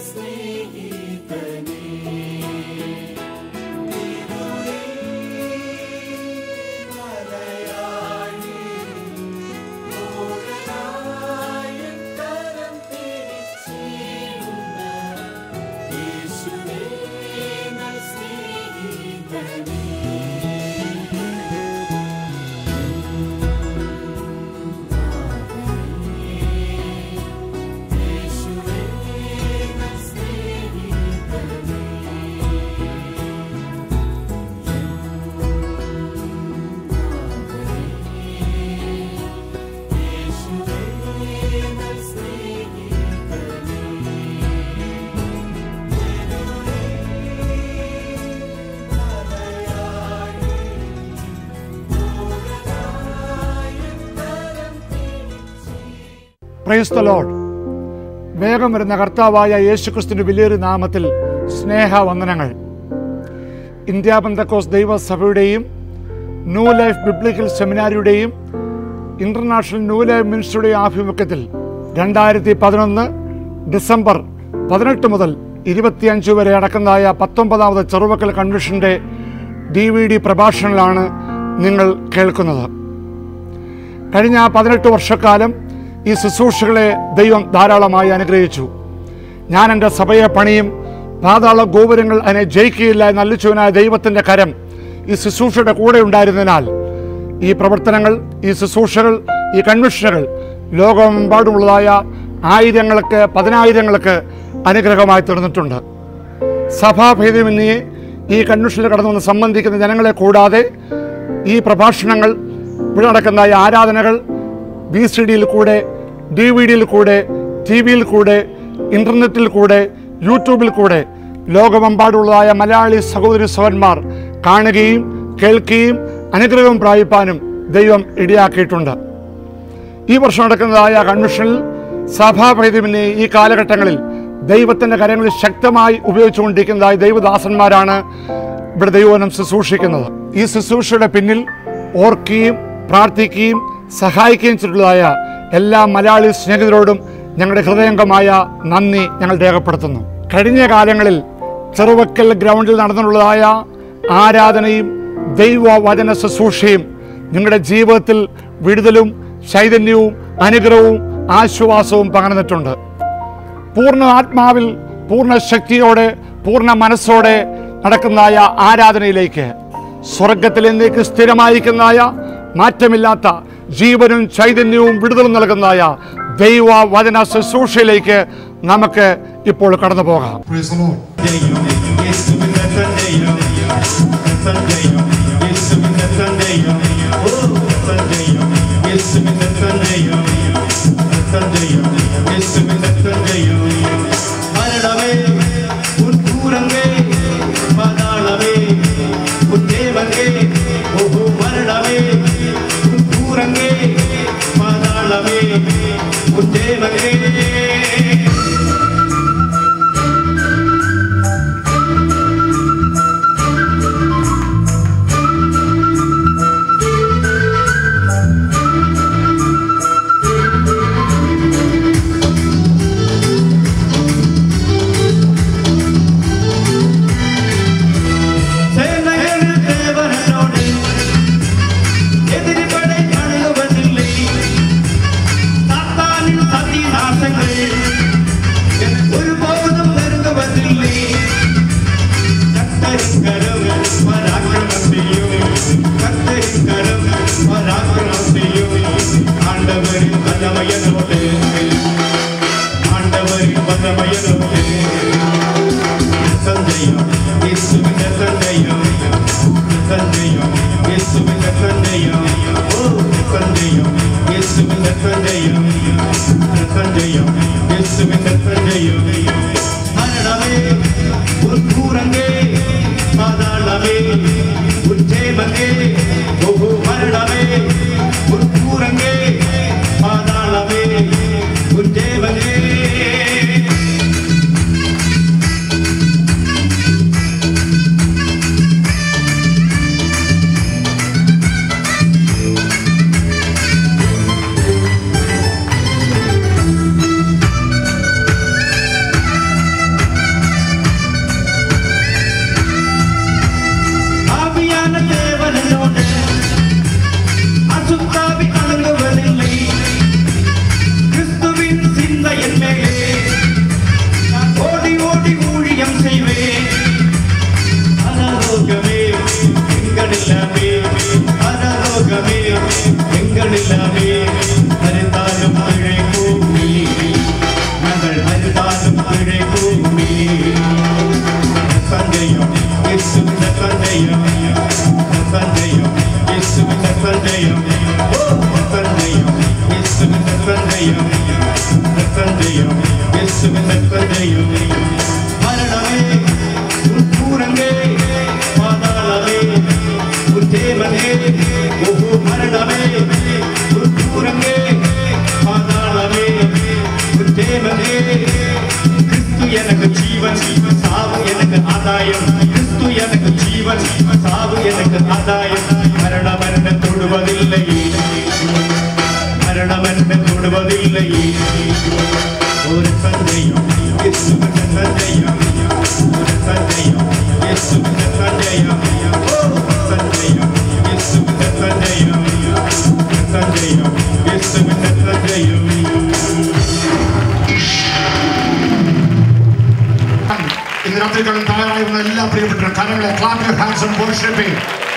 Praise the load വേഗം വരുന്ന കർത്താവായ യേശുക്രിസ്തുവിന്റെ വലിയൊരു നാമത്തിൽ സ്നേഹവന്ദനങ്ങൾ ഇന്ത്യ ബന്ധക്കോസ് ദൈവസഭയുടെയും ന്യൂ ലൈഫ് ബിബ്ലിക്കൽ സെമിനാരിയുടെയും ഇന്റർനാഷണൽ ന്യൂ ലൈഫ് മിനിസ്റ്ററുടെയും ആഭിമുഖ്യത്തിൽ രണ്ടായിരത്തി പതിനൊന്ന് ഡിസംബർ പതിനെട്ട് മുതൽ ഇരുപത്തിയഞ്ച് വരെ അടക്കുന്നതായ പത്തൊമ്പതാമത് ചെറുവക്കൽ കൺവെൻഷന്റെ ഡി വി ഡി പ്രഭാഷണങ്ങളാണ് നിങ്ങൾ കേൾക്കുന്നത് കഴിഞ്ഞ പതിനെട്ട് വർഷക്കാലം ഈ ശുശ്രൂഷകളെ ദൈവം ധാരാളമായി അനുഗ്രഹിച്ചു ഞാൻ എൻ്റെ സഭയെ പണിയും പാതാള ഗോപുരങ്ങൾ അതിനെ ജയിക്കുകയില്ല എന്ന് അല്ലിച്ചുവനായ ദൈവത്തിൻ്റെ കരം ഈ ശുശ്രൂഷയുടെ കൂടെ ഉണ്ടായിരുന്നതിനാൽ ഈ പ്രവർത്തനങ്ങൾ ഈ ശുശ്രൂഷകൾ ഈ കൺവെൻഷനുകൾ ലോകമെമ്പാടുമുള്ളതായ ആയിരങ്ങൾക്ക് പതിനായിരങ്ങൾക്ക് അനുഗ്രഹമായി തീർന്നിട്ടുണ്ട് സഭാഭേദമന്യേ ഈ കൺവെൻഷനിൽ കടന്നു വന്ന് സംബന്ധിക്കുന്ന ജനങ്ങളെ കൂടാതെ ഈ പ്രഭാഷണങ്ങൾ ഇവിടെ നടക്കുന്ന ഈ ആരാധനകൾ ബി സി ഡിയിൽ കൂടെ ഡി വി ഡിയിൽ കൂടെ ടി വിയിൽ കൂടെ ഇൻ്റർനെറ്റിൽ കൂടെ യൂട്യൂബിൽ കൂടെ ലോകമെമ്പാടുള്ളതായ മലയാളി സഹോദരി സഹോദരന്മാർ കാണുകയും കേൾക്കുകയും അനുഗ്രഹം പ്രാപിപ്പാനും ദൈവം ഇടയാക്കിയിട്ടുണ്ട് ഈ വർഷം നടക്കുന്നതായ കൺവെൻഷനിൽ സഭാഭേദമിനെ ഈ കാലഘട്ടങ്ങളിൽ ദൈവത്തിൻ്റെ കാര്യങ്ങളിൽ ശക്തമായി ഉപയോഗിച്ചുകൊണ്ടിരിക്കുന്നതായ ദൈവദാസന്മാരാണ് ഇവിടെ ദൈവനം ശുശ്രൂഷിക്കുന്നത് ഈ ശുശ്രൂഷയുടെ പിന്നിൽ ഓർക്കുകയും പ്രാർത്ഥിക്കുകയും സഹായിക്കുകയും ചെയ്തിട്ടുള്ളതായ എല്ലാ മലയാളി സ്നേഹിതരോടും ഞങ്ങളുടെ ഹൃദയംഗമായ നന്ദി ഞങ്ങൾ രേഖപ്പെടുത്തുന്നു കഴിഞ്ഞ കാലങ്ങളിൽ ചെറുവക്കൽ ഗ്രൗണ്ടിൽ നടന്നിട്ടുള്ളതായ ആരാധനയും ദൈവവചന ശുശ്രൂഷയും നിങ്ങളുടെ ജീവിതത്തിൽ വിടുതലും ചൈതന്യവും അനുഗ്രഹവും ആശ്വാസവും പകർന്നിട്ടുണ്ട് പൂർണ്ണ ആത്മാവിൽ പൂർണ്ണ ശക്തിയോടെ പൂർണ്ണ മനസ്സോടെ നടക്കുന്നതായ ആരാധനയിലേക്ക് സ്വർഗത്തിലേക്ക് സ്ഥിരമായിരിക്കുന്നതായ മാറ്റമില്ലാത്ത ജീവനും ചൈതന്യവും വിടുതലും നൽകുന്നതായ ദൈവ വചന ശുശ്രൂഷയിലേക്ക് നമുക്ക് ഇപ്പോൾ കടന്നു പോകാം Praise the Lord. Deo, യേശുവിന്റെ തന്റെയോ, തന്റെയോ, യേശുവിന്റെ തന്റെയോ, ഓ, തന്റെയോ, യേശുവിന്റെ തന്റെയോ, തന്റെയോ, യേശുവിന്റെ തന്റെയോ. മരണമേ, ഉൻ കൂരങ്ങേ, പാതാളമേ, ഉൻ ദേവങ്ങേ, ഓഹോ, മരണമേ, ഉൻ കൂരങ്ങേ, പാതാളമേ, ഉൻ ദേവങ്ങേ. യേശുവിൻ രക്തത്തെയും മരണമേ ഉൾക്കൂരങ്ങേ പാതാളമേ ഉദ്ദേമനേ ഓഹോ മരണമേ ഉൾക്കൂരങ്ങേ പാതാളമേ ഉദ്ദേമനേ ക്രിസ്തു எனக்கு ஜீவன் சாவு எனக்கு ஆதாயம் கிறிஸ்து எனக்கு ஜீவன் சாவு எனக்கு ஆதாயம் மரணம் என்ன தொடுவதில்லை மரணம் என்ன தொடுவதில்லை ஒரு சந்தையும் இயேசுவின் சந்தையும் ஒரு சந்தையும் இயேசுவின் சந்தையும் ஒரு சந்தையும் இயேசுவின் சந்தையும் சந்தையும் இயேசுவின் சந்தையும் ഇന്ന് രാത്രികളും തയ്യാറായി വന്ന എല്ലാ പ്രിയപ്പെട്ട കരങ്ങളെ clap your hands and worship him.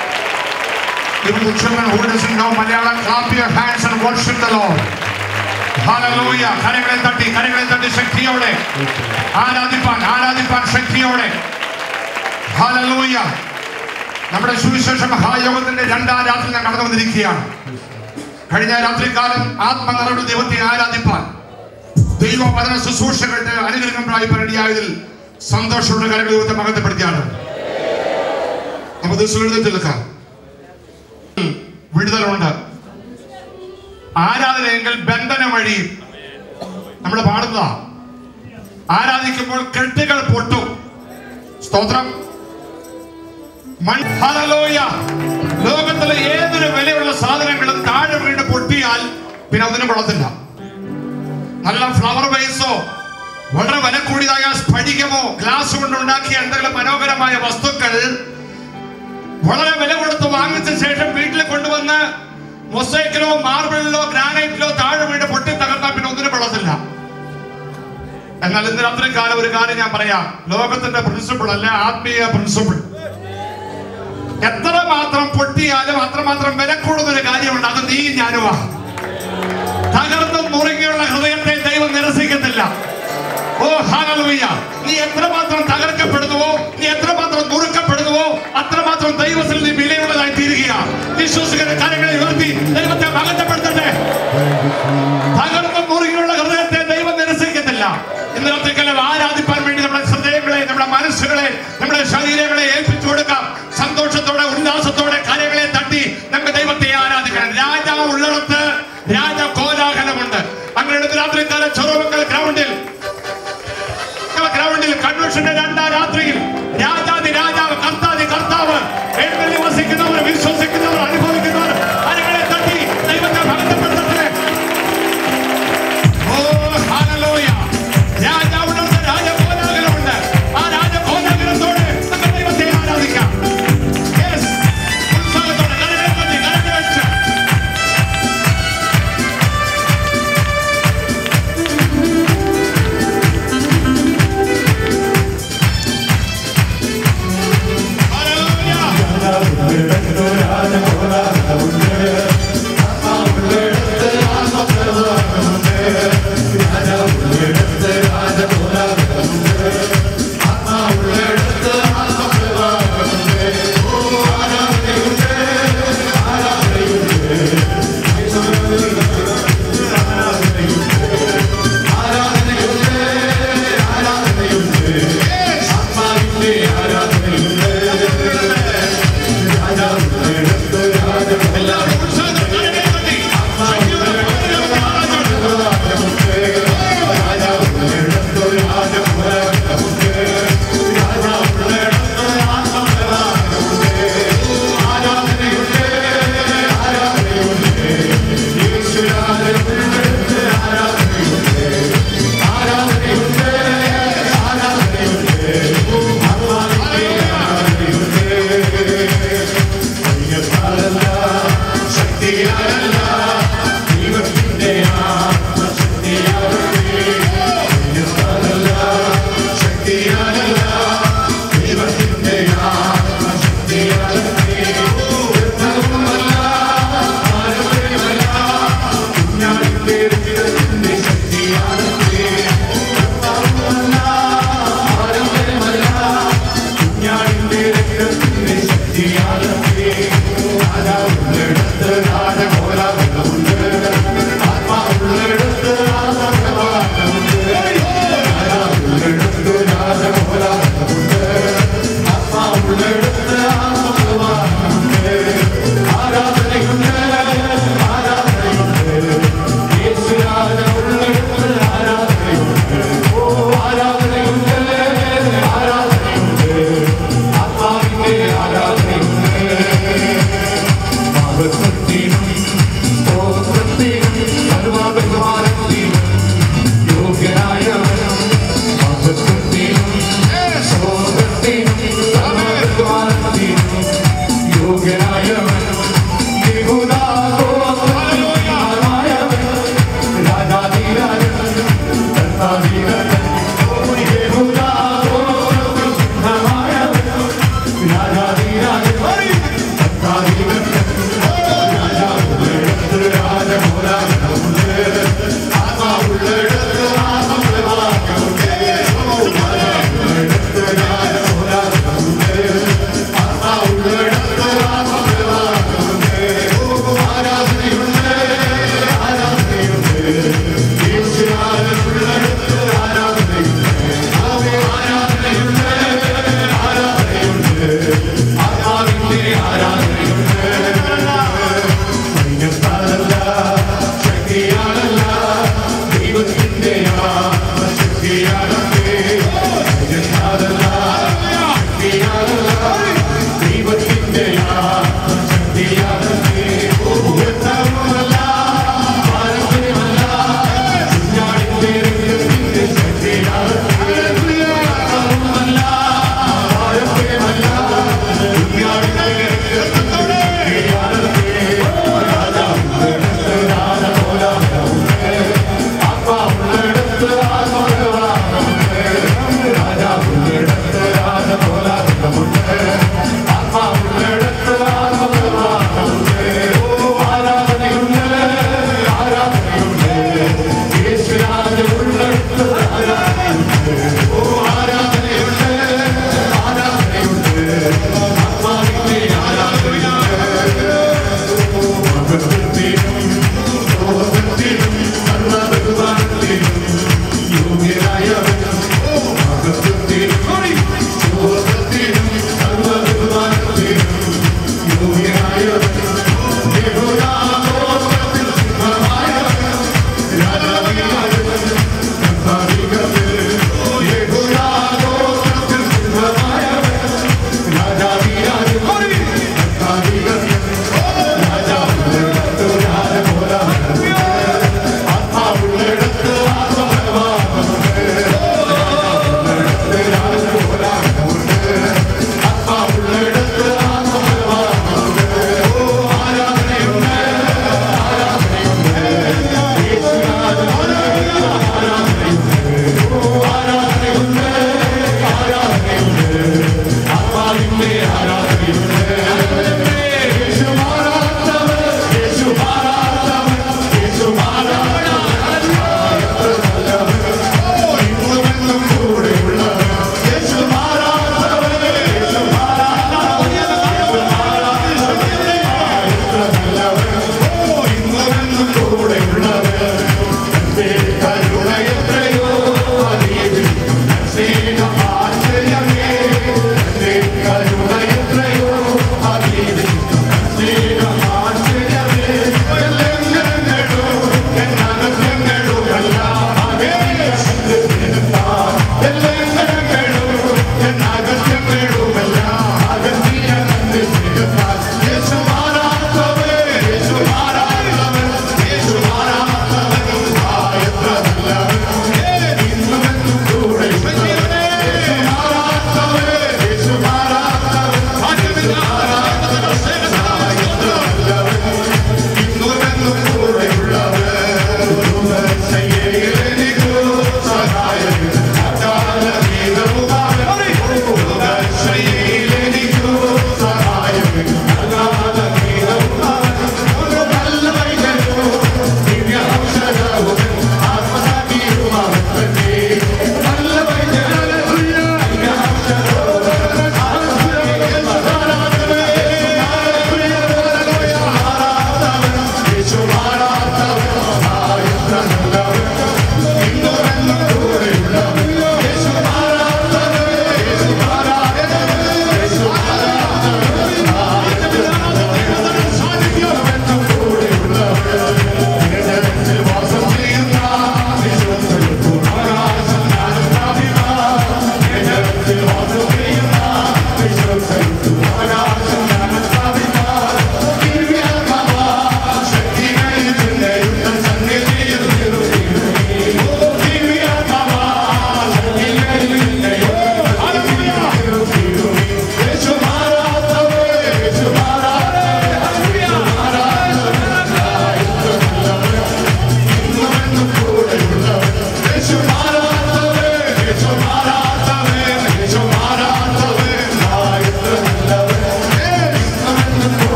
Even the children who doesn't know Malayalam, clap your hands and worship the Lord. Hallelujah. കരങ്ങളെ തട്ടി കരങ്ങളെ തട്ടി ശക്തിയോടെ ആരാധിപ്പാൻ ആരാധിപ്പാൻ ശക്തിയോടെ Hallelujah. നമ്മുടെ സുവിശേഷ മഹായോഗത്തിന്റെ രണ്ടാം രാത്രി ഞാൻ കടന്നു വന്നിരിക്കുകയാണ് കഴിഞ്ഞ രാത്രികാലം ആത്മനിറവിൽ ദൈവത്തെ ആരാധിപ്പാൻ ദൈവവചന ശുശ്രൂഷകളുടെ അനുഗ്രഹങ്ങളായി പരിണിയായതിൽ സന്തോഷമുള്ള കാര്യങ്ങൾ ദൈവത്തെ മഹത്വപ്പെടുത്തിയാണ് നമുക്ക് ദിവസം എഴുന്നേറ്റ് നിൽക്കാം വിടുതലുണ്ട് ആരാധനയെങ്കിൽ ബന്ധനം വഴി നമ്മൾ പാടുന്നതാ ആരാധിക്കുമ്പോൾ കെട്ടുകൾ പൊട്ടും സ്തോത്രം മൺ- ഹല്ലേലൂയ. ലോകത്തിലെ ഏതൊരു വിലയുള്ള സാധനങ്ങളും താഴെ വീണ് പൊട്ടിയാൽ പിന്നെ ഒന്നിനും കൊള്ളത്തില്ല നല്ല ഫ്ലവർ വേസോ വളരെ വില കൂടിയതായ സ്ഫടികമോ ഗ്ലാസ് കൊണ്ടുണ്ടാക്കിയ എന്തെങ്കിലും മനോഹരമായ വസ്തുക്കൾ വളരെ വില കൊടുത്ത് വാങ്ങിച്ച ശേഷം വീട്ടിൽ കൊണ്ടുവന്ന് മൊസൈക്കിലോ മാർബിളിലോ ഗ്രാനൈറ്റിലോ താഴെ വീട് പൊട്ടി തകർന്നാൽ പിന്നെ ഒന്നിനും കൊള്ളത്തില്ല എന്നാൽ ഇന്ന് രാത്രി കാലം ഒരു കാര്യം ഞാൻ പറയാം ലോകത്തിന്റെ പ്രിൻസിപ്പിൾ അല്ല ആത്മീയ പ്രിൻസിപ്പിൾ എത്ര മാത്രം പൊട്ടിയാലും അത്രമാത്രം വില കൂടുന്ന ഒരു കാര്യമുണ്ട് അത് നീ ഞാനുമാ തകർന്നും മുറുകിയുള്ള ഹൃദയത്തെ ദൈവം നിരസിക്കുന്നില്ല ഓ ഹാലൂയ നീ എത്രമാത്രം തകർക്കപ്പെടുന്നുവോ നീ എത്രമാത്രം നുറുക്കപ്പെടുന്നുവോ അത്രമാത്രം ദൈവത്തിൽ നീ വിലയുള്ളതായി തീരുകയാണ് വിശ്വസിക്കുന്ന കാര്യങ്ങളെ ഉയർത്തി ദൈവത്തെ മകത്തപ്പെടുത്തട്ടെ തകർന്നും മുറുകിയുള്ള ഹൃദയത്തെ ദൈവം നിരസിക്കുന്നില്ല ഇന്ന് രാത്രിക്കാലം ആരാധിപ്പാൻ വേണ്ടി നമ്മുടെ ഹൃദയങ്ങളെ നമ്മുടെ മനസ്സുകളെ നമ്മുടെ ശരീരങ്ങളെ ഏൽപ്പിച്ചു കൊടുക്കാം സന്തോഷത്തോടെ ഉല്ലാസത്തോടെ കാര്യങ്ങളെ തട്ടി നമുക്ക് ദൈവത്തെ ആരാധിക്കണം രാജാവ് ഉള്ളിടത്ത് രാജ കോലാഹലമുണ്ട് അങ്ങനെ ഇന്ന് രാത്രിക്കാലം ചെറുവക്കൽ ഗ്രൗണ്ടിൽ ഗ്രൗണ്ടിൽ കൺവെൻഷന്റെ രണ്ടാം രാത്രിയിൽ രാജാതി രാജാവ് കർത്താതി കർത്താവ് എഴുന്നള്ളി വസിക്കുന്നവർ വിശ്വസിക്കുന്നവർ അനുഭവിക്കുന്നവർ കാര്യങ്ങളെ തട്ടി ദൈവത്തെ ഭക്തപ്പെടുത്തട്ടെ ഓ ഹല്ലേലൂയ രാജാവിനോട് രാജകോലാഹലമുണ്ട് ആ രാജകോലാഹലത്തോടെ നമുക്ക് ദൈവത്തെ ആരാധിക്കാം Yes. ഉത്സാഹത്തോടെ കരങ്ങളെ തട്ടി കരങ്ങളെ വെച്ച്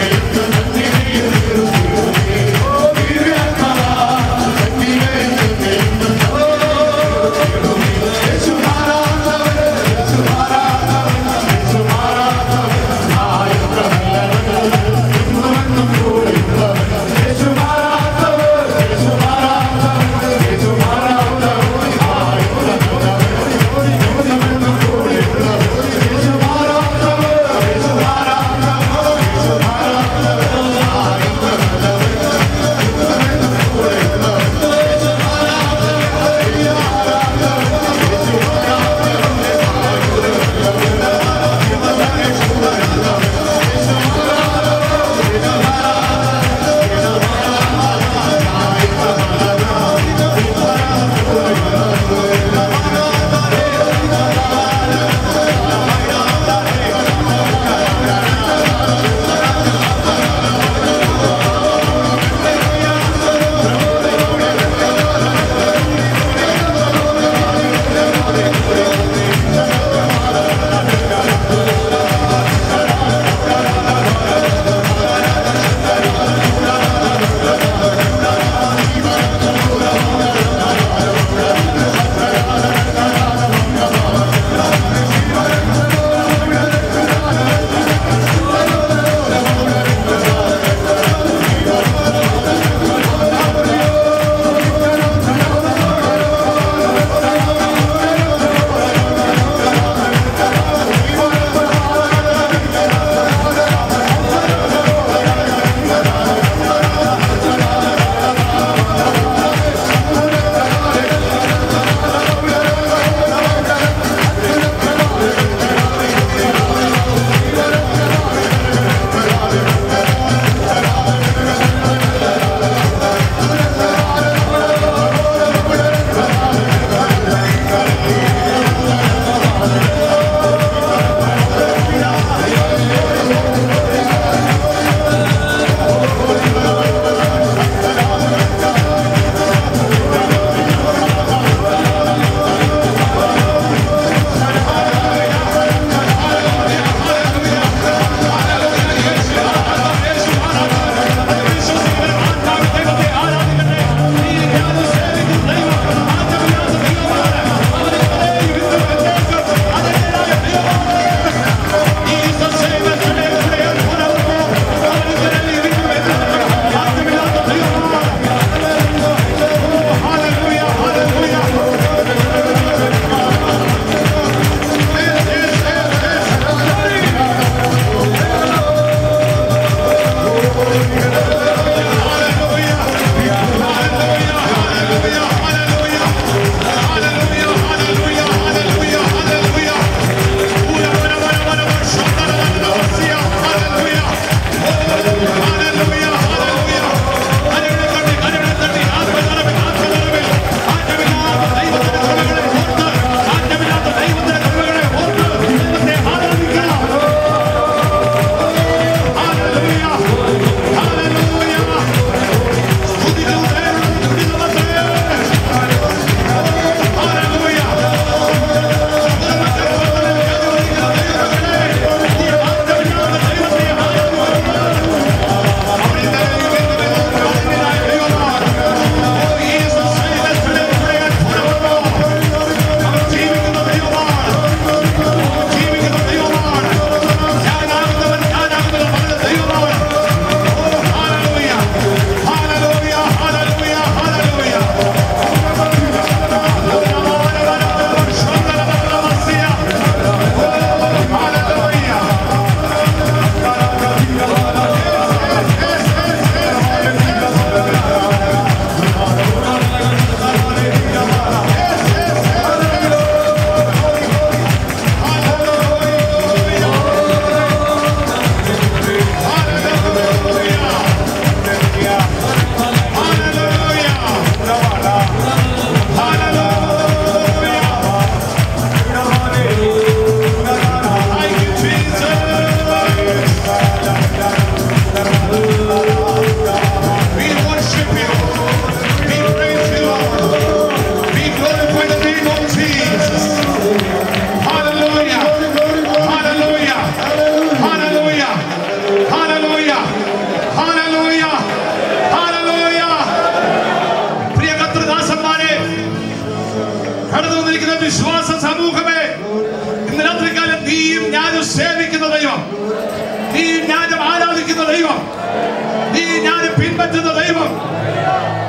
യേശു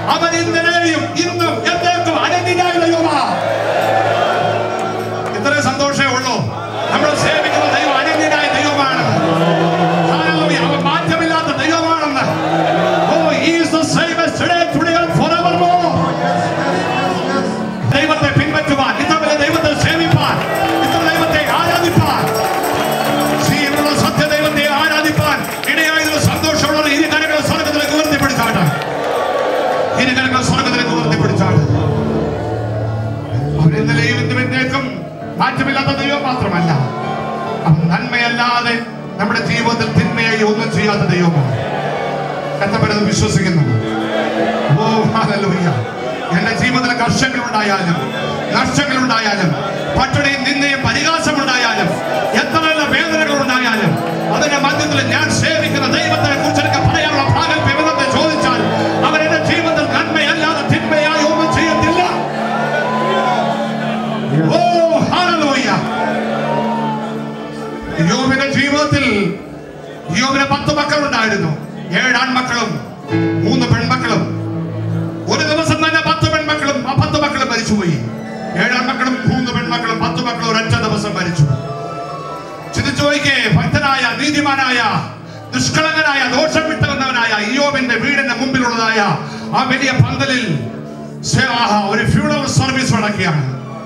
അവൻ ഇന്നലെയും ഇന്നും എന്നേക്കും അനന്യനായ ദൈവമാ ഇത്രയും സന്തോഷമേ ഉള്ളൂ നമ്മൾ സേവിക്കുന്ന ദൈവം അനന്യനായ ദൈവമാണ് Hallelujah. അവൻ മാറ്റമില്ലാത്ത ദൈവമാണെന്ന് Oh, he is the same yesterday, today and forevermore. ദൈവത്തെ പിൻപറ്റുവാൻ ഇത്തവരെ ദൈവത്തെ സേവിപ്പാൻ ഇത്ര ദൈവത്തെ ആരാധിപ്പാൻ ജീവനുള്ള സത്യ ദൈവത്തെ ആരാധിപ്പാൻ ഇടയായതിൽ സന്തോഷമുള്ളവർ ഇരു കരങ്ങൾ സ്വർഗത്തിലേക്ക് ഉയർത്തിപ്പിടിച്ചാണ് ഇരു കരങ്ങൾ സ്വർഗത്തിലേക്ക് ഉയർത്തിപ്പിടിച്ചാണ് അവൻ ഇന്നലെയും ഇന്നും എന്നേക്കും മാറ്റമില്ലാത്ത ദൈവം മാത്രമല്ല അവൻ നന്മയല്ലാതെ നമ്മുടെ ജീവിതത്തിൽ തിന്മയായി ഒന്നും ചെയ്യാത്ത ദൈവമാണ് കത്തപ്പനത് വിശ്വസിക്കുന്നു ഓ ഹല്ലേലൂയ എന്റെ ജീവിതത്തിൽ കർഷങ്ങൾ ഉണ്ടായാലും നഷ്ടങ്ങൾ ഉണ്ടായാലും പട്ടിണിയും നിന്നയും പരിഹാസമുണ്ടായാലും എത്ര വേദനകൾ ഉണ്ടായാലും അതിന്റെ മധ്യത്തിൽ ഞാൻ സേവിക്കുന്ന ദൈവത്തെ കുറിച്ച് എനിക്ക് പറയാനുള്ള പ്രാഗൽഭ്യം എന്നത്തെ ചോദിച്ചാൽ അവൻ എന്റെ ജീവിതത്തിൽ നന്മയല്ലാതെ തിന്മയായി ഒന്നും ചെയ്യത്തില്ല ഓ ഹല്ലേലൂയ യോബിന്റെ ജീവിതത്തിൽ യോബിന് പത്ത് മക്കളുണ്ടായിരുന്നു ഏഴ് ആൺമക്കളും മൂന്ന് പെൺമക്കളും ഒരു ദിവസം തന്നെ പത്ത് പെൺമക്കളും ആ പത്ത് മക്കളും മരിച്ചുപോയി ഏഴ് ആൺമക്കളും മൂന്ന് പെൺമക്കളും പത്ത് മക്കളും ഒരൊറ്റ ദിവസം മരിച്ചു ചിന്തിച്ചു നോക്കിയേ ഭക്തനായ നീതിമാനായ നിഷ്കളങ്കനായ ദോഷം വിട്ടുവന്നവനായ ഇയോബിന്റെ വീടിന്റെ മുമ്പിലുള്ളതായ ആ വലിയ പന്തലിൽ സേ- ആഹാ, ഒരു ഫ്യൂണറൽ സർവീസ് നടക്കുകയാണ്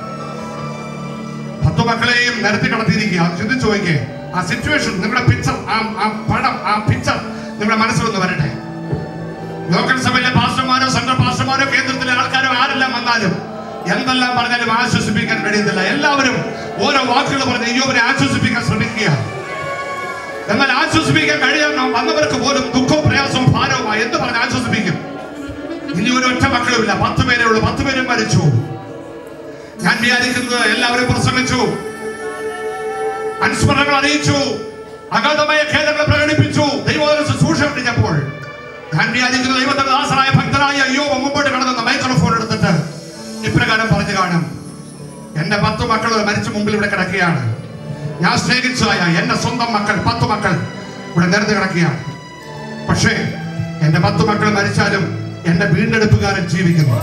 പത്തു മക്കളെയും നിരത്തി കടത്തിയിരിക്കുക ചിന്തിച്ചു നോക്കിയേ ആ സിറ്റുവേഷൻ നിങ്ങളുടെ പിക്ചർ ആ ആ പടം ആ പിക്ചർ നിങ്ങളുടെ മനസ്സിലൊന്ന് വരട്ടെ ലോക്കൽ സഭയിലെ പാസ്റ്റർമാരോ സെൻട്രൽ പാസ്റ്റർമാരോ കേന്ദ്രത്തിലെ ആൾക്കാരോ ആരെല്ലാം വന്നാലും എന്തെല്ലാം പറഞ്ഞാലും ആശ്വസിപ്പിക്കാൻ കഴിയുന്നില്ല എല്ലാവരും ഓരോ വാക്കുകൾ പറഞ്ഞ് അയ്യോവരെ ആശ്വസിപ്പിക്കാൻ ശ്രമിക്കുക എന്നാൽ ആശ്വസിപ്പിക്കാൻ കഴിയാൻ വന്നവർക്ക് പോലും ദുഃഖവും പ്രയാസവും ഭാരവുമായി എന്ത് പറഞ്ഞ് ആശ്വസിപ്പിക്കും ഇനി ഒരു ഒറ്റ മക്കളുമില്ല പത്ത് പേരേ ഉള്ളൂ പത്ത് പേരും മരിച്ചു ഞാൻ വിചാരിക്കുന്നത് എല്ലാവരും പ്രസംഗിച്ചു അനുസ്മരണങ്ങൾ അറിയിച്ചു അഗാധമായ ഖേദങ്ങൾ പ്രകടിപ്പിച്ചു ദൈവോദര ശുശ്രൂഷ കഴിഞ്ഞപ്പോൾ ഞാൻ വിചാരിക്കുന്നത് ദൈവത്തിന്റെ ദാസനായ ഭക്തനായ അയ്യോ മുമ്പോട്ട് കടന്ന മൈക്രോഫോൺ എടുത്തിട്ട് ഇപ്രകാരം പറഞ്ഞു കാണും എന്റെ പത്ത് മക്കൾ മരിച്ച മുമ്പിൽ ഇവിടെ കിടക്കുകയാണ് ഞാൻ സ്നേഹിച്ചതായ എന്റെ സ്വന്തം മക്കൾ പത്ത് മക്കൾ ഇവിടെ നിരന്ന് കിടക്കുകയാണ് പക്ഷേ എന്റെ പത്ത് മക്കൾ മരിച്ചാലും എന്റെ വീണ്ടെടുപ്പുകാരൻ ജീവിക്കുന്നു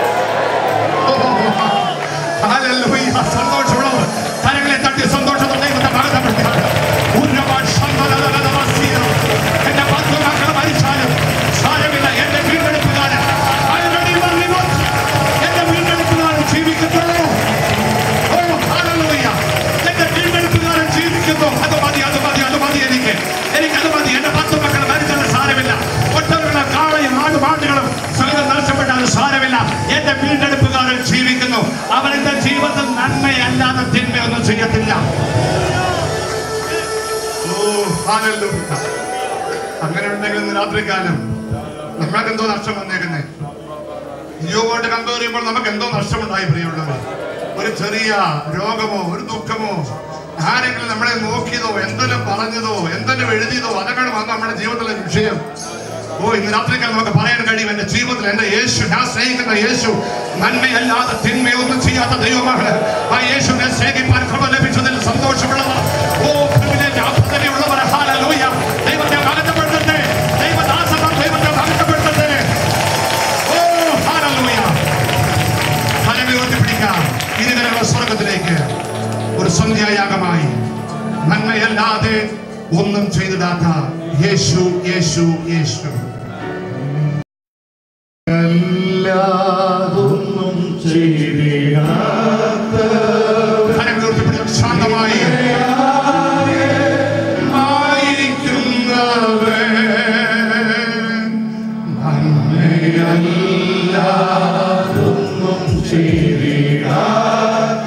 ഹല്ലേലൂയ. സന്തോഷമുള്ളവർ കരങ്ങളെ തട്ടി സന്തോഷത്തോടെ ദൈവത്തെ മഹത്വപ്പെടുത്തുക. ഉന്നവാൻ സന്തതലതമസ്തീരം. എന്റെ പത്ത് മക്കൾ മരിച്ചാലും സാരമില്ല എന്റെ വീണ്ടെടുപ്പുകാരൻ I already won the war. എന്റെ വീണ്ടെടുപ്പുകാരൻ ജീവിക്കുന്നു ഓ, ഹല്ലേലൂയ. എന്റെ വീണ്ടെടുപ്പുകാരൻ ജീവിക്കുന്നു അത് മതി അത് മതി അത് മതി എനിക്ക് എനിക്കത് മതി എന്റെ പത്ത് മക്കൾ മരിച്ചാലും സാരമില്ല ഒട്ടകങ്ങളും കാളയും ആടുമാടുകളും സകലം നഷ്ടപ്പെട്ടാലും സാരമില്ല എന്റെ വീണ്ടെടുപ്പുകാരൻ ജീവിക്കുന്നു അവൻ എന്റെ ജീവിതത്തിൽ നന്മയല്ലാതെ തിന്മയൊന്നും ചെയ്യത്തില്ല ഓ, ഹല്ലേലൂയ. അങ്ങനെ ഉണ്ടെങ്കിൽ ഇന്ന് രാത്രികാലം നമ്മൾക്ക് എന്തോ നഷ്ടം വന്നേക്കുന്നേ യോബോട്ട് കമ്പയർ ചെയ്യുമ്പോൾ നമുക്ക് എന്തോ നഷ്ടമുണ്ടായി പ്രിയമുള്ളവർ ഒരു ചെറിയ രോഗമോ ഒരു ദുഃഖമോ ആരെങ്കിലും നമ്മളെ നോക്കിയതോ എന്തെങ്കിലും പറഞ്ഞതോ എന്തെങ്കിലും എഴുതിയതോ അതൊക്കെ വന്ന് നമ്മുടെ ജീവിതത്തിലെ വിഷയം ഓ ഇന്ന് രാത്രിക്കാൽ നമുക്ക് പറയാൻ കഴിയും എന്റെ ജീവിതത്തിൽ എന്റെ യേശു ഞാൻ സ്നേഹിക്കുന്ന യേശു നന്മയല്ലാതെ തിന്മയൊന്നും ചെയ്യാത്ത ദൈവമാണ് ആ യേശുവിനെ സ്നേഹിപ്പാൻ കൃപ ലഭിച്ചതിൽ സന്തോഷമുള്ളവർ ഓ privilege, ആത്മതയുള്ളവർ ഹല്ലേലൂയ ദൈവത്തെ മഹത്വപ്പെടുത്തട്ടെ ദൈവദാസന്മാർ ദൈവത്തെ മഹത്വപ്പെടുത്തട്ടെ ഓ ഹല്ലേലൂയ ഫലം ഉയർത്തിപ്പിടിക്കാം ഇരുകരകളുടെ സ്വർഗത്തിലേക്ക് ഒരു സന്ധ്യായാഗമായി നന്മയല്ലാതെ ഒന്നും ചെയ്തിടാത്ത യേശു യേശു യേശു എല്ലാതൊന്നും ചെയ്തിടാത്ത ഫലം ഉയർത്തിപ്പിടിക്കാം ശാന്തമായി ആയിരിക്കുന്നവൻ ഒന്നും ചെയ്തിടാത്ത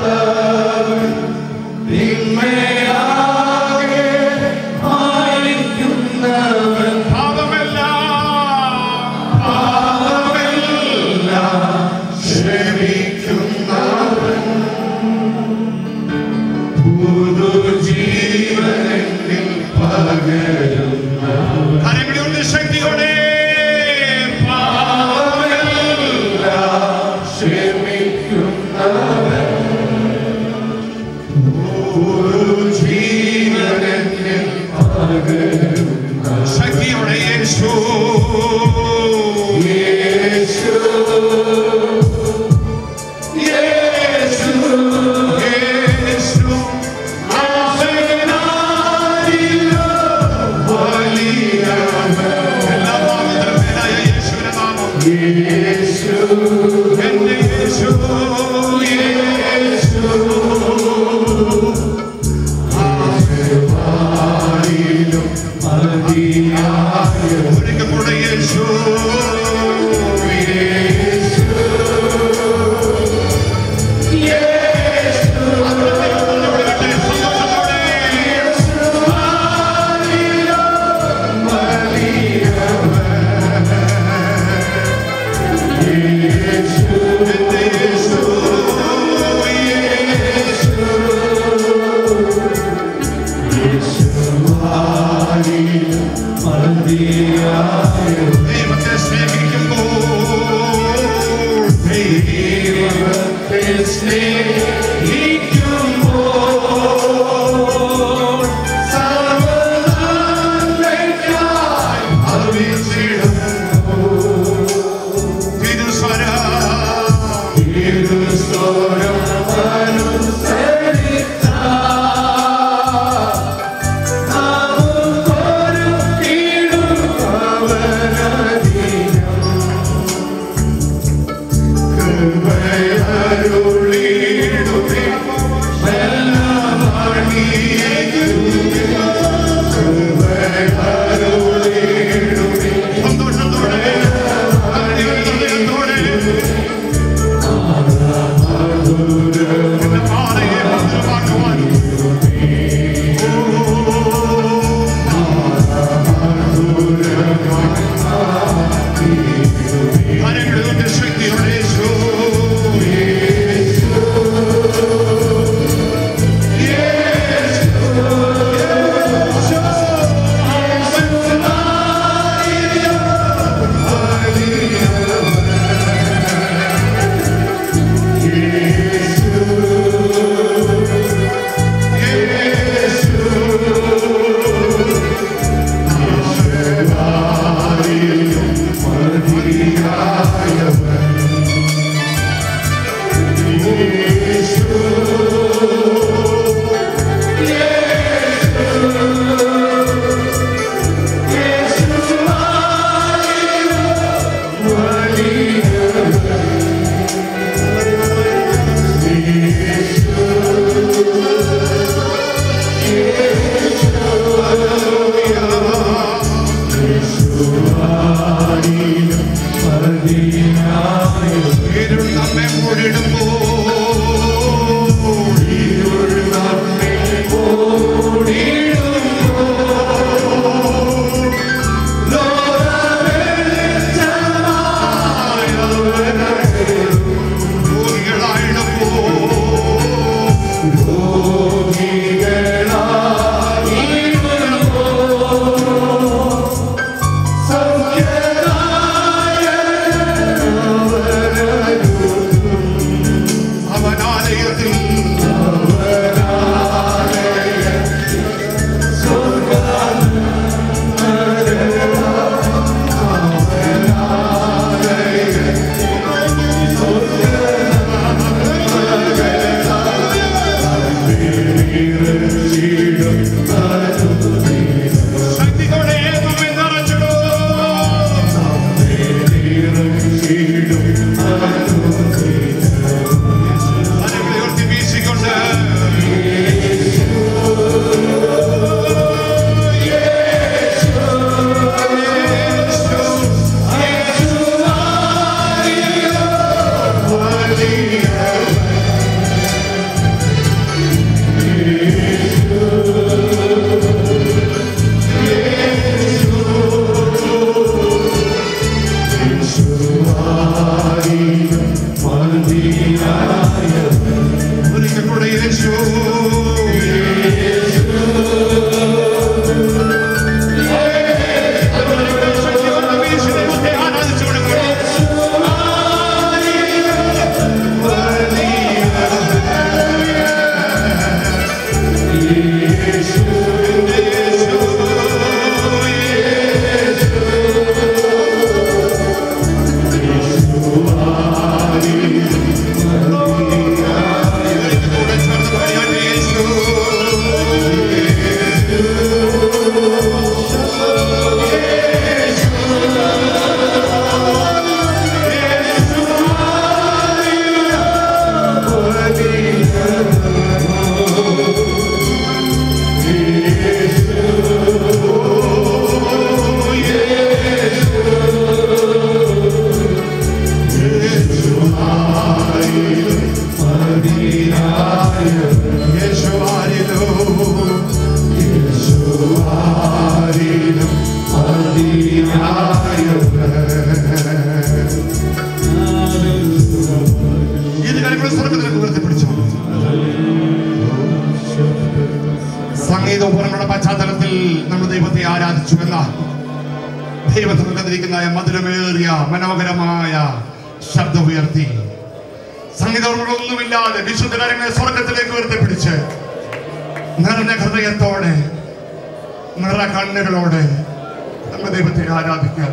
തിന്മയാകെ മാറിക്കുന്നവൻ പാപമെല്ലാം ക്ഷമിക്കുന്നവൻ പുതുജീവനിൽ പകരുന്നവൻ കരങ്ങളുടെ ശക്തിയോടെ പാവമെല്ലാം ക്ഷമിക്കുന്നവൻ പുതുജീവനിൽ പകരുന്നവൻ ശക്തിയോടെ യേശു യേശു ഒരിക്കൽ കൂടെ യേശു എന്റെ യേശു ദൈവത്തെ സ്നേഹിക്കുമ്പോൾ ദൈവത്തെ സ്നേഹിക്കുമ്പോൾ സർവ്വനന്മയ്ക്കായി അറിയിച്ചിടുന്നു. തിരുസ്വരം സന്തോഷത്തോടെ ഹൃദയത്തോടെ എന്റെ പാറയെ മധുരമാക്കുവാൻ കരങ്ങളുടെ ശക്തിയുടെ യേശു ഇരുൾ നമ്മെ മൂടിടുമ്പോൾ ഇരുൾ നമ്മെ ും ദൈവത്തിൽ കതിരിക്കുന്ന മധുരമേറിയ മനോഹരമായ ശബ്ദമുയർത്തി സംഗീതങ്ങളൊന്നുമില്ലാതെ വിശുദ്ധകാര്യങ്ങളെ സ്വർഗത്തിലേക്ക് ഉയർത്തിപ്പിടിച്ച് നിറഞ്ഞ ഹൃദയത്തോടെ നിറ കണ്ണുകളോടെ നമ്മുടെ ദൈവത്തെ ആരാധിക്കാം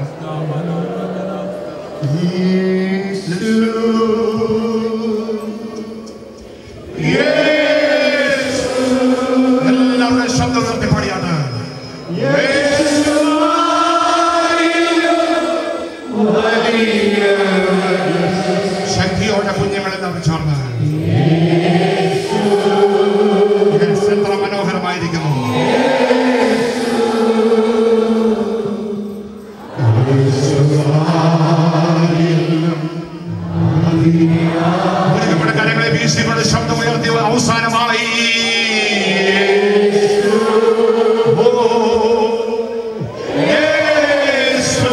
എല്ലാവരുടെ ശബ്ദം നിർത്തി പാടിയാണ് ശക്തിയോടെ കുഞ്ഞുങ്ങളെല്ലാം ചേർന്ന് Yes, എത്ര മനോഹരമായിരിക്കുന്നു നമ്മുടെ കരങ്ങളെ വീശിക്കൊണ്ട് ശബ്ദം ഉയർത്തി അവസാനമായി ഓ, യേശു,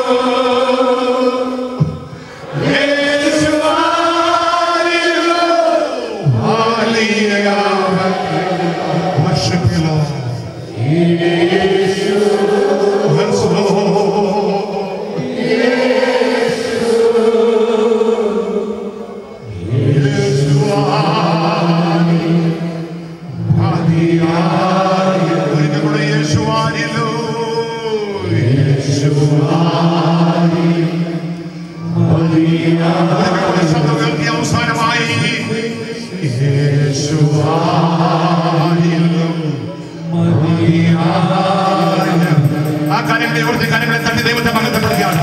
യേശു, ഹല്ലേലൂയ. Worship you, Lord. Yes, Lord. അവസാനമായി ആ കാര്യങ്ങളെ ഓർത്ത് കാര്യങ്ങളെ തട്ടി ദൈവത്തെ മഹത്വപ്പെടുകയാണ്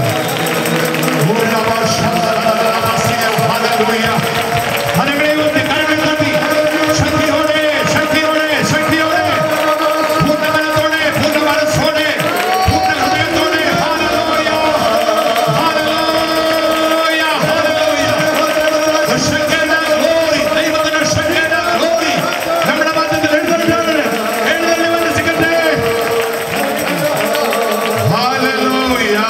കരങ്ങളെ ഓർത്ത് കരങ്ങളെ തട്ടി ശക്തിയോടെ ശക്തിയോടെ ശക്തിയോടെ പൂർണ്ണബലത്തോടെ പൂർണ്ണമനസ്സോടെ പൂർണ്ണ ഹൃദയത്തോടെ ഹല്ലേലൂയ ഹല്ലേലൂയ ഹല്ലേലൂയ ശക്തിയുടെ glory ദൈവത്തിന്റെ ശക്തിയുടെ glory നമ്മുടെ മധ്യത്തിൽ എഴുന്നള്ളിയാണ് എഴുന്നള്ളി വന്നിരിക്കട്ടെ ഹല്ലേലൂയ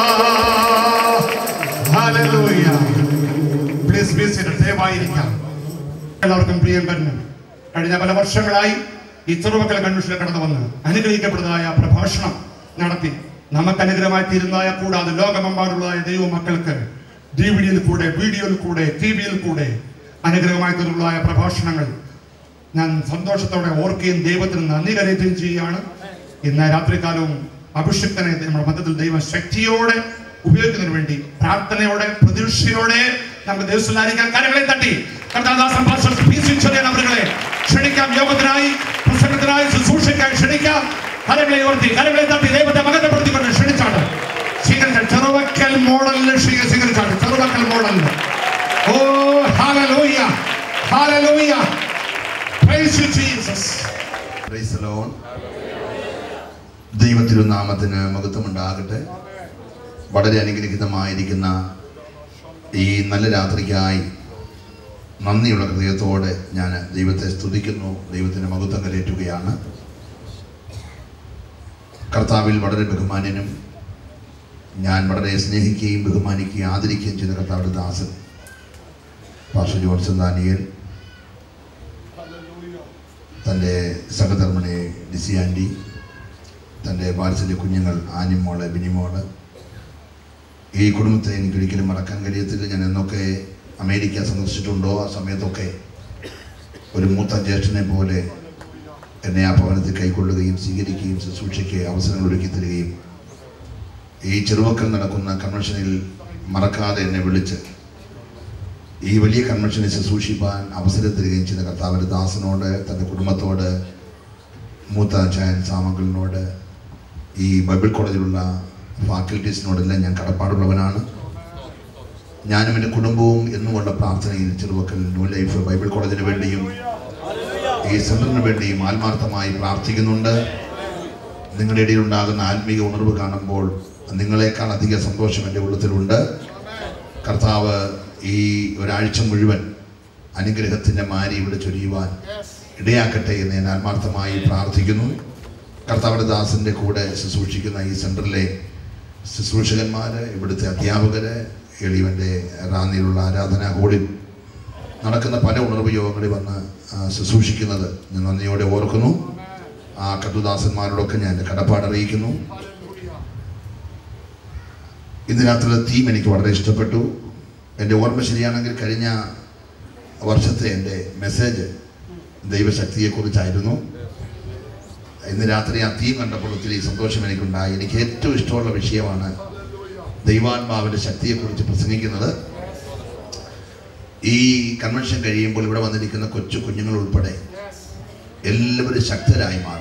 ഹല്ലേലൂയ പ്ലീസ് ബി സീറ്റഡ് ദയവായിരിക്കാം എല്ലാവർക്കും പ്രിയങ്കരനും കഴിഞ്ഞ പല വർഷങ്ങളായി ഈ ചെറുമക്കൾ കൺവെൻഷനിൽ കടന്നു വന്ന് അനുഗ്രഹിക്കപ്പെടുന്നതായ പ്രഭാഷണം നടത്തി നമുക്ക് അനുഗ്രഹമായി തീരുന്നതായ കൂടാതെ ലോകമെമ്പാടുള്ളതായ ദൈവ മക്കൾക്ക് ഡി വി ഡിയിൽ കൂടെ വീഡിയോയിൽ കൂടെ ടി വിയിൽ കൂടെ അനുഗ്രഹമായി തീർന്നതായ പ്രഭാഷണങ്ങൾ ഞാൻ സന്തോഷത്തോടെ ഓർക്കുകയും ദൈവത്തിന് നന്ദി കരയുകയും ചെയ്യുകയാണ് ഇന്ന് രാത്രികാലവും അഭിഷിക്തനെ നമ്മുടെ മധ്യത്തിൽ ദൈവം ശക്തിയോടെ ഉപയോഗിക്കുന്നതിന് വേണ്ടി പ്രാർത്ഥനയോടെ പ്രതീക്ഷയോടെ നമുക്ക് ദിവസത്തിലായിരിക്കാൻ കാര്യങ്ങളെ തട്ടി കർത്താദാസൻ പാസ്റ്റർ പി സി ചെറിയൻ അവരുകളെ ക്ഷണിക്കാം യോഗത്തിനായി പ്രസംഗത്തിനായി ശുശ്രൂഷയ്ക്കായി ക്ഷണിക്കാം കരങ്ങളെ ഓർത്തി കരങ്ങളെ തട്ടി ദൈവത്തെ മകത്തപ്പെടുത്തിക്കൊണ്ട് ക്ഷണിച്ചാണ് സ്വീകരിച്ച ചെറുവക്കൽ മോഡലിൽ സ്വീകരിച്ചാണ് ചെറുവക്കൽ മോഡലിൽ ഓ ഹാലലൂയ ഹാലലൂയ praise you Jesus Praise the Lord. ദൈവത്തിരുനാമത്തിന് മഹത്വമുണ്ടാകട്ടെ വളരെ അനുഗ്രഹീതമായിരിക്കുന്ന ഈ നല്ല രാത്രിക്കായി നന്ദിയുള്ള ഹൃദയത്തോടെ ഞാൻ ദൈവത്തെ സ്തുതിക്കുന്നു ദൈവത്തിന് മഹത്വം കരയറ്റുകയാണ് കർത്താവിൽ വളരെ ബഹുമാന്യനും ഞാൻ വളരെ സ്നേഹിക്കുകയും ബഹുമാനിക്കുകയും ആദരിക്കുകയും ചെയ്ത കർത്താവിൻ്റെ ദാസൻ പാഷ ജോൺസൺ ദാനിയൽ തൻ്റെ സഹധർമ്മിണി ഡിസി ആൻറ്റി തൻ്റെ വാത്സല്യ കുഞ്ഞുങ്ങൾ ആനിമോള് ബിനിമോള് ഈ കുടുംബത്തെ എനിക്ക് ഒരിക്കലും മറക്കാൻ കഴിയത്തില്ല ഞാൻ എന്നൊക്കെ അമേരിക്ക സന്ദർശിച്ചിട്ടുണ്ടോ ആ സമയത്തൊക്കെ ഒരു മൂത്ത ജ്യേഷ്ഠനെ പോലെ എന്നെ ആ ഭവനത്തിൽ കൈക്കൊള്ളുകയും സ്വീകരിക്കുകയും ശുശ്രൂഷയ്ക്ക് അവസരങ്ങൾ ഒരുക്കി തരികയും ഈ ചെറുവക്കൽ നടക്കുന്ന കൺവെൻഷനിൽ മറക്കാതെ എന്നെ വിളിച്ച് ഈ വലിയ കൺവെൻഷനെ ശുശ്രൂഷിപ്പാൻ അവസരം തരികയും ചെയ്ത കർത്താവിൻ്റെ ദാസനോട് തൻ്റെ കുടുംബത്തോട് മൂത്ത ചായൻ സാമഗ്രിനോട് ഈ ബൈബിൾ കോളേജിലുള്ള ഫാക്കൽറ്റീസിനോടെല്ലാം ഞാൻ കടപ്പാടുള്ളവനാണ് ഞാനും എൻ്റെ കുടുംബവും എന്നുമുള്ള പ്രാർത്ഥനയിൽ ചെറുവക്കൽ ന്യൂ ലൈഫ് ബൈബിൾ കോളേജിന് വേണ്ടിയും ഈ സെൻറ്ററിന് വേണ്ടിയും ആത്മാർത്ഥമായി പ്രാർത്ഥിക്കുന്നുണ്ട് നിങ്ങളുടെ ഇടയിൽ ഉണ്ടാകുന്ന ആത്മീയ ഉണർവ് കാണുമ്പോൾ നിങ്ങളെക്കാൾ അധിക സന്തോഷം എൻ്റെ ഉള്ളത്തിലുണ്ട് കർത്താവ് ഈ ഒരാഴ്ച മുഴുവൻ അനുഗ്രഹത്തിൻ്റെ മാരി ഇവിടെ ചൊരിയുവാൻ ഇടയാക്കട്ടെ എന്ന് ഞാൻ ആത്മാർത്ഥമായി പ്രാർത്ഥിക്കുന്നു കർത്താവിൻ്റെ ദാസൻ്റെ കൂടെ ശുശ്രൂഷിക്കുന്ന ഈ സെൻറ്ററിലെ ശുശ്രൂഷകന്മാർ ഇവിടുത്തെ അധ്യാപകർ എളിവൻ്റെ റാന്നിയിലുള്ള ആരാധനാ ഹോളിൽ നടക്കുന്ന പല ഉണർവ് യോഗങ്ങളിൽ വന്ന് ആ, ശുശ്രൂഷിക്കുന്നത് ഞാൻ നന്ദിയോടെ ഓർക്കുന്നു ആ കത്തുദാസന്മാരോടൊക്കെ ഞാൻ എൻ്റെ കടപ്പാട് അറിയിക്കുന്നു ഇന്ന് രാത്രിയിലെ തീം എനിക്ക് വളരെ ഇഷ്ടപ്പെട്ടു എൻ്റെ ഓർമ്മ ശരിയാണെങ്കിൽ കഴിഞ്ഞ വർഷത്തെ എൻ്റെ മെസ്സേജ് ദൈവശക്തിയെക്കുറിച്ചായിരുന്നു ഇന്ന് രാത്രി ആ തീം കണ്ടപ്പോൾ ഒത്തിരി സന്തോഷം എനിക്കുണ്ടായി എനിക്ക് ഏറ്റവും ഇഷ്ടമുള്ള വിഷയമാണ് ദൈവാത്മാവിൻ്റെ ശക്തിയെക്കുറിച്ച് പ്രസംഗിക്കുന്നത് ഈ കൺവെൻഷൻ കഴിയുമ്പോൾ ഇവിടെ വന്നിരിക്കുന്ന കൊച്ചു കുഞ്ഞുങ്ങൾ ഉൾപ്പെടെ എല്ലാവരും ശക്തരായി മാറും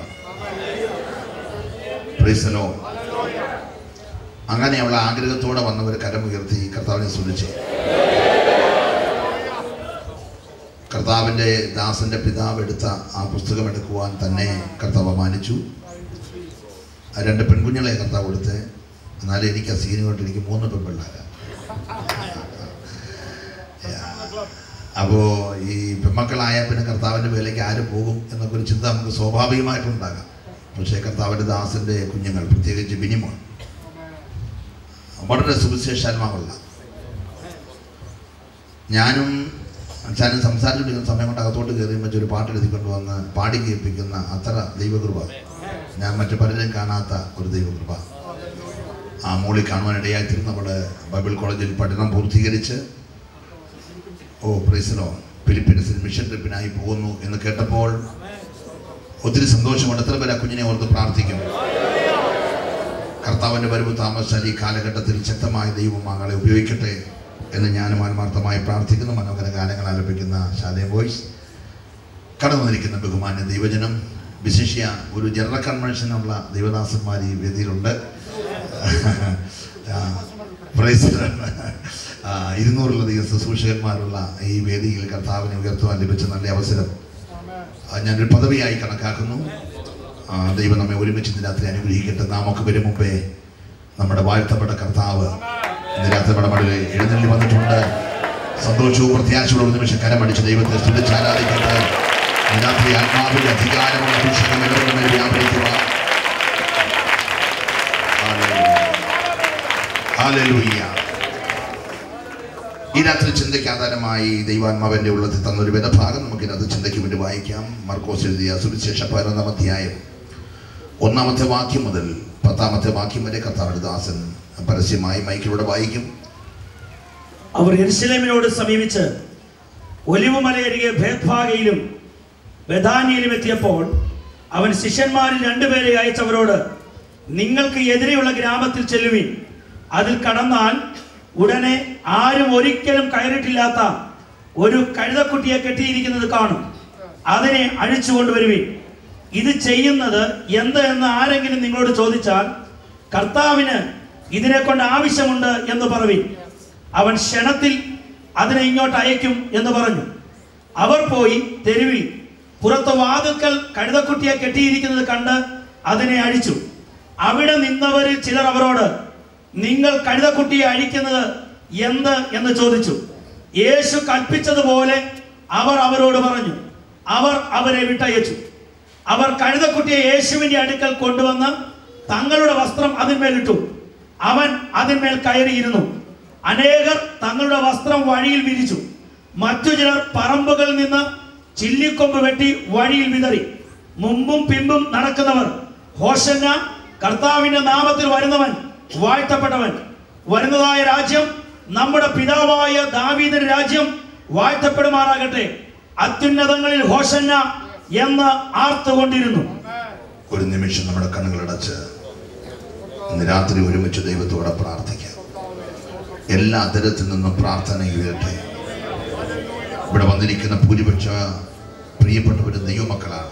Praise the Lord. അങ്ങനെയുള്ള ആഗ്രഹത്തോടെ വന്നവർ കരമുയർത്തി കർത്താവിനെ സ്തുതിച്ച് കർത്താവിൻ്റെ ദാസന്റെ പിതാവ് എടുത്ത ആ പുസ്തകം എടുക്കുവാൻ തന്നെ കർത്താവ് മാനിച്ചു ആ രണ്ട് പെൺകുഞ്ഞുങ്ങളെ കർത്താവ് കൊടുത്ത് എന്നാലും എനിക്ക് ആ സീന് കൊണ്ട് എനിക്ക് മൂന്ന് പെൺപിള്ളേരാ അപ്പോൾ ഈ പെൺമക്കളായ പിന്നെ കർത്താവിൻ്റെ വേലയ്ക്ക് ആര് പോകും എന്നൊക്കെ ഒരു ചിന്ത നമുക്ക് സ്വാഭാവികമായിട്ടുണ്ടാകാം പക്ഷേ കർത്താവിൻ്റെ ദാസന്റെ കുഞ്ഞുങ്ങൾ പ്രത്യേകിച്ച് ബിനിമോൾ വളരെ സുവിശേഷാത്മാവുള്ള ഞാനും അച്ഛനും സംസാരിച്ചുകൊണ്ടിരിക്കുന്ന സമയം കൊണ്ട് അകത്തോട്ട് കയറി വെച്ച് ഒരു പാട്ട് എഴുതിക്കൊണ്ട് വന്ന് പാടി കേൾപ്പിക്കുന്ന അത്ര ദൈവകൃപ ഞാൻ മറ്റു പലരും കാണാത്ത ഒരു ദൈവകൃപ ആ മോളിൽ കാണുവാനിടയായി നമ്മൾ ബൈബിൾ കോളേജിൽ പഠനം പൂർത്തീകരിച്ച് ഓ പ്രൈസലോ ഫിലിപ്പീൻസിൽ മിഷൻ ട്രിപ്പിനായി പോകുന്നു എന്ന് കേട്ടപ്പോൾ ഒത്തിരി സന്തോഷമുണ്ട് എത്ര പേര് ആ കുഞ്ഞിനെ ഓർത്ത് പ്രാർത്ഥിക്കും കർത്താവിൻ്റെ വരവ് താമസിച്ചാൽ ഈ കാലഘട്ടത്തിൽ ശക്തമായ ദൈവം മകളെ ഉപയോഗിക്കട്ടെ എന്ന് ഞാനും ആത്മാർത്ഥമായി പ്രാർത്ഥിക്കുന്നു മനോഹര ഗാനങ്ങൾ ആലപിക്കുന്ന ശാലയ ബോയ്സ് കടന്നു വന്നിരിക്കുന്ന ബഹുമാന്യ ദൈവജനം വിശിഷ്യ ഒരു ജനറൽ കൺവെൻഷനുള്ള ദൈവദാസന്മാർ ഈ വേദിയിലുണ്ട് ആ, praise the Lord. ആ, ഇരുന്നൂറിലധികം ശുശ്രൂഷകന്മാരുള്ള ഈ വേദിയിൽ കർത്താവിനെ ഉയർത്തുവാൻ ലഭിച്ച നല്ല അവസരം ആ, ഞാനൊരു പദവിയായി കണക്കാക്കുന്നു ആ, ദൈവം നമ്മെ ഒരുമിച്ച് ഇന്ന് രാത്രി അനുഗ്രഹിക്കട്ടെ നാമൊക്കെ വരും മുമ്പേ നമ്മുടെ വാഴ്ത്തപ്പെട്ട കർത്താവ് ഇന്ന് രാത്രി നമ്മുടെ മടിയിൽ എഴുന്നള്ളി വന്നിട്ടുണ്ട് സന്തോഷവും പ്രത്യാശയോടെ ഒരു നിമിഷം കരമടിച്ച് ദൈവത്തെ സ്തുതിച്ച് ആരാധിക്കട്ടെ ഇന്ന് രാത്രി ആത്മാവിന്റെ അധികാരമുള്ള അഭിഷേകം എല്ലാവരുടെ മേൽ വ്യാപരിക്കുക Hallelujah. ഈ രാത്രി ചിന്തയ്ക്ക് ആധാരമായി ദൈവാത്മാവിന്റെ ഉള്ളത്തിൽ തന്നൊരു വേദഭാഗം നമുക്ക് ഇതിനകത്ത് ചിന്തയ്ക്ക് വേണ്ടി വായിക്കാം മർക്കോസ് എഴുതിയ സുവിശേഷ പതിനൊന്നാം അധ്യായം ഒന്നാമത്തെ വാക്യം മുതൽ പത്താമത്തെ വാക്യം വരെ കർത്താവിന്റെ ദാസൻ പരസ്യമായി മൈക്കിലൂടെ വായിക്കും അവർ യെരുശലേമിനോട് സമീപിച്ച് ഒലിവുമലയരികെ ഭേദ്ഭാഗയിലും ബഥാനിയിലും എത്തിയപ്പോൾ അവൻ ശിഷ്യന്മാരിൽ രണ്ടുപേരെ അയച്ചവരോട് നിങ്ങൾക്ക് എതിരെയുള്ള ഗ്രാമത്തിൽ ചെല്ലുവിൻ അതിൽ കടന്നാൽ ഉടനെ ആരും ഒരിക്കലും കയറിയിട്ടില്ലാത്ത ഒരു കഴുതക്കുട്ടിയെ കെട്ടിയിരിക്കുന്നത് കാണും അതിനെ അഴിച്ചു കൊണ്ടുവരുവിൻ ഇത് ചെയ്യുന്നത് എന്ത് എന്ന് ആരെങ്കിലും നിങ്ങളോട് ചോദിച്ചാൽ കർത്താവിന് ഇതിനെ കൊണ്ട് ആവശ്യമുണ്ട് എന്ന് പറവിൻ അവൻ ക്ഷണത്തിൽ അതിനെ ഇങ്ങോട്ട് അയക്കും എന്ന് പറഞ്ഞു അവർ പോയി തെരുവിൽ പുറത്ത് വാതിൽക്കൽ കഴുതക്കുട്ടിയെ കെട്ടിയിരിക്കുന്നത് കണ്ട് അതിനെ അഴിച്ചു അവിടെ നിന്നവരിൽ ചിലർ അവരോട് നിങ്ങൾ കഴുതക്കുട്ടിയെ അഴിക്കുന്നത് എന്ത് എന്ന് ചോദിച്ചു യേശു കൽപ്പിച്ചതുപോലെ അവർ അവരോട് പറഞ്ഞു അവർ അവരെ വിട്ടയച്ചു അവർ കഴുതക്കുട്ടിയെ യേശുവിന്റെ അടുക്കൽ കൊണ്ടുവന്ന് തങ്ങളുടെ വസ്ത്രം അതിന്മേലിട്ടു അവൻ അതിന്മേൽ കയറിയിരുന്നു അനേകർ തങ്ങളുടെ വസ്ത്രം വഴിയിൽ വിരിച്ചു മറ്റു ചിലർ പറമ്പുകളിൽ നിന്ന് ചില്ലിക്കൊമ്പ് വെട്ടി വഴിയിൽ വിതറി മുമ്പും പിമ്പും നടക്കുന്നവർ ഹോഷന്ന കർത്താവിന്റെ നാമത്തിൽ വരുന്നവൻ വാഴ്ത്തപ്പെട്ടവൻ വരുന്നതായ രാജ്യം നമ്മുടെ പിതാവായ ദാവീദിന്റെ രാജ്യം വാഴ്ത്തപ്പെടുമാറാകട്ടെ അത്യുന്നതങ്ങളിൽ ഹോഷന്ന എന്ന് ആർത്തുകൊണ്ടിരുന്നു ഒരു നിമിഷം നമ്മുടെ കണ്ണുകളടച്ച് ഇന്ന് രാത്രി ഒരുമിച്ച് ദൈവത്തോടെ പ്രാർത്ഥിക്കാം എല്ലാ തരത്തിൽ നിന്നും പ്രാർത്ഥന ഉയരട്ടെ ഇവിടെ വന്നിരിക്കുന്ന ഭൂരിപക്ഷ പ്രിയപ്പെട്ടവരും ദൈവമക്കളാണ്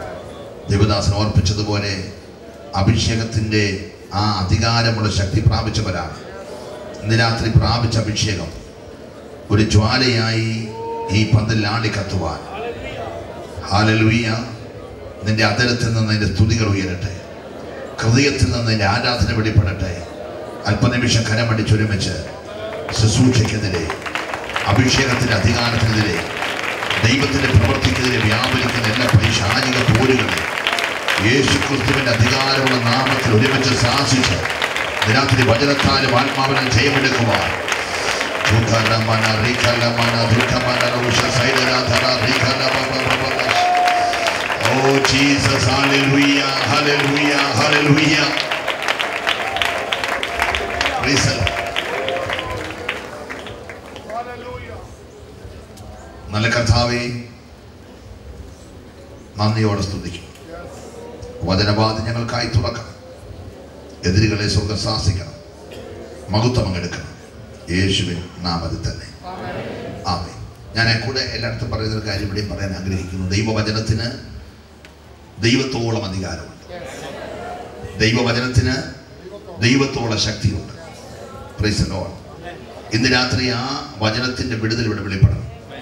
ദേവദാസൻ ഓർപ്പിച്ചതുപോലെ അഭിഷേകത്തിൻ്റെ ആ അധികാരമുള്ള ശക്തി പ്രാപിച്ചവരാണ് ഇന്ന് രാത്രി പ്രാപിച്ച അഭിഷേകം ഒരു ജ്വാലയായി ഈ പന്തൽ ആടി കത്തുവാൻ ഹാലലുയ്യ നിന്റെ അതരത്തിൽ നിന്ന് നിന്റെ സ്തുതികൾ ഉയരട്ടെ ഹൃദയത്തിൽ നിന്ന് നിന്റെ ആരാധന വെളിപ്പെടട്ടെ അല്പനിമിഷം കരമടിച്ചൊരുമിച്ച് ശുശ്രൂഷയ്ക്കെതിരെ അഭിഷേകത്തിന്റെ അധികാരത്തിനെതിരെ ദൈവത്തിന്റെ പ്രവർത്തിക്കെതിരെ വ്യാപരിക്കുന്ന എല്ലാ പൈശാചിക പോരുകളെ യേശു ക്രിസ്തുവിന്റെ അധികാരമുള്ള നാമത്തിൽ ഒരുമിച്ച് ശാസിച്ച് രാത്രി വചനത്താലും ആത്മാവിനെ ജയമെടുക്കുവാൻ ധുഃഖലമന, റിഖലമന, ധുഃഖമന, രോഷ, സൈലരാധന, റിഖലമന, Oh Jesus, hallelujah, hallelujah, hallelujah. Praise the Lord. നല്ല കർത്താവെ നന്ദിയോടെ സ്തുതിക്കും വചനവാദം ഞങ്ങൾക്കായി തുറക്കണം എതിരുകളെ സ്വർഗം ശാസിക്കണം മഹത്വം അങ്ങെടുക്കണം യേശുവിൻ നാമത്തിൽ തന്നെ ആമേ ഞാൻ കൂടെ എല്ലായിടത്തും പറയുന്ന ഒരു കാര്യം ഇവിടെയും പറയാൻ ആഗ്രഹിക്കുന്നു ദൈവവചനത്തിന് ദൈവത്തോളം അധികാരമുണ്ട് ദൈവവചനത്തിന് ദൈവത്തോളം ശക്തിയുണ്ട് Praise the Lord. ഇന്ന് രാത്രി ആ വചനത്തിന്റെ വിടുതൽ ഇവിടെ വെളിപ്പെടണം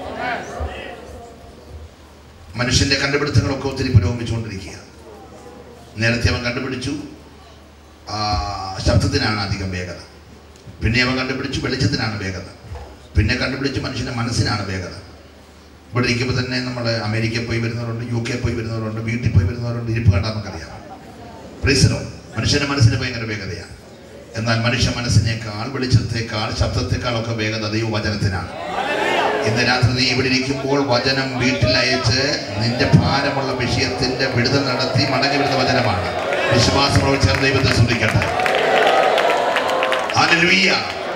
മനുഷ്യന്റെ കണ്ടുപിടുത്തങ്ങളൊക്കെ ഒത്തിരി പുരോഗമിച്ചുകൊണ്ടിരിക്കുക നേരത്തെ അവൻ കണ്ടുപിടിച്ചു ആ, ശബ്ദത്തിനാണ് അധികം വേഗത പിന്നെ അവൻ കണ്ടുപിടിച്ചു വെളിച്ചത്തിനാണ് വേഗത പിന്നെ കണ്ടുപിടിച്ചു മനുഷ്യന്റെ മനസ്സിനാണ് വേഗത ഇവിടെ ഇരിക്കുമ്പോൾ തന്നെ നമ്മൾ അമേരിക്കയിൽ പോയി വരുന്നവരുണ്ട് യു കെ പോയി വരുന്നവരുണ്ട് വീട്ടിൽ പോയി വരുന്നവരുണ്ട് ഇരിപ്പ് കണ്ടാൽ നമുക്കറിയാം പ്രീസലോ മനുഷ്യന്റെ മനസ്സിന് ഭയങ്കര വേഗതയാണ് എന്നാൽ മനുഷ്യ മനസ്സിനേക്കാൾ വെളിച്ചത്തേക്കാൾ ശബ്ദത്തെക്കാളൊക്കെ വേഗത ദൈവവചനത്തിനാണ് ഇന്ന് രാത്രി നീ ഇവിടെ ഇരിക്കുമ്പോൾ വചനം വീട്ടിൽ അയച്ച് നിന്റെ ഭാരമുള്ള വിഷയത്തിന്റെ വിടുതൽ നടത്തി മടങ്ങി വരുന്ന വചനമാണ് വിശ്വാസം പ്രവർത്തിച്ച ദൈവത്തെ ശ്രദ്ധിക്കട്ടെ ഹല്ലേലൂയ.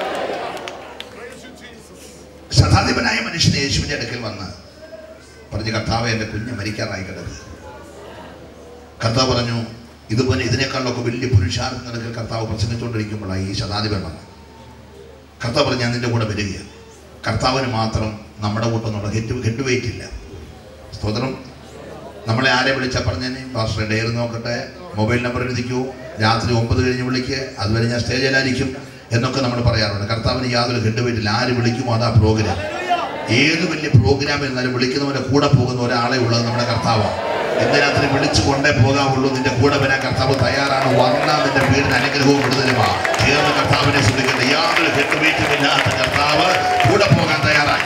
ശതാധിപനായ മനുഷ്യൻ യേശുവിന്റെ അടുക്കൽ വന്ന് പറഞ്ഞു കർത്താവ് എൻ്റെ കുഞ്ഞ് മരിക്കാറായി കിടക്കുക കർത്താവ് പറഞ്ഞു ഇതുപോലെ ഇതിനേക്കാളൊക്കെ വലിയ പുരുഷാർത്ഥം നടക്കൽ കർത്താവ് പ്രസംഗിച്ചുകൊണ്ടിരിക്കുമ്പോഴാണ് ഈ ശതാധിപൻ വന്നത് കർത്താവ് പറഞ്ഞു ഞാൻ നിന്റെ കൂടെ വരികയാണ് കർത്താവിന് മാത്രം നമ്മുടെ കൂട്ടൊന്നുള്ള ഹെറ്റ് ഹെഡ് വെയിറ്റ് ഇല്ല സ്തോത്രം നമ്മളെ ആരെ വിളിച്ചാൽ പറഞ്ഞേനെ പാസ്റ്റർ ഡെയർ നോക്കട്ടെ മൊബൈൽ നമ്പർ എഴുതിക്കൂ രാത്രി ഒമ്പത് കഴിഞ്ഞ് വിളിക്ക് അതുവരെ ഞാൻ സ്റ്റേജിലായിരിക്കും എന്നൊക്കെ നമ്മൾ പറയാറുണ്ട് കർത്താവിന് യാതൊരു ഹെഡ് വെയിറ്റ് ഇല്ല ആര് വിളിക്കുമോ അതാ പ്രോഗ്രാം ഏത് വലിയ പ്രോഗ്രാം എന്നാലും വിളിക്കുന്നവന്റെ കൂടെ പോകുന്ന ഒരാളെ ഉള്ളത് നമ്മുടെ കർത്താവാണ് ഇന്ന് രാത്രി വിളിച്ചു കൊണ്ടേ പോകാവുള്ളൂ നിന്റെ കൂടെ വരാൻ കർത്താവ് തയ്യാറാണ് വന്നാൽ നിന്റെ വീടിന് അനുഗ്രഹവും വിടുതലുമാ ചേർന്ന് കർത്താവിനെ ശ്രദ്ധിക്കേണ്ട യാതൊരു ഹെഡ്വെയിറ്റുമില്ലാത്ത കർത്താവ് കൂടെ പോകാൻ തയ്യാറായി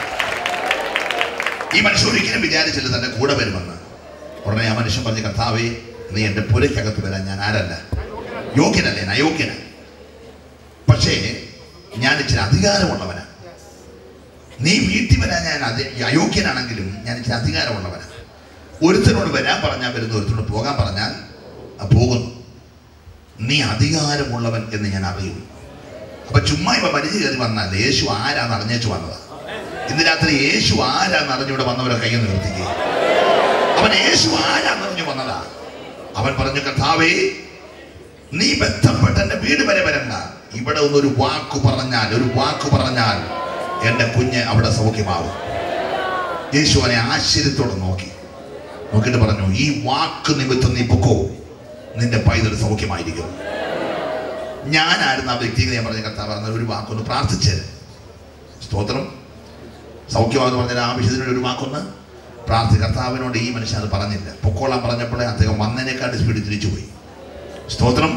ഈ മനുഷ്യൻ ഒരിക്കലും വിചാരിച്ചില്ല തന്റെ കൂടെ വരുമെന്ന് ഉടനെ ആ മനുഷ്യൻ പറഞ്ഞു കർത്താവേ നീ എൻ്റെ പുരയ്ക്കകത്ത് വരാൻ ഞാൻ ആരല്ല യോഗ്യനല്ല ഞാൻ അയോഗ്യനാണ് പക്ഷേ ഞാൻ ഇച്ചിരി അധികാരമുള്ളവനാണ് നീ വീട്ടിൽ വരാൻ ഞാൻ അതി- അയോഗ്യനാണെങ്കിലും ഞാൻ ഇച്ചിരി അധികാരമുള്ളവനാണ് ഒരുത്തനോട് വരാൻ പറഞ്ഞാൽ വരുന്നു ഒരുത്തനോട് പോകാൻ പറഞ്ഞാൽ ആ പോകുന്നു നീ അധികാരമുള്ളവൻ എന്ന് ഞാൻ അറിയുന്നു അപ്പൊ ചുമ്മാ ഇവ വലിഞ്ഞു കയറി വന്നാൽ യേശു ആരാന്ന് അറിഞ്ഞേച്ചു വന്നതാ ഇന്ന് രാത്രി യേശു ആരാന്ന് അറിഞ്ഞൂടെ വന്നവരെ കൈ നിർത്തിക്കുക അവൻ യേശു ആരാന്നറിഞ്ഞു വന്നതാ അവൻ പറഞ്ഞു കർത്താവേ നീ ബന്ധപ്പെട്ട് എന്റെ വീട് വരെ വരണ്ട ഇവിടെ ഒന്നൊരു വാക്കു പറഞ്ഞാൽ ഒരു വാക്കു പറഞ്ഞാൽ എന്റെ കുഞ്ഞ് അവിടെ സൗഖ്യമാവും യേശു അവനെ ആശ്ചര്യത്തോടെ നോക്കി നോക്കിയിട്ട് പറഞ്ഞു ഈ വാക്ക് നിമിത്തം നീ പൊക്കോ നിന്റെ പൈതൽ സൗഖ്യമായിരിക്കും ഞാനായിരുന്നു ആ വ്യക്തിയെ ഞാൻ പറഞ്ഞ കർത്താവ് പറഞ്ഞ ഒരു വാക്കൊന്ന് പ്രാർത്ഥിച്ചത് സ്തോത്രം സൗഖ്യമാണെന്ന് പറഞ്ഞാൽ ആവശ്യത്തിന് ഒരു വാക്കൊന്ന് പ്രാർത്ഥി കർത്താവിനോട് ഈ മനുഷ്യൻ അത് പറഞ്ഞില്ല പൊക്കോളാൻ പറഞ്ഞപ്പോഴേ അദ്ദേഹം വന്നതിനേക്കാട്ട് സ്പീഡിൽ തിരിച്ചുപോയി സ്തോത്രം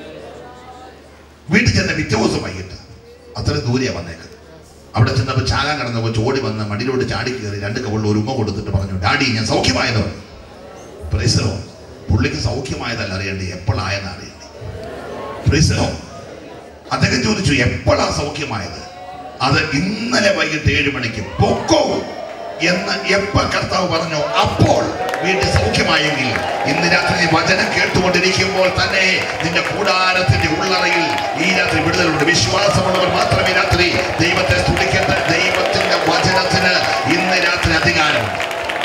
വീട്ടിൽ ചെന്ന പിറ്റേ ദിവസം വൈകിട്ട് അത്രയും ദൂരെയാണ് വന്നേക്കുന്നത് അവിടെ ചെന്നപ്പോൾ ചാകാൻ കിടന്നപ്പോൾ ചോടി വന്ന് മടിയിലോട്ട് ചാടി കയറി രണ്ട് കവളിൽ ഒരു ഉമ്മ കൊടുത്തിട്ട് പറഞ്ഞു ഡാഡി ഞാൻ സൗഖ്യമായതോ പ്രൈസലോ പുള്ളിക്ക് സൗഖ്യമായതല്ല അറിയണ്ടേ എപ്പോഴായെന്ന് അറിയണ്ടേ പ്രൈസലോ അദ്ദേഹം ചോദിച്ചു എപ്പോഴാ സൗഖ്യമായത് അത് ഇന്നലെ വൈകിട്ട് ഏഴ് മണിക്ക് പൊക്കോ എന്ന് എപ്പ കർത്താവ് പറഞ്ഞു അപ്പോൾ വീട്ടിൽ സൗഖ്യമായെങ്കിൽ ഇന്ന് രാത്രി നീ വചനം കേട്ടുകൊണ്ടിരിക്കുമ്പോൾ തന്നെ നിന്റെ കൂടാരത്തിന്റെ ഉള്ളറയിൽ ഈ രാത്രി വിടുതലുണ്ട് വിശ്വാസമുള്ളവർ മാത്രമേ ഈ രാത്രി ദൈവത്തെ സ്തുതിക്കട്ടെ ദൈവത്തിന്റെ വചനത്തിന് ഇന്ന് രാത്രി അധികാരമുണ്ട്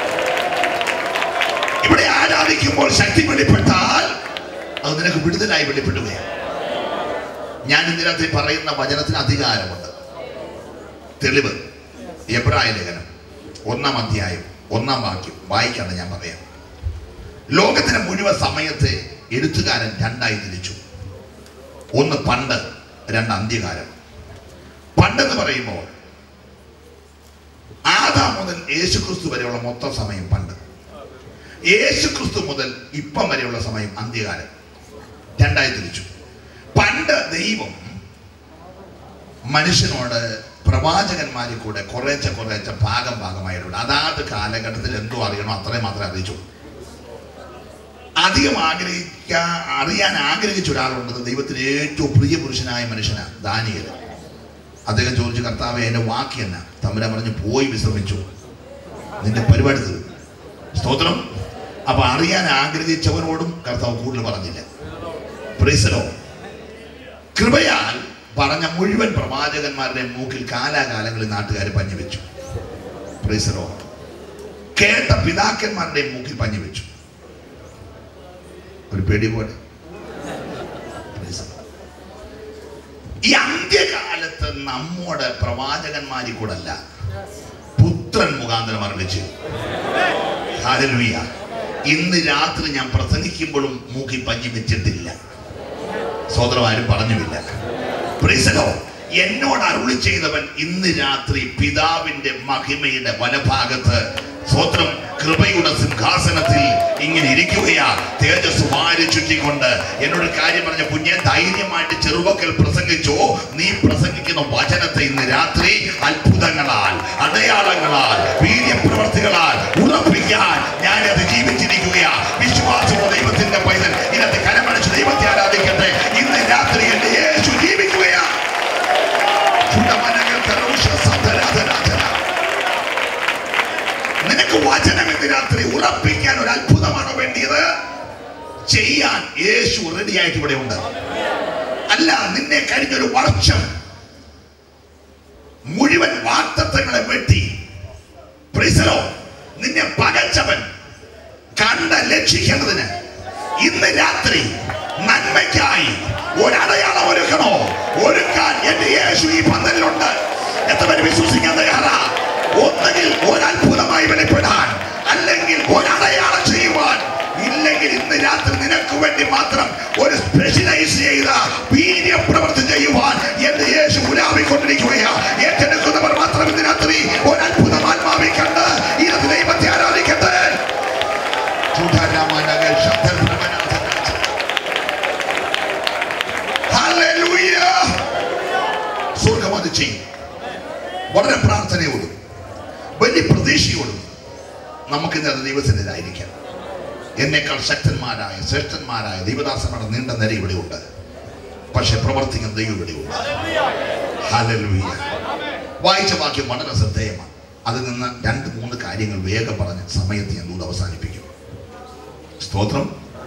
ഇവിടെ ആരാധിക്കുമ്പോൾ ശക്തി വെളിപ്പെട്ടാൽ അത് നിനക്ക് വിടുതലായി വെളിപ്പെടുകയാണ് ഞാൻ ഇന്ന് രാത്രി പറയുന്ന വചനത്തിന് അധികാരമുണ്ട് തെളിവ് എബ്രായ ലേഖനം ഒന്നാം അധ്യായം ഒന്നാം വാക്യം വായിക്കാണ് ഞാൻ പറയാം ലോകത്തിന് മുഴുവൻ സമയത്തെ എഴുത്തുകാരൻ രണ്ടായി തിരിച്ചു ഒന്ന് പണ്ട് രണ്ട് അന്ത്യകാലം പണ്ടെന്ന് പറയുമ്പോൾ ആദാം മുതൽ യേശുക്രിസ്തു വരെയുള്ള മൊത്തം സമയം പണ്ട് യേശുക്രിസ്തു മുതൽ ഇപ്പം വരെയുള്ള സമയം അന്ത്യകാലം രണ്ടായി തിരിച്ചു പണ്ട് ദൈവം മനുഷ്യനോട് പ്രവാചകന്മാരിൽ കൂടെ കുറേശ്ശെ കുറേശ്ശെ ഭാഗം ഭാഗമായിട്ടുണ്ട് അതാത് കാലഘട്ടത്തിൽ എന്തോ അറിയണോ അത്രയും മാത്രമേ അറിയിച്ചു അധികം ആഗ്രഹിക്കാൻ അറിയാൻ ആഗ്രഹിച്ച ഒരാളുണ്ടെന്ന് ദൈവത്തിന് ഏറ്റവും പ്രിയ പുരുഷനായ മനുഷ്യനാണ് ദാനിയൽ അദ്ദേഹം ചോദിച്ചു കർത്താവെ എന്റെ വാക്ക് എന്നാ തമ്പുരാൻ പറഞ്ഞു പോയി വിശ്രമിച്ചു നിന്റെ പരിപാടി തീർന്നു സ്തോത്രം അപ്പൊ അറിയാൻ ആഗ്രഹിച്ചവനോടും കർത്താവ് കൂടുതൽ പറഞ്ഞില്ല പ്രീസലോ കൃപയാൽ പറഞ്ഞ മുഴുവൻ പ്രവാചകന്മാരുടെ മൂക്കിൽ കാലാകാലങ്ങളിൽ നാട്ടുകാർ പഞ്ഞുവെച്ചു പ്രീസലോ കേട്ട പിതാക്കന്മാരുടെ മൂക്കിൽ പഞ്ഞു വെച്ചു ഒരു പേടി പോലെ Praise the Lord. ഈ അന്ത്യകാലത്ത് നമ്മുടെ പ്രവാചകന്മാരിൽ കൂടല്ല പുത്രൻ മുഖാന്തരം അറിയിച്ചു ഹാലലുയ്യ ഇന്ന് രാത്രി ഞാൻ പ്രസംഗിക്കുമ്പോഴും മൂക്കി പഞ്ഞി വെച്ചിട്ടില്ല സോദരം ആരും പറഞ്ഞുമില്ല പ്രിസലോ എന്നോട് അരുളി ചെയ്തവൻ ഇന്ന് രാത്രി പിതാവിന്റെ മഹിമയുടെ വലഭാഗത്ത് സ്വത്രം കൃപയുടെ സിംഹാസനത്തിൽ ഇങ്ങനെ ഇരിക്കുകയാ തേജസ് വാരി ചുറ്റിക്കൊണ്ട് എന്നോട് കാര്യം പറഞ്ഞ കുഞ്ഞെ ധൈര്യമായിട്ട് ചെറുവക്കൽ പ്രസംഗിച്ചോ നീ പ്രസംഗിക്കുന്ന വചനത്തെ ഇന്ന് രാത്രി അത്ഭുതങ്ങളാൽ അടയാളങ്ങളാൽ വീര്യപ്രവർത്തികളാൽ ഉറപ്പിക്കാൻ ഞാൻ അത് ജീവിച്ചിരിക്കുകയാ വിശ്വാസമുള്ള ദൈവത്തിന്റെ പൈതൽ ഇന്നത്തെ കരമണിച്ച് ദൈവത്തെ ആരാധിക്കട്ടെ ഇന്ന് രാത്രി എന്റെ യേശു ജീവിക്കുകയാ ചുണ്ടമനങ്ങൾ കരോഷ സധരാധരാധര. നിനക്ക് വചനം ഇന്ന് രാത്രി ഉറപ്പിക്കാൻ ഒരു അത്ഭുതമാണോ വേണ്ടിയത് ചെയ്യാൻ യേശു റെഡിയായിട്ട് ഇവിടെ ഉണ്ട് അല്ല നിന്നെ കഴിഞ്ഞൊരു വർഷം മുഴുവൻ വാക്തത്വങ്ങളെ വെട്ടി പ്രിസലോ നിന്നെ പകച്ചവൻ കണ്ട ലക്ഷിക്കേണ്ടതിന് ഇന്ന് രാത്രി നന്മയ്ക്കായി ഒരടയാളം ഒരുക്കണോ ഒരുക്കാൻ എന്റെ യേശു ഈ പന്തലിലുണ്ട് എത്ര പേര് വിശ്വസിക്കാൻ തയ്യാറാ ഒന്നുകിൽ ഒരത്ഭുതമായി വെളിപ്പെടാൻ അല്ലെങ്കിൽ ഒരടയാളം ചെയ്യുവാൻ ഇല്ലെങ്കിൽ ഇന്ന് രാത്രി നിനക്ക് വേണ്ടി മാത്രം ഒരു സ്പെഷ്യലൈസ് ചെയ്ത വീര്യപ്രവർത്തി ചെയ്യുവാൻ എന്റെ യേശു ഉലാവിക്കൊണ്ടിരിക്കുകയാ ഏറ്റെടുക്കുന്നവർ മാത്രം ഇന്ന് രാത്രി ഒരത്ഭുതം ആത്മാവിൽ കണ്ട് ഇന്നത്തെ ദൈവത്തെ ആരാധിക്കട്ടെ ചുടാരാമനകൾ ശബ്ദപ്രമനാഥനാഥ. Hallelujah. സ്വർഗം അത് ചെയ്യും വളരെ പ്രാർത്ഥനയോടും വലിയ പ്രതീക്ഷയോടും നമുക്ക് ഇന്നത്തെ ദൈവത്തിൻ്റെതായിരിക്കാം എന്നേക്കാൾ ശക്തന്മാരായ ശ്രേഷ്ഠന്മാരായ ദൈവദാസന്മാരുടെ നീണ്ട നിര ഇവിടെയുണ്ട് പക്ഷെ പ്രവർത്തിക്കുന്ന ദൈവം ഇവിടെയുണ്ട് ഹല്ലേലൂയ വായിച്ച വാക്യം വളരെ ശ്രദ്ധേയമാണ് അതിൽ നിന്ന് രണ്ട് മൂന്ന് കാര്യങ്ങൾ വേഗം പറഞ്ഞ് സമയത്ത് ഞാൻ ദൂത് അവസാനിപ്പിക്കും സ്തോത്രം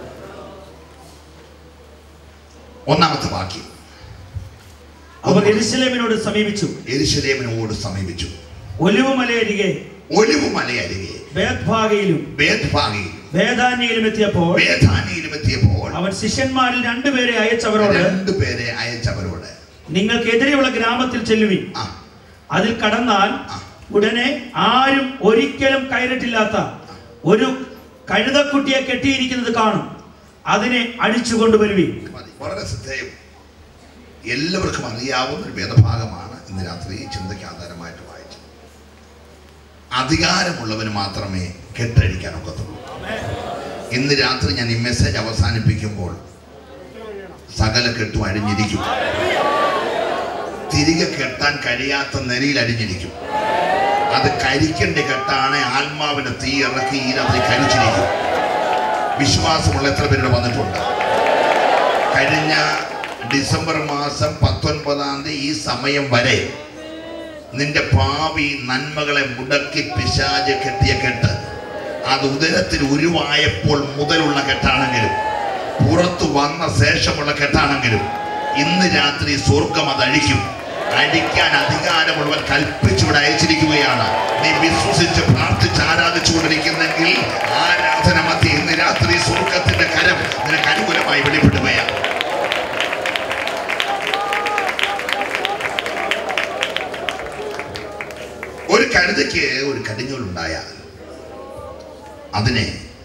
ഒന്നാമത്തെ വാക്യം അവർ എരുസലേമിനോട് സമീപിച്ചു എരിശലേമിനോട് സമീപിച്ചു ഒലിവുമലയരികെ ഒലിവ് മലയരികെ ബേത്ഭാഗയിലും വേദ്ഭാഗിയിൽ വേദാന്യയിലും എത്തിയപ്പോൾ വേദാനിയിലും എത്തിയപ്പോൾ അവൻ ശിഷ്യന്മാരിൽ രണ്ടുപേരെ അയച്ചവരോട് രണ്ടുപേരെ അയച്ചവരോട് നിങ്ങൾക്കെതിരെയുള്ള ഗ്രാമത്തിൽ ചെല്ലുവിൻ ആ അതിൽ കടന്നാൽ ആ. ഉടനെ ആരും ഒരിക്കലും കയറിട്ടില്ലാത്ത ഒരു കഴുതക്കുട്ടിയെ കെട്ടിയിരിക്കുന്നത് കാണും അതിനെ അടിച്ചു കൊണ്ടുവരുവിൻ മതി. വളരെ ശ്രദ്ധേയം എല്ലാവർക്കും അറിയാവുന്ന ഒരു വേദഭാഗമാണ് ഇന്ന് രാത്രി ഈ ചിന്തയ്ക്ക് ആധാരമായിട്ട് വായിച്ചത് അധികാരമുള്ളവന് മാത്രമേ കെട്ടഴിക്കാൻ ഒക്കത്തുള്ളൂ ഇന്ന് രാത്രി ഞാൻ ഈ മെസ്സേജ് അവസാനിപ്പിക്കുമ്പോൾ സകല കെട്ടും അഴിഞ്ഞിരിക്കും തിരികെ കെട്ടാൻ കഴിയാത്ത നിലയിൽ അഴിഞ്ഞിരിക്കും അത് കരിക്കേണ്ട കെട്ടാണ് ആത്മാവിന്റെ തീ ഇറക്കി ഈ രാത്രി കരിച്ചിരിക്കും വിശ്വാസമുള്ള എത്ര പേരുടെ വന്നിട്ടുണ്ട് കഴിഞ്ഞ ഡിസംബർ മാസം പത്തൊൻപതാം തീയതി ഈ സമയം വരെ നിന്റെ ഭാവി നന്മകളെ മുടക്കി പിശാജ് കെട്ടിയ കെട്ട് അത് ഉദരത്തിൽ ഉരുവായപ്പോൾ മുതലുള്ള കെട്ടാണെങ്കിലും പുറത്തു വന്ന ശേഷമുള്ള കെട്ടാണെങ്കിലും ഇന്ന് രാത്രി സ്വർഗം അത് അഴിക്കും അഴിക്കാൻ അധികാരമുള്ളവൻ കൽപ്പിച്ചിവിടെ അയച്ചിരിക്കുകയാണ് നീ വിശ്വസിച്ച് പ്രാർത്ഥിച്ച് ആരാധിച്ചു കൊണ്ടിരിക്കുന്നെങ്കിൽ ആരാധന മധ്യ ഇന്ന് രാത്രി സ്വർഗത്തിന്റെ കരം നിനക്ക് അനുകൂലമായി വെളിപ്പെടുകയാണ് ഒരു കഴുതയ്ക്ക് ഒരു കടിഞ്ഞൂലുണ്ടായാൽ അതിനെ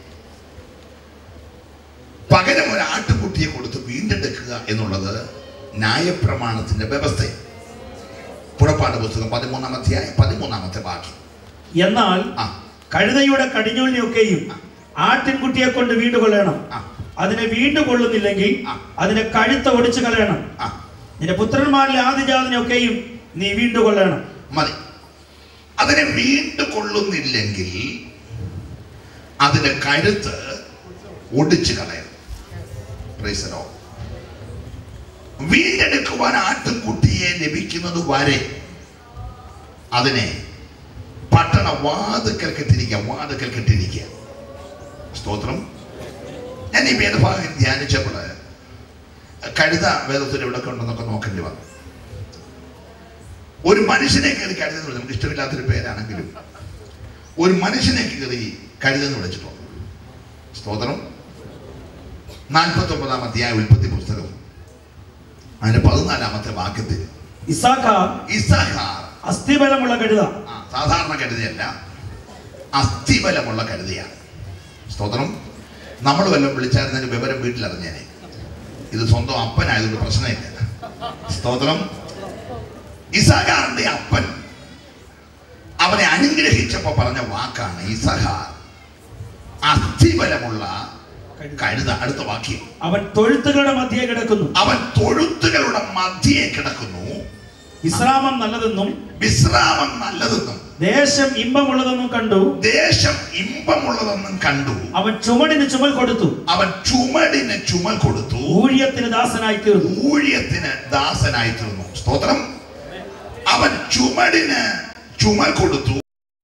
പകരം ഒരു ആട്ടുകുട്ടിയെ കൊടുത്ത് വീണ്ടെടുക്കുക എന്നുള്ളത് ന്യായപ്രമാണത്തിന്റെ വ്യവസ്ഥ പുറപ്പാട് പുസ്തകം പതിമൂന്നാം അധ്യായം പതിമൂന്നാമത്തെ വാക്യം എന്നാൽ ആ കഴുതയുടെ കടിഞ്ഞൂലിനെയൊക്കെയും ആട്ടിൻകുട്ടിയെ കൊണ്ട് വീണ്ടുകൊള്ളണം ആ. അതിനെ വീണ്ടുകൊള്ളുന്നില്ലെങ്കിൽ ആ. അതിനെ കഴുത്ത ഒടിച്ചു കളയണം ആ നിന്റെ പുത്രന്മാരിലെ ആദിജാതിനെയൊക്കെയും നീ വീണ്ടുകൊള്ളണം മതി അതിനെ വീണ്ടും കൊള്ളുന്നില്ലെങ്കിൽ അതിന്റെ കഴുത്ത് ഒടിച്ചു കളയണം Praise the Lord. വീണ്ടെടുക്കുവാൻ ആട്ടുംകുട്ടിയെ ലഭിക്കുന്നത് വരെ അതിനെ പട്ടണ വാതുക്കൽ കെട്ടിരിക്കുക വാതുക്കൽ കെട്ടിരിക്കുക സ്തോത്രം ഞാൻ ഈ വേദഭാഗം ധ്യാനിച്ചപ്പോൾ കഴുത വേദത്തിൽ എവിടെ ഉണ്ടെന്നൊക്കെ നോക്കേണ്ടി വന്നു ഒരു മനുഷ്യനെ കയറി കരുതുന്നത് നമുക്ക് ഇഷ്ടമില്ലാത്തൊരു പേരാണെങ്കിലും ഒരു മനുഷ്യനെ കയറി കഴുതെന്ന് വിളിച്ചിട്ടുണ്ട് സ്തോത്രം നാൽപ്പത്തി ഒമ്പതാം അധ്യായ ഉൽപ്പത്തി പുസ്തകം അതിന്റെ പതിനാലാമത്തെ വാക്യത്തിൽ ഇസാഖാർ ഇസഹാർ അസ്ഥിബലമുള്ള കഴുത ആ, സാധാരണ കരുതയല്ല അസ്ഥിബലമുള്ള കരുതയാണ് സ്തോത്രം നമ്മൾ വല്ലതും വിളിച്ചായിരുന്നതിന് വിവരം വീട്ടിലറിഞ്ഞേനെ ഇത് സ്വന്തം അപ്പനായതുകൊണ്ട് പ്രശ്നമില്ല സ്തോത്രം ഇസഹാറിന്റെ അപ്പൻ അവനെ അനുഗ്രഹിച്ചപ്പോ പറഞ്ഞ വാക്കാണ് ഇസഹാർ അസ്ഥിബലമുള്ള കഴുത അടുത്ത വാക്യം അവൻ തൊഴുത്തുകളുടെ മധ്യേ കിടക്കുന്നു അവൻ തൊഴുത്തുകളുടെ മധ്യേ കിടക്കുന്നു വിശ്രാമം നല്ലതെന്നും വിശ്രാമം നല്ലതെന്നും ദേശം ഇമ്പമുള്ളതെന്നും കണ്ടു ദേശം ഇമ്പമുള്ളതെന്നും കണ്ടു അവൻ ചുമടിന് ചുമൽ കൊടുത്തു അവൻ ചുമടിന് ചുമൽ കൊടുത്തു ഊഴിയത്തിന് ദാസനായി തീർന്നു ഊഴിയത്തിന് ദാസനായി തീർന്നു സ്തോത്രം അവൻ ചുമടിന് ചുമൽ കൊടുത്തു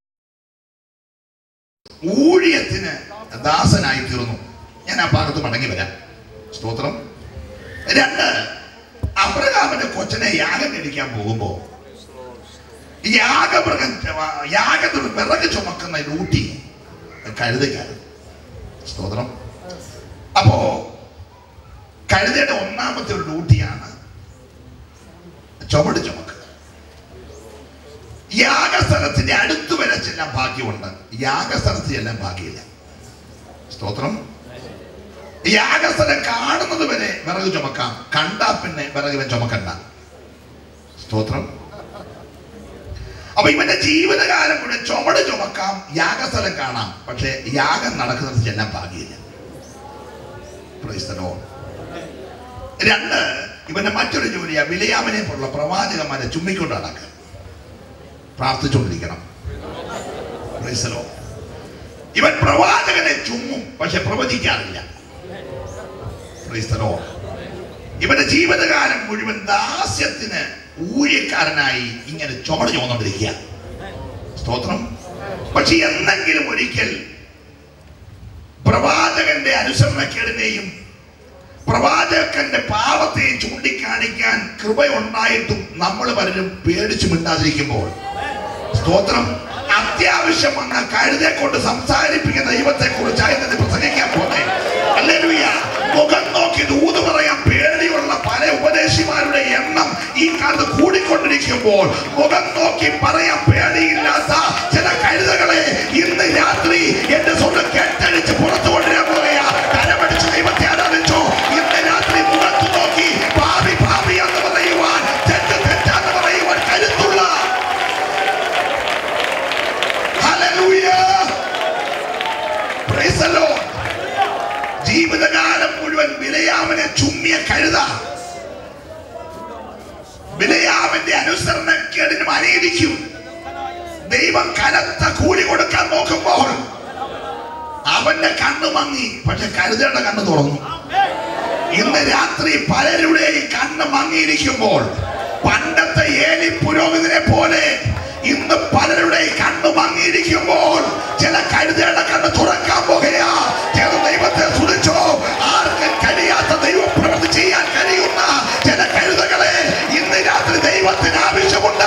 ഊഴിയത്തിന് ദാസനായി തീർന്നു ഞാൻ ആ ഭാഗത്ത് മടങ്ങി വരാം സ്തോത്രം രണ്ട് അബ്രഹാമിന്റെ കൊച്ചനെ യാഗം കഴിക്കാൻ പോകുമ്പോ യാഗമൃഗം യാഗത്തിന് വിറക് ചുമക്കുന്ന ഡ്യൂട്ടി കഴുതയ്ക്കാണ് സ്തോത്രം അപ്പോ കഴുതയുടെ ഒന്നാമത്തെ ഒരു ഡ്യൂട്ടിയാണ് ചുമട് ചുമക്കുക യാഗസ്ഥലത്തിന്റെ അടുത്ത് വരെ ചെല്ലാൻ ഭാഗ്യമുണ്ട് യാഗസ്ഥലത്ത് ചെല്ലാൻ ഭാഗ്യമില്ല സ്തോത്രം യാഗസ്ഥലം കാണുന്നത് വരെ വിറക് ചുമക്കാം കണ്ടാ പിന്നെ വിറകിനെ ചുമക്കണ്ട സ്തോത്രം അപ്പൊ ഇവന്റെ ജീവിതകാലം കൂടെ ചുമട് ചുമക്കാം യാഗസ്ഥലം കാണാം പക്ഷെ യാഗം നടക്കുന്നത് ചെല്ലാൻ ഭാഗ്യമില്ല Praise the Lord. രണ്ട് ഇവന്റെ മറ്റൊരു ജോലിയാ വിലയാമനെ പോലുള്ള പ്രവാചകന്മാരെ ചുമ്മിക്കൊണ്ട് നടക്കുക പ്രാർത്ഥിച്ചുകൊണ്ടിരിക്കണം Praise the Lord. ഇവൻ പ്രവാചകനെ ചുമ്മും പക്ഷെ പ്രവചിക്കാറില്ല Praise the Lord. ഇവന്റെ ജീവിതകാലം മുഴുവൻ ദാസ്യത്തിന് ഊഴിയക്കാരനായി ഇങ്ങനെ ചുമട് ചുമന്നുകൊണ്ടിരിക്കുക സ്തോത്രം പക്ഷെ എന്തെങ്കിലും ഒരിക്കൽ പ്രവാചകന്റെ അനുസരണക്കേടിനെയും പ്രവാചകന്റെ പാപത്തെയും ചൂണ്ടിക്കാണിക്കാൻ കൃപയുണ്ടായിട്ടും നമ്മൾ പലരും പേടിച്ചു മിണ്ടാതിരിക്കുമ്പോൾ സ്തോത്രം അത്യാവശ്യം വന്ന കഴുതെ കൊണ്ട് സംസാരിപ്പിക്കുന്ന ദൈവത്തെ കുറിച്ചായി തന്നെ പ്രസംഗിക്കാൻ പോന്നെ ഹല്ലേലൂയ. മുഖം നോക്കി ദൂത് പറയാൻ പേടിയുള്ള പല ഉപദേശിമാരുടെ എണ്ണം ഈ കാലത്ത് കൂടിക്കൊണ്ടിരിക്കുമ്പോൾ മുഖം നോക്കി പറയാൻ പേടിയില്ലാത്ത ചില കഴുതകളെ ഇന്ന് രാത്രി എന്റെ സ്വന്തം കെട്ടടിച്ച് പുറത്തു കൊണ്ടുവരാൻ പോകുകയാ കരമടിച്ച് ദൈവത്തെ ആരാധിച്ചോ ഇന്ന് രാത്രി മുഖത്ത് നോക്കി ഭാവി ഭാവി എന്ന് പറയുവാൻ തെറ്റ് തെറ്റാന്ന് പറയുവാൻ കരുത്തുള്ള Hallelujah. Praise the Lord. ജീവിതകാലം മുഴുവൻ വിലയാമനെ ചുമ്മിയ കഴുത വിലയാമന്റെ അനുസരണക്കേടിനും അനീതിക്കും ദൈവം കനത്ത കൂലി കൊടുക്കാൻ നോക്കുമ്പോൾ അവന്റെ കണ്ണ് മങ്ങി പക്ഷെ കഴുതയുടെ കണ്ണ് തുറന്നു ഇന്ന് രാത്രി പലരുടെയും കണ്ണ് മങ്ങിയിരിക്കുമ്പോൾ പണ്ടത്തെ ഏലി പുരോഹിതനെ പോലെ ഇന്ന് പലരുടെ കണ്ണ് മങ്ങിയിരിക്കുമ്പോൾ ചില കഴുതയുടെ കണ്ണ് തുറക്കാൻ പോകുകയാ ചില ദൈവത്തെ സുരിച്ചോ ആർക്കും കഴിയാത്ത ദൈവം പ്രവൃത്തി ചെയ്യാൻ കഴിയുന്ന ചില കഴുതകളെ ഇന്ന് രാത്രി ദൈവത്തിന് ആവശ്യമുണ്ട്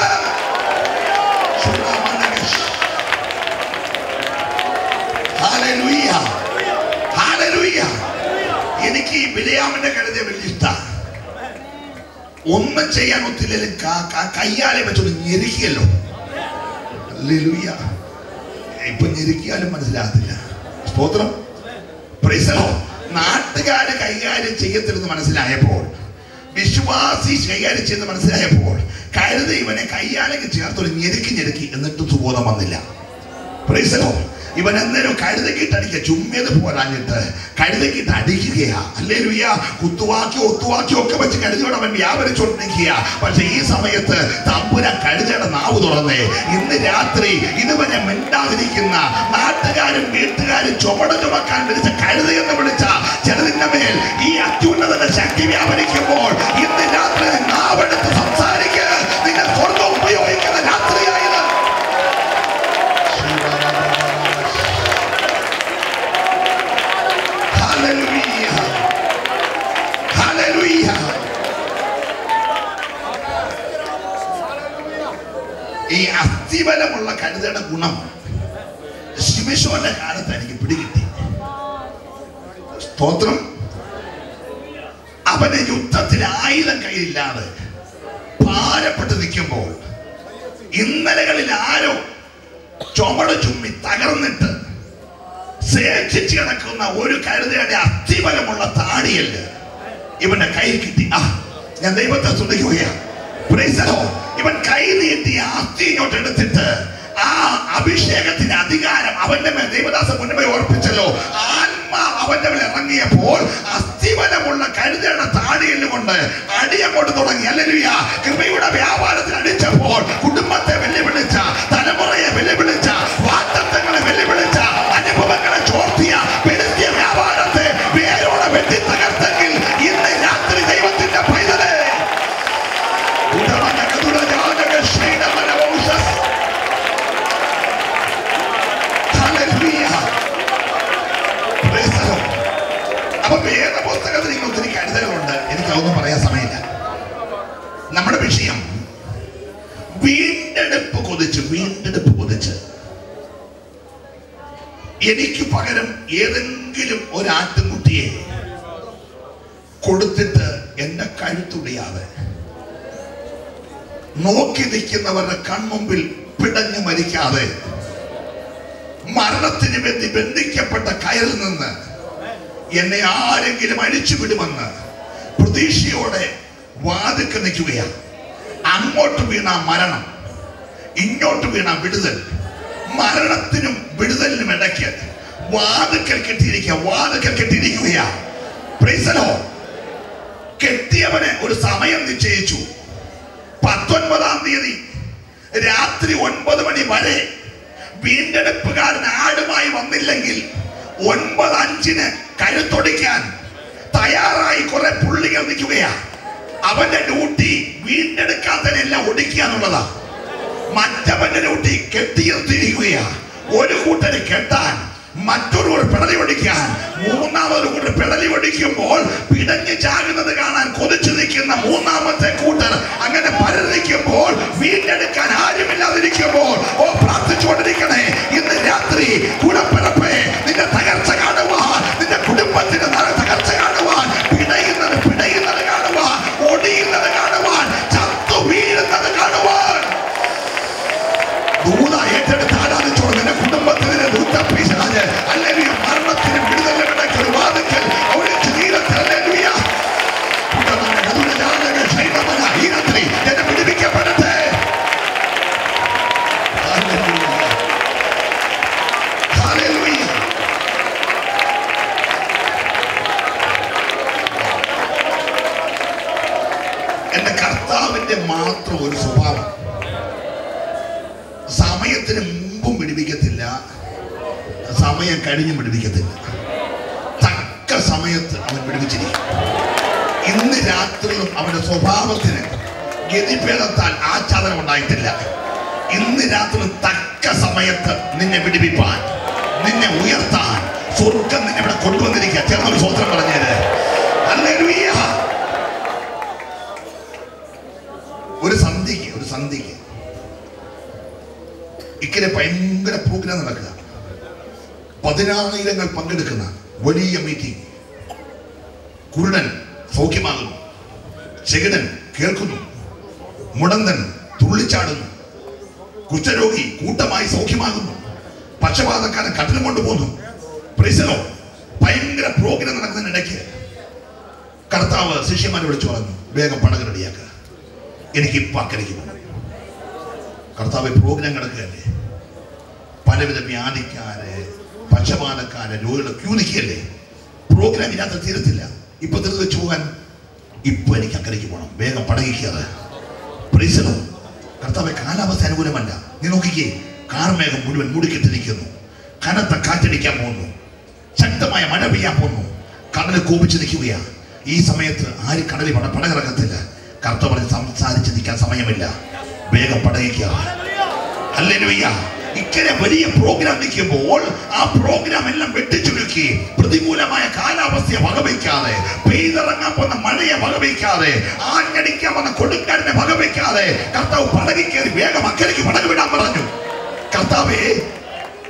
Hallelujah. Hallelujah. എനിക്ക് ഈ ബിലയാമിന്റെ കഴുതെ വലിയ ഇഷ്ടമാണ് ഒന്നും ചെയ്യാൻ ഒത്തില്ലെങ്കിലും കാ- കാ- കയ്യാലെ വെച്ചൊന്ന് ഞെരുക്കിയല്ലോ Hallelujah. ഇപ്പൊ ഞെരുക്കിയാലും മനസ്സിലാകത്തില്ല സ്തോത്രം Praise the Lord. നാട്ടുകാര് കൈകാര്യം ചെയ്യത്തില്ലെന്ന് മനസ്സിലായപ്പോൾ വിശ്വാസി കൈകാര്യം ചെയ്യുന്ന മനസ്സിലായപ്പോൾ കരുത് ഇവനെ കയ്യാലേക്ക് ചേർത്തൊരു ഞെരുക്കി ഞെരുക്കി എന്നിട്ടും സുബോധം വന്നില്ല Praise the Lord. ഇവൻ എന്നേരം കഴുതക്കിട്ട് അടിക്കുക ചുമ്മിയത് പോരാഞ്ഞിട്ട് കഴുതക്കിട്ട് അടിക്കുകയാ അല്ലേ ലുയ്യ കുത്തുവാക്കി ഒത്തുവാക്കി ഒക്കെ വെച്ച് കഴുതയോടെ അവൻ വ്യാപരിച്ചുകൊണ്ടിരിക്കുക പക്ഷെ ഈ സമയത്ത് തമ്പുര കഴുതയുടെ നാവ് തുറന്നേ ഇന്ന് രാത്രി ഇതുവരെ മിണ്ടാതിരിക്കുന്ന നാട്ടുകാരും വീട്ടുകാരും ചുമട് ചുമക്കാൻ വിളിച്ച കഴുത എന്ന് വിളിച്ച ചിലതിന്റെ മേൽ ഈ അത്യുന്നതന്റെ ശക്തി വ്യാപരിക്കുമ്പോൾ ഇന്ന് രാത്രി നാവെടുത്ത് സംസാരിക്കുക നിങ്ങൾ സ്വർഗം ഉപയോഗിക്കുന്ന രാത്രിയായത് Hallelujah. Hallelujah. ഈ അസ്ഥിബലമുള്ള കഴുതയുടെ ഗുണം ശിമശോന്റെ കാലത്ത് എനിക്ക് പിടികിട്ടി സ്തോത്രം അവന് യുദ്ധത്തിന് ആയുധം കയ്യിലില്ലാതെ ഭാരപ്പെട്ട് നിൽക്കുമ്പോൾ ഇന്നലകളിൽ ആരോ ചുമട് ചുമ്മി തകർന്നിട്ട് ശേഷിച്ച് കിടക്കുന്ന ഒരു കരുതയുടെ അസ്ഥിബലമുള്ള താടിയല് ഇവന്റെ കയ്യിൽ കിട്ടി ആ ഞാൻ ദൈവത്തെ സ്തുതിക്കുകയാണ് Praise the Lord. ഇവൻ കൈ നീട്ടി ആ അസ്ഥി ഇങ്ങോട്ട് എടുത്തിട്ട് ആ അഭിഷേകത്തിന്റെ അധികാരം അവന്റെ മേൽ ദൈവദാസൻ മുന്നേ ഓർപ്പിച്ചല്ലോ ആത്മ അവന്റെ മേൽ ഇറങ്ങിയപ്പോൾ അസ്ഥിബലമുള്ള കരുതയുടെ താടിയല് കൊണ്ട് അടി അങ്ങോട്ട് തുടങ്ങി അല്ലേലൂയ കൃപയുടെ വ്യാപാരത്തിൽ അടിച്ചപ്പോൾ കുടുംബത്തെ വെല്ലുവിളിച്ച തലമുറയെ വെല്ലുവിളിച്ച വാഗ്ദത്തങ്ങളെ വെല്ലുവിളിച്ച അനുഭവങ്ങളെ ചോർത്തിയ പെരുത്തിയ വ്യാപാരത്തെ വേരോടെ വെട്ടി തകർത്തെങ്കിൽ ഇന്ന് രാത്രി ദൈവത്തിന്റെ പൈതലേ ഉടമനകതുട ജാതക ശ്രീനമനവംശസ്. Hallelujah. Praise the Lord. അപ്പൊ വേദപുസ്തകത്തിൽ ഇങ്ങനെ ഒത്തിരി കരുതലുണ്ട് എനിക്ക് അതൊന്നും പറയാൻ സമയമില്ല നമ്മുടെ വിഷയം വീണ്ടെടുപ്പ് കൊതിച്ച് വീണ്ടെടുപ്പ് കൊതിച്ച് എനിക്ക് പകരം ഏതെങ്കിലും ഒരു ആട്ടുംകുട്ടിയെ കൊടുത്തിട്ട് എന്റെ കഴുത്തുടിയാതെ നോക്കി നിൽക്കുന്നവരുടെ കൺമുമ്പിൽ പിടഞ്ഞു മരിക്കാതെ മരണത്തിന് വേണ്ടി ബന്ധിക്കപ്പെട്ട കയറിൽ നിന്ന് എന്നെ ആരെങ്കിലും അഴിച്ചുവിടുമെന്ന് പ്രതീക്ഷയോടെ വാതിക്ക് നിൽക്കുകയാണ് അങ്ങോട്ട് വീണ മരണം ഇങ്ങോട്ട് വീണ വിടുതൽ മരണത്തിനും വിടുതലിനും ഇടയ്ക്ക് വാതിക്കൽ കെട്ടിയിരിക്കുക വാതിക്കൽ കെട്ടിയിരിക്കുകയാ Praise the Lord. കെട്ടിയവനെ ഒരു സമയം നിശ്ചയിച്ചു പത്തൊൻപതാം തീയതി രാത്രി ഒൻപത് മണി വരെ വീണ്ടെടുപ്പുകാരൻ ആടുമായി വന്നില്ലെങ്കിൽ ഒൻപത് അഞ്ചിന് കരുത്തൊടിക്കാൻ തയ്യാറായി കുറെ പുള്ളികൾ നിൽക്കുകയാ അവന്റെ ഡ്യൂട്ടി വീണ്ടെടുക്കാത്തതിനെല്ലാം ഒടിക്കുക എന്നുള്ളതാ മറ്റവന്റെ ഡ്യൂട്ടി കെട്ടിയിരുത്തിയിരിക്കുകയാ ഒരു കൂട്ടര് കെട്ടാൻ മറ്റൊരു കൂടെ പിടലി ഒടിക്കാൻ മൂന്നാമതൊരു കൂട്ടർ പിടലി ഒടിക്കുമ്പോൾ പിടഞ്ഞു ചാകുന്നത് കാണാൻ കൊതിച്ചു നിൽക്കുന്ന മൂന്നാമത്തെ കൂട്ടർ അങ്ങനെ പരതിക്കുമ്പോൾ വീണ്ടെടുക്കാൻ ആരുമില്ലാതിരിക്കുമ്പോൾ ഓ പ്രാർത്ഥിച്ചുകൊണ്ടിരിക്കണേ ഇന്ന് രാത്രി കുടപ്പിറപ്പേ നിന്റെ തകർച്ച കാണുവാൻ നിന്റെ കുടുംബത്തിന്റെ ത- തകർച്ച കാണുവാൻ പിടയുന്നത് പിടയുന്നത് കാണുവാൻ ഒടിയുന്നത് കാണുവാൻ ചത്തു വീഴുന്നത് കാണുവാൻ ദൂത ഏറ്റെടുത്ത് ആരാധിച്ചോളൂ നിന്റെ കുടുംബത്തിന് ദൂതപ്പിശാച് അല്ലെങ്കിൽ മരണത്തിന് വിടുതലിന്റെ ഒരു വാതിക്കൽ ഒഴിച്ച് തീരത്തിൽ ഹല്ലേലൂയ. പുത്രനായ ഗതുലജാതക ശൈലമന ഈ രാത്രി എന്നെ വിടുവിക്കപ്പെടട്ടെ ഹല്ലേലൂയ. ഹല്ലേലൂയ. എന്റെ കർത്താവിന്റെ മാത്രം ഒരു സ്വഭാവം സമയത്തിന് മുമ്പും വിടുവിക്കത്തില്ല സമയം കഴിഞ്ഞും വിടുവിക്കത്തില്ല തക്ക സമയത്ത് അവൻ വിടുവിച്ചിരിക്കും ഇന്ന് രാത്രിയിലും അവന്റെ സ്വഭാവത്തിന് ഗതിഭേദത്താൽ ആച്ഛാദനം ഉണ്ടായിട്ടില്ല ഇന്ന് രാത്രി തക്ക സമയത്ത് നിന്നെ വിടുവിപ്പാൻ നിന്നെ ഉയർത്താൻ സ്വർഗം നിന്നെ ഇവിടെ കൊണ്ടുവന്നിരിക്കുക ചേർന്നൊരു സ്വത്രം പറഞ്ഞത് ഹല്ലേലൂയ. ഒരു സന്ധിക്ക് ഒരു സന്ധിക്ക് ഇക്കരെ ഭയങ്കര പ്രോഗ്രാം നടക്കുക പതിനായിരങ്ങൾ പങ്കെടുക്കുന്ന വലിയ മീറ്റിംഗ് കുരുടൻ സൗഖ്യമാകുന്നു ചെകിടൻ കേൾക്കുന്നു മുടന്തൻ തുള്ളിച്ചാടുന്നു കുഷ്ഠരോഗി കൂട്ടമായി സൗഖ്യമാകുന്നു പക്ഷപാതക്കാരൻ കട്ടിലും കൊണ്ടുപോകുന്നു പ്രിസലോ ഭയങ്കര പ്രോഗ്രാം നടക്കുന്നതിനിടയ്ക്ക് കർത്താവ് ശിഷ്യന്മാരെ വിളിച്ചു പറഞ്ഞു വേഗം പടക് റെഡിയാക്കുക എനിക്ക് ഇപ്പൊ അക്കരയ്ക്ക് പോകണം കർത്താവ് പ്രോഗ്രാം കിടക്കുകയല്ലേ പലവിധ വ്യാധിക്കാര് പക്ഷപാതക്കാര് രോഗികളെ ക്യൂ നിൽക്കുകയല്ലേ പ്രോഗ്രാം ഇതിനകത്ത് തീരത്തില്ല ഇപ്പൊ തീർത്ത് വെച്ച് പോകാൻ ഇപ്പൊ എനിക്ക് അക്കരയ്ക്ക് പോകണം വേഗം പടകിക്കാതെ പ്രീസലോ കർത്താവ് കാലാവസ്ഥ അനുകൂലമല്ല നീ നോക്കിക്കേ കാർമേഘം മുഴുവൻ മൂടിക്കെട്ടിരിക്കുന്നു കനത്ത കാറ്റടിക്കാൻ പോകുന്നു ശക്തമായ മഴ പെയ്യാൻ പോകുന്നു കടൽ കോപിച്ച് നിൽക്കുകയാ ഈ സമയത്ത് ആര് കടലിൽ പട പടകിറക്കത്തില്ല കർത്താവ് പറഞ്ഞ് സംസാരിച്ച് നിൽക്കാൻ സമയമില്ല വേഗം പടകിക്കുക ഹല്ലേലൂയ ഇക്കരെ വലിയ പ്രോഗ്രാം നിൽക്കുമ്പോൾ ആ പ്രോഗ്രാം എല്ലാം വെട്ടിച്ചുരുക്കി പ്രതികൂലമായ കാലാവസ്ഥയെ വകവയ്ക്കാതെ പെയ്തിറങ്ങാൻ പോകുന്ന മഴയെ വകവയ്ക്കാതെ ആഞ്ഞടിക്കാൻ വന്ന കൊടുക്കാരനെ വകവയ്ക്കാതെ കർത്താവ് പടകി കയറി വേഗം അക്കരയ്ക്ക് പടക് വിടാൻ പറഞ്ഞു കർത്താവേ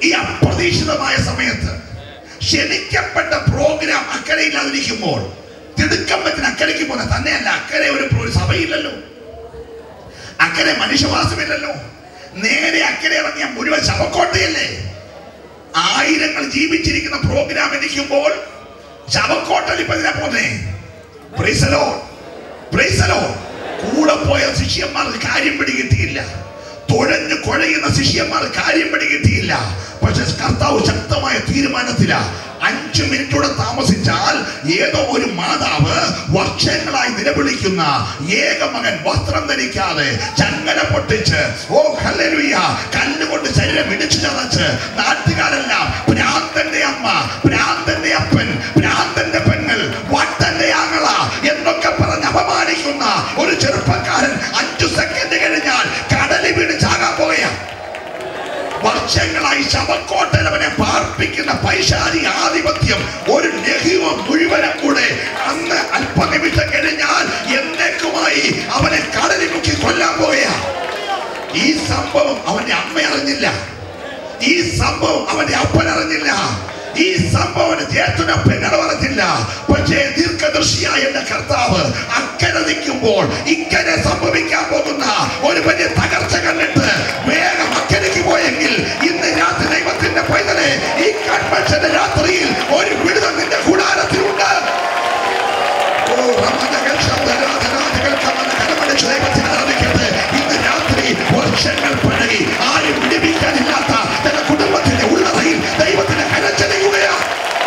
ഈ അപ്രതീക്ഷിതമായ സമയത്ത് ക്ഷണിക്കപ്പെട്ട പ്രോഗ്രാം അക്കരയില്ലാതിരിക്കുമ്പോൾ തിടുക്കമ്പത്തിന് അക്കരയ്ക്ക് പോകുന്ന തന്നെയല്ല അക്കരെ ഒരു ഒരു സഭയില്ലല്ലോ അക്കരെ മനുഷ്യവാസമില്ലല്ലോ നേരെ അക്കരെ ഇറങ്ങിയ മുഴുവൻ ശവക്കോട്ടയല്ലേ ആയിരങ്ങൾ ജീവിച്ചിരിക്കുന്ന പ്രോഗ്രാം ഇരിക്കുമ്പോൾ ശവക്കോട്ടയിൽ ഇപ്പൊ ഇതിനാ പോന്നെ പ്രൈസലോ പ്രൈസലോ കൂടെ പോയ ശിഷ്യന്മാർക്ക് കാര്യം പിടികിട്ടിയില്ല തുഴഞ്ഞു കുഴയുന്ന ശിഷ്യന്മാർ കാര്യം പിടികിട്ടിയില്ല പക്ഷെ കർത്താവ് ശക്തമായ തീരുമാനത്തില അഞ്ചു മിനിറ്റൂടെ താമസിച്ചാൽ ഏതോ ഒരു മാതാവ് വർഷങ്ങളായി നിലവിളിക്കുന്ന ഏക മകൻ വസ്ത്രം ധരിക്കാതെ ചങ്ങല പൊട്ടിച്ച് ഓ ഹല്ലേലൂയ കല്ലുകൊണ്ട് ശരീരം ഇടിച്ചു ചതച്ച് നാട്ടുകാരെല്ലാം ഭ്രാന്തന്റെ അമ്മ ഭ്രാന്തന്റെ അപ്പൻ ഭ്രാന്തന്റെ പെങ്ങൾ വട്ടന്റെ ആങ്ങള എന്നൊക്കെ പറഞ്ഞ് അപമാനിക്കുന്ന ഒരു ചെറുപ്പക്കാരൻ അഞ്ചു സെക്കൻഡ് കഴിഞ്ഞാൽ കടലിൽ വീണ് ചാകാൻ പോവുകയാണ് വർഷങ്ങളായി ശവക്കോട്ടയിൽ അവനെ പാർപ്പിക്കുന്ന പൈശാചി ആധിപത്യം ഒരു ലഘുവം മുഴുവനും കൂടെ അന്ന് അല്പനിമിഷം കഴിഞ്ഞാൽ എന്നേക്കുമായി അവനെ കടലിൽ മുക്കി കൊല്ലാൻ പോയ ഈ സംഭവം അവന്റെ അമ്മ അറിഞ്ഞില്ല ഈ സംഭവം അവന്റെ അപ്പൻ അറിഞ്ഞില്ല ഈ സംഭവം അവന്റെ ജ്യേഷ്ഠനും പെങ്ങളും അറിഞ്ഞില്ല പക്ഷേ ദീർഘദർശിയായ എന്റെ കർത്താവ് അക്കരെ നിൽക്കുമ്പോൾ ഇക്കരെ സംഭവിക്കാൻ പോകുന്ന ഒരു വലിയ തകർച്ച കണ്ടിട്ട് വേഗം അക്കരയ്ക്ക് പോയെങ്കിൽ ഇന്ന് രാത്രി ദൈവത്തിന്റെ പൈതലെ ഈ കൺവെൻഷന്റെ രാത്രിയിൽ ഒരു വിടുതൽ നിന്റെ കൂടാരത്തിലുണ്ട് ഓ റമദകൾ ശബ്ദരാധനാദികൾ കമന കലമടിച്ച് ദൈവത്തിന് ആരാധിക്കട്ടെ ഇന്ന് രാത്രി വർഷങ്ങൾ പഴകി ആരും വിടിപ്പിക്കാനില്ലാത്ത തന്റെ കുടുംബത്തിന്റെ ഉള്ളറയിൽ ദൈവത്തിന്റെ കരച്ചെറിയുകയാണ്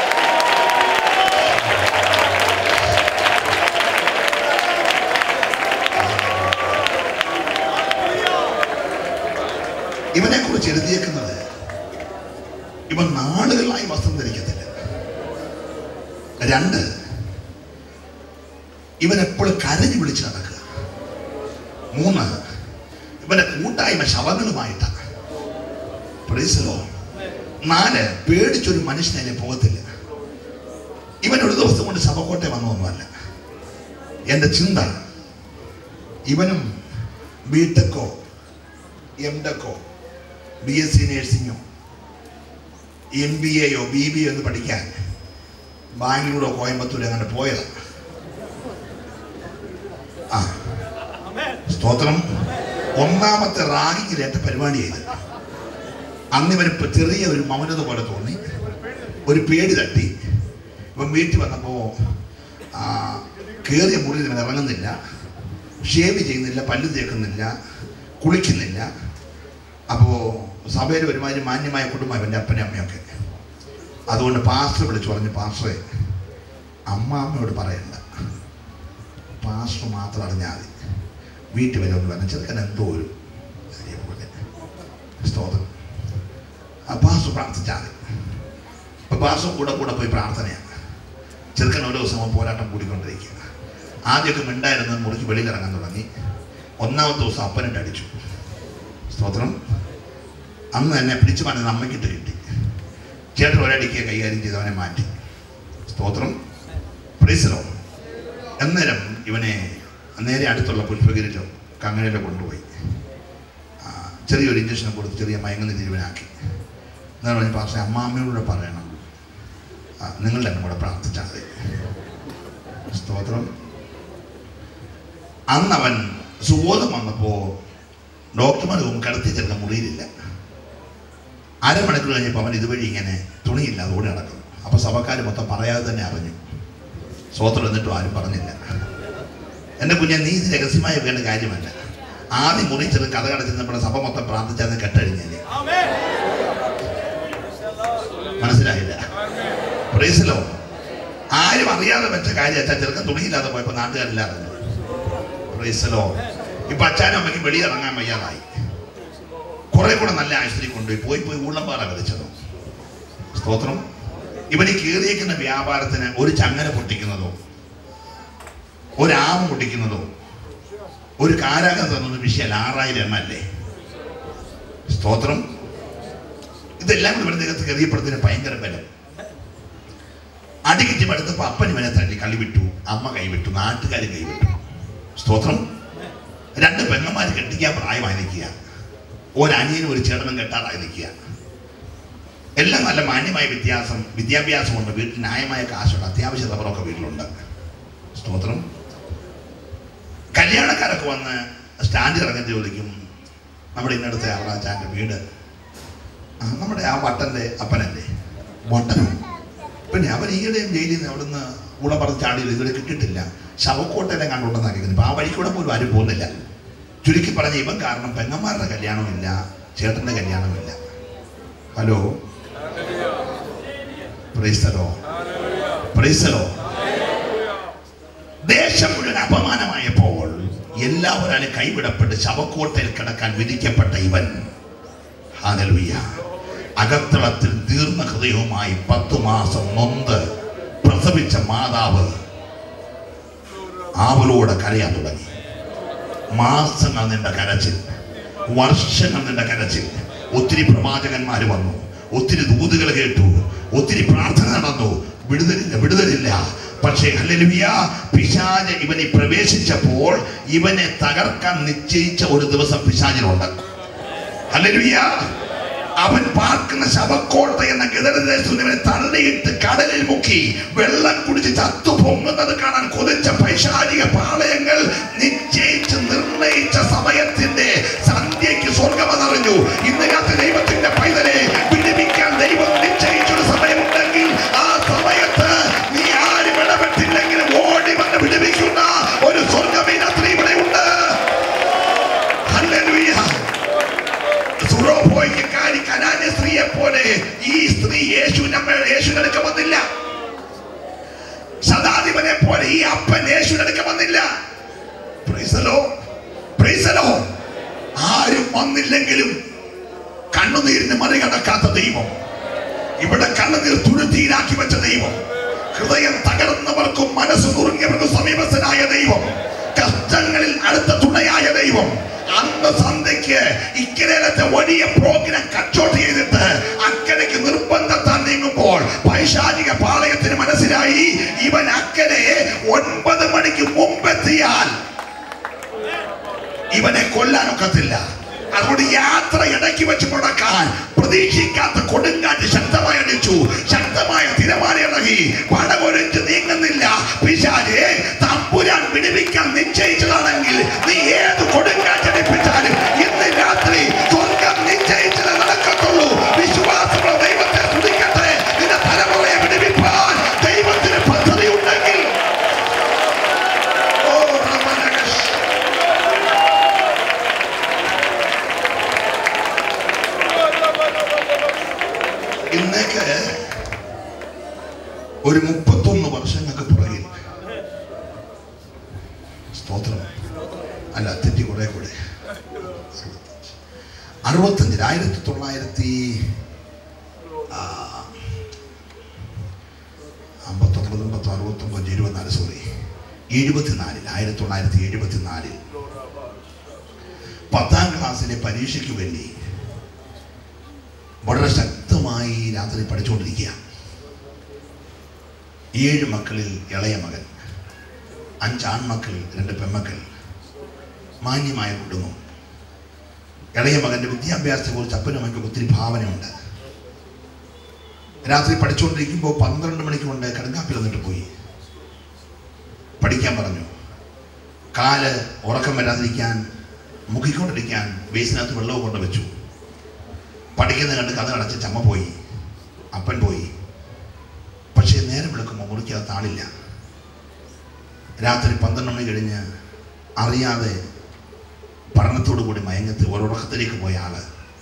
ഇവനെ കുറിച്ച് എഴുതിയേക്കുന്നത് ഇവൻ നാളുകളായി വസ്ത്രം ധരിക്കത്തില്ല രണ്ട് ഇവൻ എപ്പോഴും കരഞ്ഞു വിളിച്ച് നടക്കുക മൂന്ന് ഇവന്റെ കൂട്ടായ്മ ശവങ്ങളുമായിട്ടാണ് പ്രൈസലോ നാല് പേടിച്ചൊരു മനുഷ്യനെ പോകത്തില്ല ഇവൻ ഒരു ദിവസം കൊണ്ട് ശവക്കോട്ടെ വന്നൊന്നുമല്ല എൻ്റെ ചിന്ത ഇവനും ബിടെക്കോ എം ടെക്കോ ബി എസ് സി നേഴ്സിങ്ങോ എം ബി എയോ ബി ബി എന്ന് പഠിക്കാൻ ബാംഗ്ലൂരോ കോയമ്പത്തൂരോ അങ്ങനെ പോയതാണ് ആ സ്തോത്രം ഒന്നാമത്തെ റാഗിങ്ങിലേറ്റ പരിപാടിയായത് അന്ന് ഇവനിപ്പോ ചെറിയ ഒരു മൗനത പോലെ തോന്നി ഒരു പേടി തട്ടി ഇവൻ വീട്ടിൽ വന്നപ്പോ ആ, കേറിയ മുറിയിൽ ഇവൻ ഇറങ്ങുന്നില്ല ഷേവ് ചെയ്യുന്നില്ല പല്ല് തേക്കുന്നില്ല കുളിക്കുന്നില്ല അപ്പോൾ സഭയിൽ ഒരുമാതിരി മാന്യമായ കുടുംബം എൻ്റെ അപ്പനും അമ്മയൊക്കെ അതുകൊണ്ട് പാസ്റ്റർ വിളിച്ചു പറഞ്ഞു പാസ്റ്ററെ അമ്മാമ്മയോട് പറയണ്ട പാസ്റ്റർ മാത്രം അറിഞ്ഞാൽ മതി വീട്ടിൽ വരെ ഒന്ന് പറഞ്ഞു ചെറുക്കൻ എന്തോ ഒരു കാര്യം പോലെ സ്തോത്രം ആ പാസ്റ്റർ പ്രാർത്ഥിച്ചാൽ മതി അപ്പൊ പാസ്റ്റർ കൂടെ കൂടെ പോയി പ്രാർത്ഥനയാണ് ചെറുക്കൻ ഓരോ ദിവസം അവൻ പോരാട്ടം കൂടിക്കൊണ്ടിരിക്കുക ആദ്യമൊക്കെ മിണ്ടായിരുന്ന മുറിക്ക് വെളിയിൽ ഇറങ്ങാൻ തുടങ്ങി ഒന്നാമത്തെ ദിവസം അപ്പനിട്ട് അടിച്ചു സ്തോത്രം അന്ന് തന്നെ പിടിച്ചു പറഞ്ഞത് അമ്മയ്ക്കിട്ട് കിട്ടി ചേട്ടൻ ഒരടിക്ക് കൈകാര്യം ചെയ്ത് അവനെ മാറ്റി സ്തോത്രം പ്രീസലോ അന്നേരം ഇവനെ നേരെ അടുത്തുള്ള പുഷ്പഗിരിയിലോ കങ്ങനയിലോ കൊണ്ടുപോയി ആ, ചെറിയൊരു ഇഞ്ചക്ഷൻ കൊടുത്ത് ചെറിയ മയങ്ങുന്ന ജീവനാക്കി എന്നാൽ പറഞ്ഞ പക്ഷേ അമ്മാമ്മയോട് പറയണം ആ, നിങ്ങൾ എന്നെ കൂടെ പ്രാർത്ഥിച്ചാൽ മതി സ്തോത്രം അന്ന് അവൻ സുബോധം വന്നപ്പോൾ ഡോക്ടർമാർ കിടത്തി ചെറുക്ക മുറിയിലില്ല അരമണിക്കൂർ കഴിഞ്ഞപ്പോൾ അവൻ ഇതുവഴി ഇങ്ങനെ തുണിയില്ലാതെ ഓടി നടക്കുന്നു അപ്പോൾ സഭക്കാർ മൊത്തം പറയാതെ തന്നെ അറിഞ്ഞു സ്വോത്രം എന്നിട്ടും ആരും പറഞ്ഞില്ല എൻ്റെ കുഞ്ഞെ നീ ഇത് രഹസ്യമായി വെക്കേണ്ട കാര്യമല്ല ആദ്യം മുറി ചെന്ന് കഥ കടച്ചിരുന്നപ്പോൾ സഭ മൊത്തം പ്രാർത്ഥിച്ചാന്ന് കെട്ടഴിഞ്ഞേനെ മനസ്സിലായില്ല പ്രൈസിലോ ആരും അറിയാതെ വെച്ച കാര്യം അച്ഛാ ചെറുക്കൻ തുണിയില്ലാതെ പോയപ്പോൾ നാട്ടുകാരെല്ലാം അറിഞ്ഞു പ്രൈസലോ ഇപ്പൊ അച്ഛനും അമ്മയ്ക്കും വെളിയിറങ്ങാൻ വയ്യാതായി കുറെ കൂടെ നല്ല ആശുപത്രി കൊണ്ടുപോയി പോയി പോയി ഉള്ളംപാറ വിളിച്ചത് സ്തോത്രം ഇവന് കീറിയേക്കുന്ന വ്യാപാരത്തിന് ഒരു ചങ്ങല പൊട്ടിക്കുന്നതോ ഒരാമ പൊട്ടിക്കുന്നതോ ഒരു കാരാഗം തന്നത് വിഷയമല്ല ആറായിരം എണ്ണ അല്ലേ സ്തോത്രം ഇതെല്ലാം കൂടി ഇവരുടെ ദേഹത്ത് കയറിയപ്പോഴത്തേന് ഭയങ്കര ബലം അടികിറ്റി പടുത്തപ്പോ അപ്പൻ ഇവനെ തല്ലി കളി വിട്ടു അമ്മ കൈവിട്ടു നാട്ടുകാർ കൈവിട്ടു സ്തോത്രം രണ്ട് പെങ്ങന്മാർ കെട്ടിക്കാൻ പ്രായമായി നിൽക്കുക ഒരനിയനും ഒരു ചേട്ടനും കെട്ടാറായി നിൽക്കുക എല്ലാം നല്ല മാന്യമായ വ്യത്യാസം വിദ്യാഭ്യാസമുണ്ട് വീട്ടിൽ ന്യായമായ കാശുണ്ട് അത്യാവശ്യ റബ്ബറൊക്കെ വീട്ടിലുണ്ട് സ്തോത്രം കല്യാണക്കാരൊക്കെ വന്ന് സ്റ്റാൻഡിൽ ഇറങ്ങി ചോദിക്കും നമ്മുടെ ഇന്നടുത്തെ അവറാച്ചാൻ്റെ വീട് ആ, നമ്മുടെ ആ വട്ടൻ്റെ അപ്പനല്ലേ വട്ടനോ പിന്നെ അവൻ ഈയിടെയും ജയിലിൽ നിന്ന് അവിടുന്ന് ഉളം പറഞ്ഞ് ചാടിയത് ഇതുവരെ കിട്ടിയിട്ടില്ല ശവക്കോട്ടയിലെ കണ്ടുകൊണ്ടെന്നാണ് കേൾക്കുന്നത് ഇപ്പം ആ വഴിക്കൂടെ പോലും ആരും പോകുന്നില്ല ചുരുക്കി പറഞ്ഞ ഇവൻ കാരണം പെങ്ങന്മാരുടെ കല്യാണമില്ല ചേട്ടൻ്റെ കല്യാണമില്ല ഹലോ പ്രൈസ്തലോ പ്രൈസ്തലോ ദേശം മുഴുവൻ അപമാനമായപ്പോൾ എല്ലാവരും കൈവിടപ്പെട്ട് ശവക്കോട്ടയിൽ കിടക്കാൻ വിധിക്കപ്പെട്ട ഇവൻ ഹാലലുയ്യ അകത്തളത്തിൽ തീർന്ന ഹൃദയവുമായി പത്തു മാസം നൊന്ത് പ്രസവിച്ച മാതാവ് ആവലോടെ കരയാൻ തുടങ്ങി മാസങ്ങൾ നിന്റെ കരച്ചിൽ വർഷങ്ങൾ നിന്റെ കരച്ചിൽ ഒത്തിരി പ്രവാചകന്മാർ വന്നു ഒത്തിരി ദൂതുകൾ കേട്ടു ഒത്തിരി പ്രാർത്ഥന നടന്നു വിടുതലില്ല വിടുതലില്ല പക്ഷേ ഹല്ലേലൂയ പിശാജ് ഇവനെ പ്രവേശിച്ചപ്പോൾ ഇവനെ തകർക്കാൻ നിശ്ചയിച്ച ഒരു ദിവസം പിശാചിനുണ്ട് ഹല്ലേലൂയ അവൻ പാർക്കുന്ന ശവക്കോട്ട എന്ന ഗതരദേശത്തിനെ തള്ളിയിട്ട് കടലിൽ മുക്കി വെള്ളം കുടിച്ച് ചത്തു പൊങ്ങുന്നത് കാണാൻ കൊതിച്ച പൈശാചിക പാളയങ്ങൾ നിശ്ചയിച്ച് നിർണയിച്ച സമയത്തിന്റെ സന്ധ്യയ്ക്ക് സ്വർഗമെന്നറിഞ്ഞു ഇന്ന് രാത്രി ദൈവത്തിന്റെ പൈതലെ വിടുവിക്കാൻ ദൈവം നിശ്ചയിച്ചൊരു സമയമുണ്ടെങ്കിൽ ആ സമയത്ത് നീ ആരും ഇടപെട്ടില്ലെങ്കിലും ഓടി വന്ന് വിടുവിക്കുന്ന ഒരു സ്വർഗം ഈ രാത്രി ഇവിടെ ഉണ്ട് ഹല്ലേലൂയ സുറോപോയിക്കാരി കനാന്യ സ്ത്രീയെ പോലെ ഈ സ്ത്രീ യേശുവിനെ യേശുവിന്റെ അടുക്ക വന്നില്ല ശതാധിപനെ പോലെ ഈ അപ്പൻ യേശുവിന്റെ അടുക്ക വന്നില്ല പ്രൈസലോ പ്രൈസലോ ആരും വന്നില്ലെങ്കിലും കണ്ണുനീരിന് മറികടക്കാത്ത ദൈവം ഇവിടെ കണ്ണുനീർ തുരുത്തിയിലാക്കി വെച്ച ദൈവം ഹൃദയം തകർന്നവർക്കും മനസ്സ് നുറുങ്ങിയവർക്കും സമീപസ്ഥനായ ദൈവം കഷ്ടങ്ങളിൽ അടുത്ത തുണയായ ദൈവം അന്ന് സന്ധ്യയ്ക്ക് ഇക്കരയിലത്തെ വലിയ പ്രോഗ്രാം കച്ചോട്ട് ചെയ്തിട്ട് അക്കരയ്ക്ക് നിർബന്ധത്താൻ നീങ്ങുമ്പോൾ പൈശാചിക പാളയത്തിന് മനസ്സിലായി ഇവൻ അക്കരെ ഒൻപത് മണിക്ക് മുമ്പെത്തിയാൽ ഇവനെ കൊല്ലാനൊക്കത്തില്ല അതുകൊണ്ട് യാത്ര ഇടയ്ക്ക് വെച്ച് മുടക്കാൻ പ്രതീക്ഷിക്കാത്ത കൊടുങ്കാറ്റ് ശക്തമായി അടിച്ചു ശക്തമായ തിരമാല ഇളകി പടകൊരിച്ച് നീങ്ങുന്നില്ല പിശാചെ തമ്പുരാൻ വിടുവിക്കാൻ നിശ്ചയിച്ചതാണെങ്കിൽ നീ ഏത് കൊടുങ്കാറ്റടിപ്പിച്ചാലും ഇന്ന് രാത്രി സ്വർഗം നിശ്ചയിച്ചത് നടക്കത്തുള്ളൂ വിശ്വാസമുള്ള ദൈവത്തെ സ്തുതിക്കട്ടെ നിന്റെ തലമുറയെ വിടുവിപ്പാൻ ദൈവത്തിന് പദ്ധതി ഉണ്ടെങ്കിൽ ഓ റമനകശ് ഇന്നേക്ക് ഒരു മുപ്പത്തൊന്ന് വർഷങ്ങൾക്ക് പുറകിൽ സ്തോത്രം അല്ല തെറ്റി കുറെ കൂടെ അറുപത്തഞ്ചിൽ ആയിരത്തി തൊള്ളായിരത്തി ആ, അമ്പത്തൊമ്പത് അമ്പത്തി അറുപത്തൊമ്പത് എഴുപത്തിനാല് സോറി എഴുപത്തിനാലിൽ ആയിരത്തി തൊള്ളായിരത്തി എഴുപത്തിനാലിൽ പത്താം ക്ലാസ്സിലെ പരീക്ഷയ്ക്ക് വേണ്ടി വളരെ ശക്തമായി രാത്രി പഠിച്ചുകൊണ്ടിരിക്കുക ഏഴ് മക്കളിൽ ഇളയ മകൻ അഞ്ച് ആൺമക്കൾ രണ്ട് പെൺമക്കൾ മാന്യമായ കുടുംബം ഇളയ മകന്റെ വിദ്യാഭ്യാസത്തെ കുറിച്ച് അപ്പനും അമ്മയ്ക്കും ഒത്തിരി ഭാവനയുണ്ട് രാത്രി പഠിച്ചുകൊണ്ടിരിക്കുമ്പോൾ പന്ത്രണ്ട് മണിക്ക് കൊണ്ട് കടുങ്കാപ്പിൽ വന്നിട്ട് പോയി പഠിക്കാൻ പറഞ്ഞു കാല് ഉറക്കം വരാതിരിക്കാൻ മുക്കിക്കൊണ്ടിരിക്കാൻ ബേസിനകത്ത് വെള്ളവും കൊണ്ട് വെച്ചു പഠിക്കുന്ന കണ്ട് കഥ അടച്ച് ചമ്മ പോയി അപ്പൻ പോയി പക്ഷേ നേരം വിളക്കുമ്പോൾ മുറിക്കകത്ത് ആളില്ല രാത്രി പന്ത്രണ്ട് മണി കഴിഞ്ഞ് അറിയാതെ പഠനത്തോടു കൂടി മയങ്ങത്ത് ഒരുറക്കത്തിലേക്ക് പോയ ആള്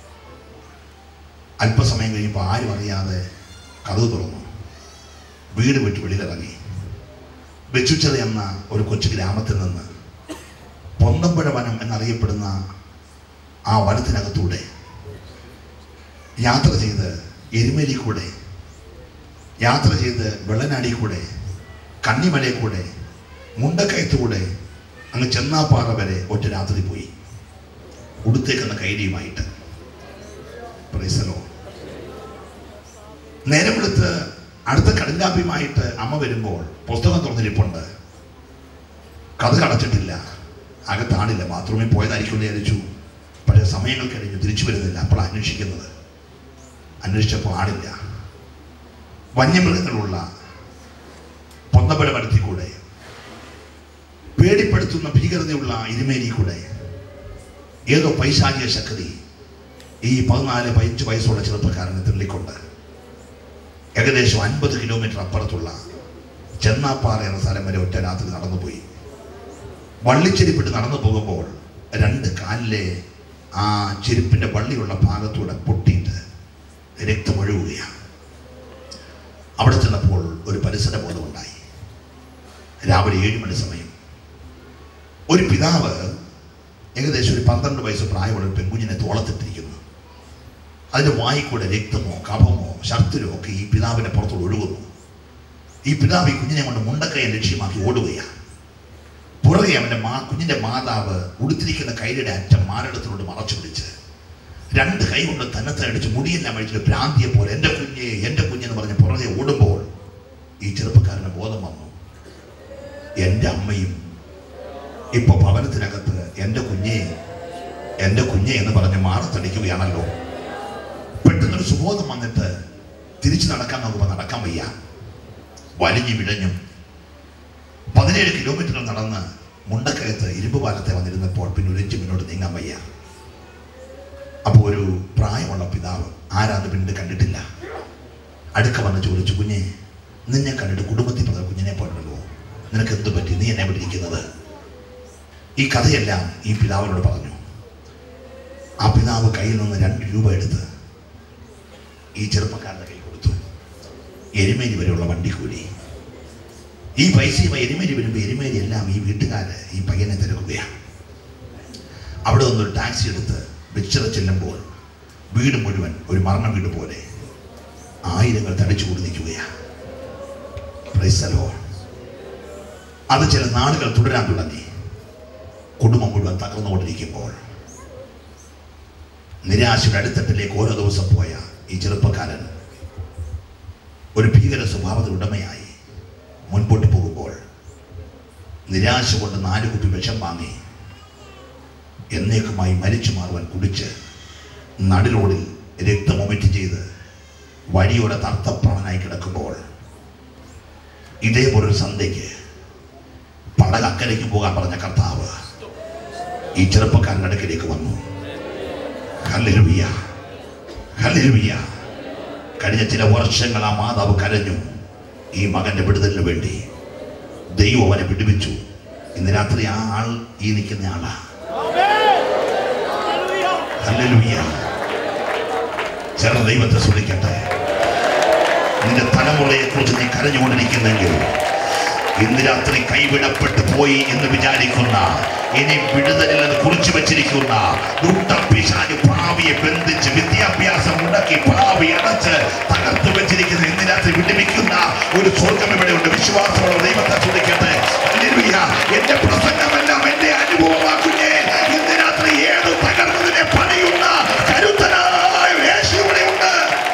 അല്പസമയം കഴിയുമ്പോൾ ആരും അറിയാതെ കഥവ് തുറന്നു വീട് വിട്ട് വെളിയിലിറങ്ങി വെച്ചുച്ചത് എന്ന ഒരു കൊച്ചു ഗ്രാമത്തിൽ നിന്ന് പൊന്നമ്പുഴ വനം എന്നറിയപ്പെടുന്ന ആ വനത്തിനകത്തൂടെ യാത്ര ചെയ്ത് എരുമേലി കൂടെ യാത്ര ചെയ്ത് വെള്ളനാടി കൂടെ കന്നിമലയിൽ കൂടെ മുണ്ടക്കയത്ത് കൂടെ അങ്ങ് ചെന്നാപ്പാറ വരെ ഒറ്റ രാത്രി പോയി ഉടുത്തേക്കുന്ന കൈലിയുമായിട്ട് പ്രൈസലോ നേരം വെളുത്ത് അടുത്ത കടുങ്കാപ്പിയുമായിട്ട് അമ്മ വരുമ്പോൾ പുസ്തകം തുറന്നിരിപ്പുണ്ട് കഥ കടച്ചിട്ടില്ല അകത്താണില്ല ബാത്റൂമിൽ പോയതായിരിക്കും എന്ന് വിചാരിച്ചു പക്ഷേ സമയങ്ങൾ കഴിഞ്ഞു തിരിച്ചു വരുന്നില്ല അപ്പോൾ അന്വേഷിക്കുന്നത് അന്വേഷിച്ചപ്പോൾ ആളില്ല വന്യമൃഗങ്ങളുള്ള പൊന്നമ്പല മരത്തിൽ കൂടെ പേടിപ്പെടുത്തുന്ന ഭീകരതയുള്ള ഇരുമേരി കൂടെ ഏതോ പൈശാചിക ശക്തി ഈ പതിനാല് പതിനഞ്ച് വയസ്സുള്ള ചെറുപ്പക്കാരനെ തള്ളിക്കൊണ്ട് ഏകദേശം അൻപത് കിലോമീറ്റർ അപ്പുറത്തുള്ള ചെന്നാപ്പാറ എന്ന സ്ഥലം വരെ ഒറ്റ രാത്രി നടന്നുപോയി വള്ളിച്ചെരിപ്പിട്ട് നടന്നു പോകുമ്പോൾ രണ്ട് കാലിലെ ആ ചെരുപ്പിന്റെ വള്ളിയുള്ള ഭാഗത്തൂടെ പൊട്ടിയിട്ട് രക്തമൊഴുകുകയാണ് അവിടെ ചെന്നപ്പോൾ ഒരു പരിസര ബോധമുണ്ടായി രാവിലെ ഏഴ് മണി സമയം ഒരു പിതാവ് ഏകദേശം ഒരു പന്ത്രണ്ട് വയസ്സ് പ്രായമുള്ള ഒരു പെൺകുഞ്ഞിനെ തോളത്തിട്ടിരിക്കുന്നു അതിന്റെ വായിക്കൂടെ രക്തമോ കഫമോ ശർത്തിലോ ഒക്കെ ഈ പിതാവിന്റെ പുറത്തോട് ഒഴുകുന്നു ഈ പിതാവ് ഈ കുഞ്ഞിനെ കൊണ്ട് മുണ്ടക്കൈയെ ലക്ഷ്യമാക്കി ഓടുകയാണ് പുറകെ അവന്റെ മാ കുഞ്ഞിന്റെ മാതാവ് ഉടുത്തിരിക്കുന്ന കൈയുടെ അറ്റം മാരടത്തിനോട് മറച്ചു പിടിച്ച് രണ്ട് കൈ കൊണ്ട് തന്നത്തെ അടിച്ച് മുടിയെല്ലാം അഴിച്ചിട്ട് ഭ്രാന്തിയെ പോലെ എൻ്റെ കുഞ്ഞെ എൻ്റെ കുഞ്ഞെന്ന് പറഞ്ഞ് പുറകെ ഓടുമ്പോൾ ഈ ചെറുപ്പക്കാരന് ബോധം വന്നു എൻ്റെ അമ്മയും ഇപ്പൊ ഭവനത്തിനകത്ത് എൻ്റെ കുഞ്ഞെ എൻ്റെ കുഞ്ഞെ എന്ന് പറഞ്ഞ് മാറത്തടിക്കുകയാണല്ലോ പെട്ടെന്നൊരു സുബോധം വന്നിട്ട് തിരിച്ചു നടക്കാൻ നോക്കുമ്പോൾ നടക്കാൻ വയ്യ വലിഞ്ഞു വിഴഞ്ഞും പതിനേഴ് കിലോമീറ്റർ നടന്ന് മുണ്ടക്കയത്ത് ഇരുമ്പ് പാലത്തെ വന്നിരുന്നപ്പോൾ പിന്നെ ഒരു ഇഞ്ച് മുന്നോട്ട് നീങ്ങാൻ വയ്യ അപ്പോൾ ഒരു പ്രായമുള്ള പിതാവ് ആരാന്ന് പിന്നീട് കണ്ടിട്ടില്ല അടുക്ക വന്ന് ചോദിച്ചു കുഞ്ഞെ നിന്നെ കണ്ടിട്ട് കുടുംബത്തിൽ പറഞ്ഞ കുഞ്ഞിനെ പോലുള്ളൂ നിനക്ക് എന്ത് പറ്റി നീ എന്നെ വിളിക്കുന്നത് ഈ കഥയെല്ലാം ഈ പിതാവിനോട് പറഞ്ഞു ആ പിതാവ് കയ്യിൽ നിന്ന് രണ്ട് രൂപ എടുത്ത് ഈ ചെറുപ്പക്കാരൻ്റെ കൈ കൊടുത്തു എരുമേലി വരെയുള്ള വണ്ടിക്കൂലി ഈ പൈസയുമായി എരുമേലി വരുമ്പോൾ എരുമേലി എല്ലാം ഈ വീട്ടുകാര് ഈ പയ്യനെ തിരക്കുകയാണ് അവിടെ നിന്നൊരു ടാക്സി എടുത്ത് വെച്ചിറ ചെല്ലുമ്പോൾ വീട് മുഴുവൻ ഒരു മരണ വീട് പോലെ ആയിരങ്ങൾ തടിച്ചു കൂടി നിൽക്കുകയാണ് Praise the Lord. അത് ചില നാളുകൾ തുടരാൻ തുടങ്ങി കുടുംബം മുഴുവൻ തകർന്നുകൊണ്ടിരിക്കുമ്പോൾ നിരാശയുടെ അടിത്തട്ടിലേക്ക് ഓരോ ദിവസം പോയ ഈ ചെറുപ്പക്കാരൻ ഒരു ഭീകര സ്വഭാവത്തിന് ഉടമയായി മുൻപോട്ട് പോകുമ്പോൾ നിരാശ കൊണ്ട് നാല് കുപ്പി വിഷം വാങ്ങി എന്നേക്കുമായി മരിച്ചു മാറുവാൻ കുടിച്ച് നടുറോഡിൽ രക്തം ഒമിറ്റ് ചെയ്ത് വഴിയോടെ തർത്തപ്രവനായി കിടക്കുമ്പോൾ ഇതേപോലൊരു സന്ധ്യയ്ക്ക് പടകക്കരയ്ക്ക് പോകാൻ പറഞ്ഞ കർത്താവ് ഈ ചെറുപ്പക്കാരൻ്റെ അടുക്കിലേക്ക് വന്നു ഹല്ലേലൂയ ഹല്ലേലൂയ കഴിഞ്ഞ ചില വർഷങ്ങൾ ആ മാതാവ് കരഞ്ഞു ഈ മകന്റെ വിടുതലിന് വേണ്ടി ദൈവം അവനെ വിടുവിച്ചു ഇന്ന് രാത്രി ആ ആൾ ഈ നിൽക്കുന്ന ആളാ ഹല്ലേലൂയ ചില ദൈവത്തെ സ്തുതിക്കട്ടെ നിന്റെ തലമുറയെ കുറിച്ച് നീ കരഞ്ഞുകൊണ്ടിരിക്കുന്നെങ്കിൽ ഇന്ന് രാത്രി കൈവിടപ്പെട്ടു പോയി എന്ന് വിചാരിക്കുന്ന ഇനി വിടുതലിൽ അത് കുറിച്ചു വെച്ചിരിക്കുന്ന ദുഷ്ടപ്പിശാച് ഭാവിയെ ബന്ധിച്ച് വിദ്യാഭ്യാസം മുടക്കി ഭാവി അടച്ച് തകർത്തു വെച്ചിരിക്കുന്ന ഇന്ന് രാത്രി വിടുവിക്കുന്ന ഒരു സ്വർഗം ഇവിടെ ഉണ്ട് വിശ്വാസമുള്ള ദൈവത്തെ ചോദിക്കട്ടെ ഹല്ലേലൂയ. എന്റെ പ്രസംഗമെല്ലാം എന്റെ അനുഭവമാക്കുന്നേ ഇന്ന് രാത്രി ഏത് തകർന്നതിനെ പണിയുന്ന കരുത്തനായ യേശു ഇവിടെ ഉണ്ട്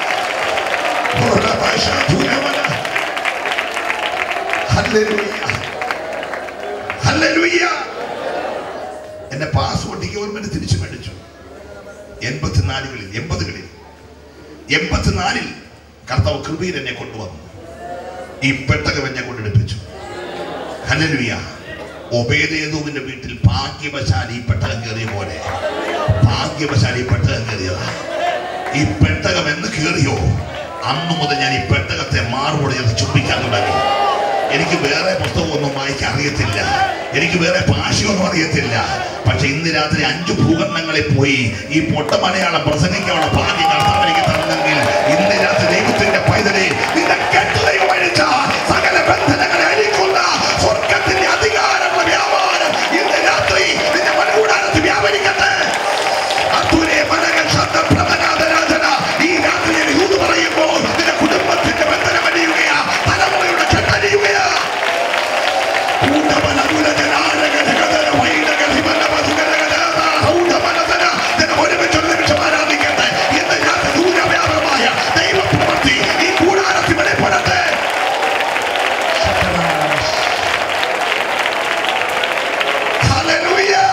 എന്റെ പാസ്പോർട്ട് ഗവൺമെന്റ് തിരിച്ചു മേടിച്ചു എൺപത്തിനാലുകളിൽ എൺപതുകളിൽ എൺപത്തിനാലിൽ കർത്താവ് കൃപയിൽ എന്നെ കൊണ്ടുവന്നു ഈ പെട്ടകം എന്നെ കൊണ്ടെടുപ്പിച്ചു ഹല്ലേലൂയ ഒബേദേതുവിന്റെ വീട്ടിൽ ഭാഗ്യവശാൽ ഈ പെട്ടകം കയറിയ പോലെ ഭാഗ്യവശാൽ ഈ പെട്ടകം കയറിയതാ ഈ പെട്ടകം എന്ന് കയറിയോ അന്നു മുതൽ ഞാൻ ഈ പെട്ടകത്തെ മാറുപോലെ ഞാൻ ചുംബിക്കാൻ തുടങ്ങി എനിക്ക് വേറെ പുസ്തകമൊന്നും വായിക്കാൻ അറിയത്തില്ല എനിക്ക് വേറെ ഭാഷയൊന്നും അറിയത്തില്ല പക്ഷെ ഇന്ന് രാത്രി അഞ്ചു ഭൂഖണ്ഡങ്ങളിൽ പോയി ഈ പൊട്ട മലയാളം പ്രസംഗിക്കാനുള്ള ഭാഗ്യം കർത്താവ് എനിക്ക് തന്നെങ്കിൽ ഇന്ന് രാത്രി ദൈവത്തിന്റെ പൈതലെ നിന്റെ കെട്ടുദൈവം അഴിച്ച സകല ബന്ധനങ്ങളെ അഴിക്കുന്ന സ്വർഗത്തിന്റെ അധികാരമുള്ള വ്യാപാരം ഇന്ന് രാത്രി നിന്റെ മനുകൂടാനത്ത് വ്യാപരിക്കട്ടെ അത്തൂരെ മനകൾ ശബ്ദം പ്രവനാഥരാധന ഈ രാത്രി ഞാൻ യൂത് പറയുമ്പോൾ നിന്റെ കുടുംബത്തിന്റെ ബന്ധനം അടിയുകയാ തലമുറയുടെ കെട്ടടിയുകയാ ഒരുമിച്ച് ഒരു നിമിഷം ആരാധിക്കട്ടെ ഇന്ന് രാത്രി ദൂരവ്യാപകമായ ദൈവപ്രവൃത്തി ഈ കൂടാരത്തിൽ വെളിപ്പെടട്ടെ Hallelujah.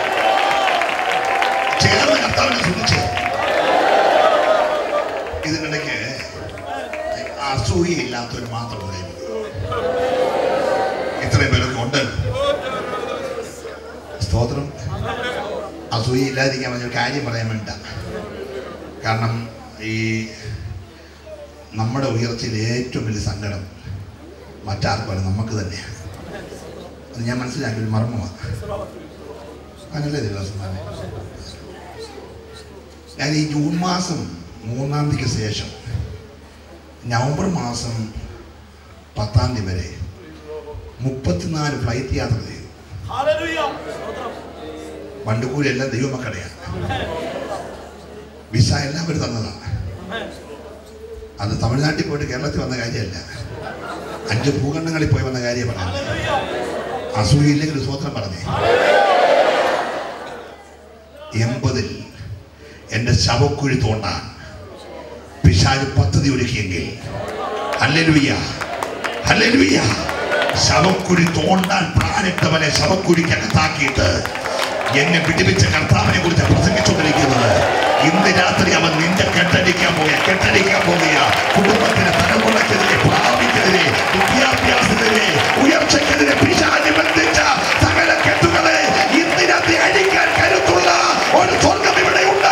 ചേർന്ന് കർത്താവിനെ സ്തുതിച്ച് ഇതിനിടയിൽ അസൂയയില്ലാത്തവർ മാത്രം കൈവരും ഇത്രയും പേരൊക്കെ ഉണ്ട് സ്തോത്രം അസൂയ ഇല്ലാതിരിക്കാൻ പറഞ്ഞ ഒരു കാര്യം പറയാൻ വേണ്ട കാരണം ഈ നമ്മുടെ ഉയർച്ചയിൽ ഏറ്റവും വലിയ സങ്കടം മറ്റാർക്കുമല്ല നമുക്ക് തന്നെയാണ് അത് ഞാൻ മനസ്സിലാക്കിയ ഒരു മർമ്മമാണ് അങ്ങനല്ലേ ദിവസമാരെ ഞാൻ ഈ ജൂൺ മാസം മൂന്നാം തീയതിക്ക് ശേഷം നവംബർ മാസം പത്താം തീയതി വരെ മുപ്പത്തിനാല് ഫ്ലൈറ്റ് യാത്ര ചെയ്തു വണ്ടുകൂലി എല്ലാം ദൈവമക്കടയാണ് വിസ എല്ലാം അവർ തന്നതാണ് അത് തമിഴ്നാട്ടിൽ പോയിട്ട് കേരളത്തിൽ വന്ന കാര്യമല്ല അഞ്ച് ഭൂഖണ്ഡങ്ങളിൽ പോയി വന്ന കാര്യം പറയാം അസൂയില്ലെങ്കിൽ സ്വത്രം പറഞ്ഞേ എൺപതിൽ എൻ്റെ ശവക്കുഴി തോണ്ടാൻ പിശാജ് പദ്ധതി ഒരുക്കിയെങ്കിൽ ഹല്ലേലൂയ ഹല്ലേലൂയ ശവക്കുഴി തോണ്ടാൻ പ്ലാനിട്ടവനെ ശവക്കുഴിക്കകത്താക്കിയിട്ട് എന്നെ വിടുവിച്ച കർത്താവിനെ കുറിച്ച് പ്രസംഗിച്ചുകൊണ്ടിരിക്കുന്നത് ഇന്ന് രാത്രി അവൻ നിന്റെ കെട്ടടിക്കാൻ പോയ കെട്ടടിക്കാൻ പോകുക കുടുംബത്തിന് തലമുറക്കെതിരെ ഭാവിക്കെതിരെ വിദ്യാഭ്യാസത്തിനെതിരെ ഉയർച്ചക്കെതിരെ പിശാചി ബന്ധിച്ച സകല കെട്ടുകളെ ഇന്ന് രാത്രി അഴിക്കാൻ കരുത്തുള്ള ഒരു സ്വർഗം ഇവിടെയുണ്ട്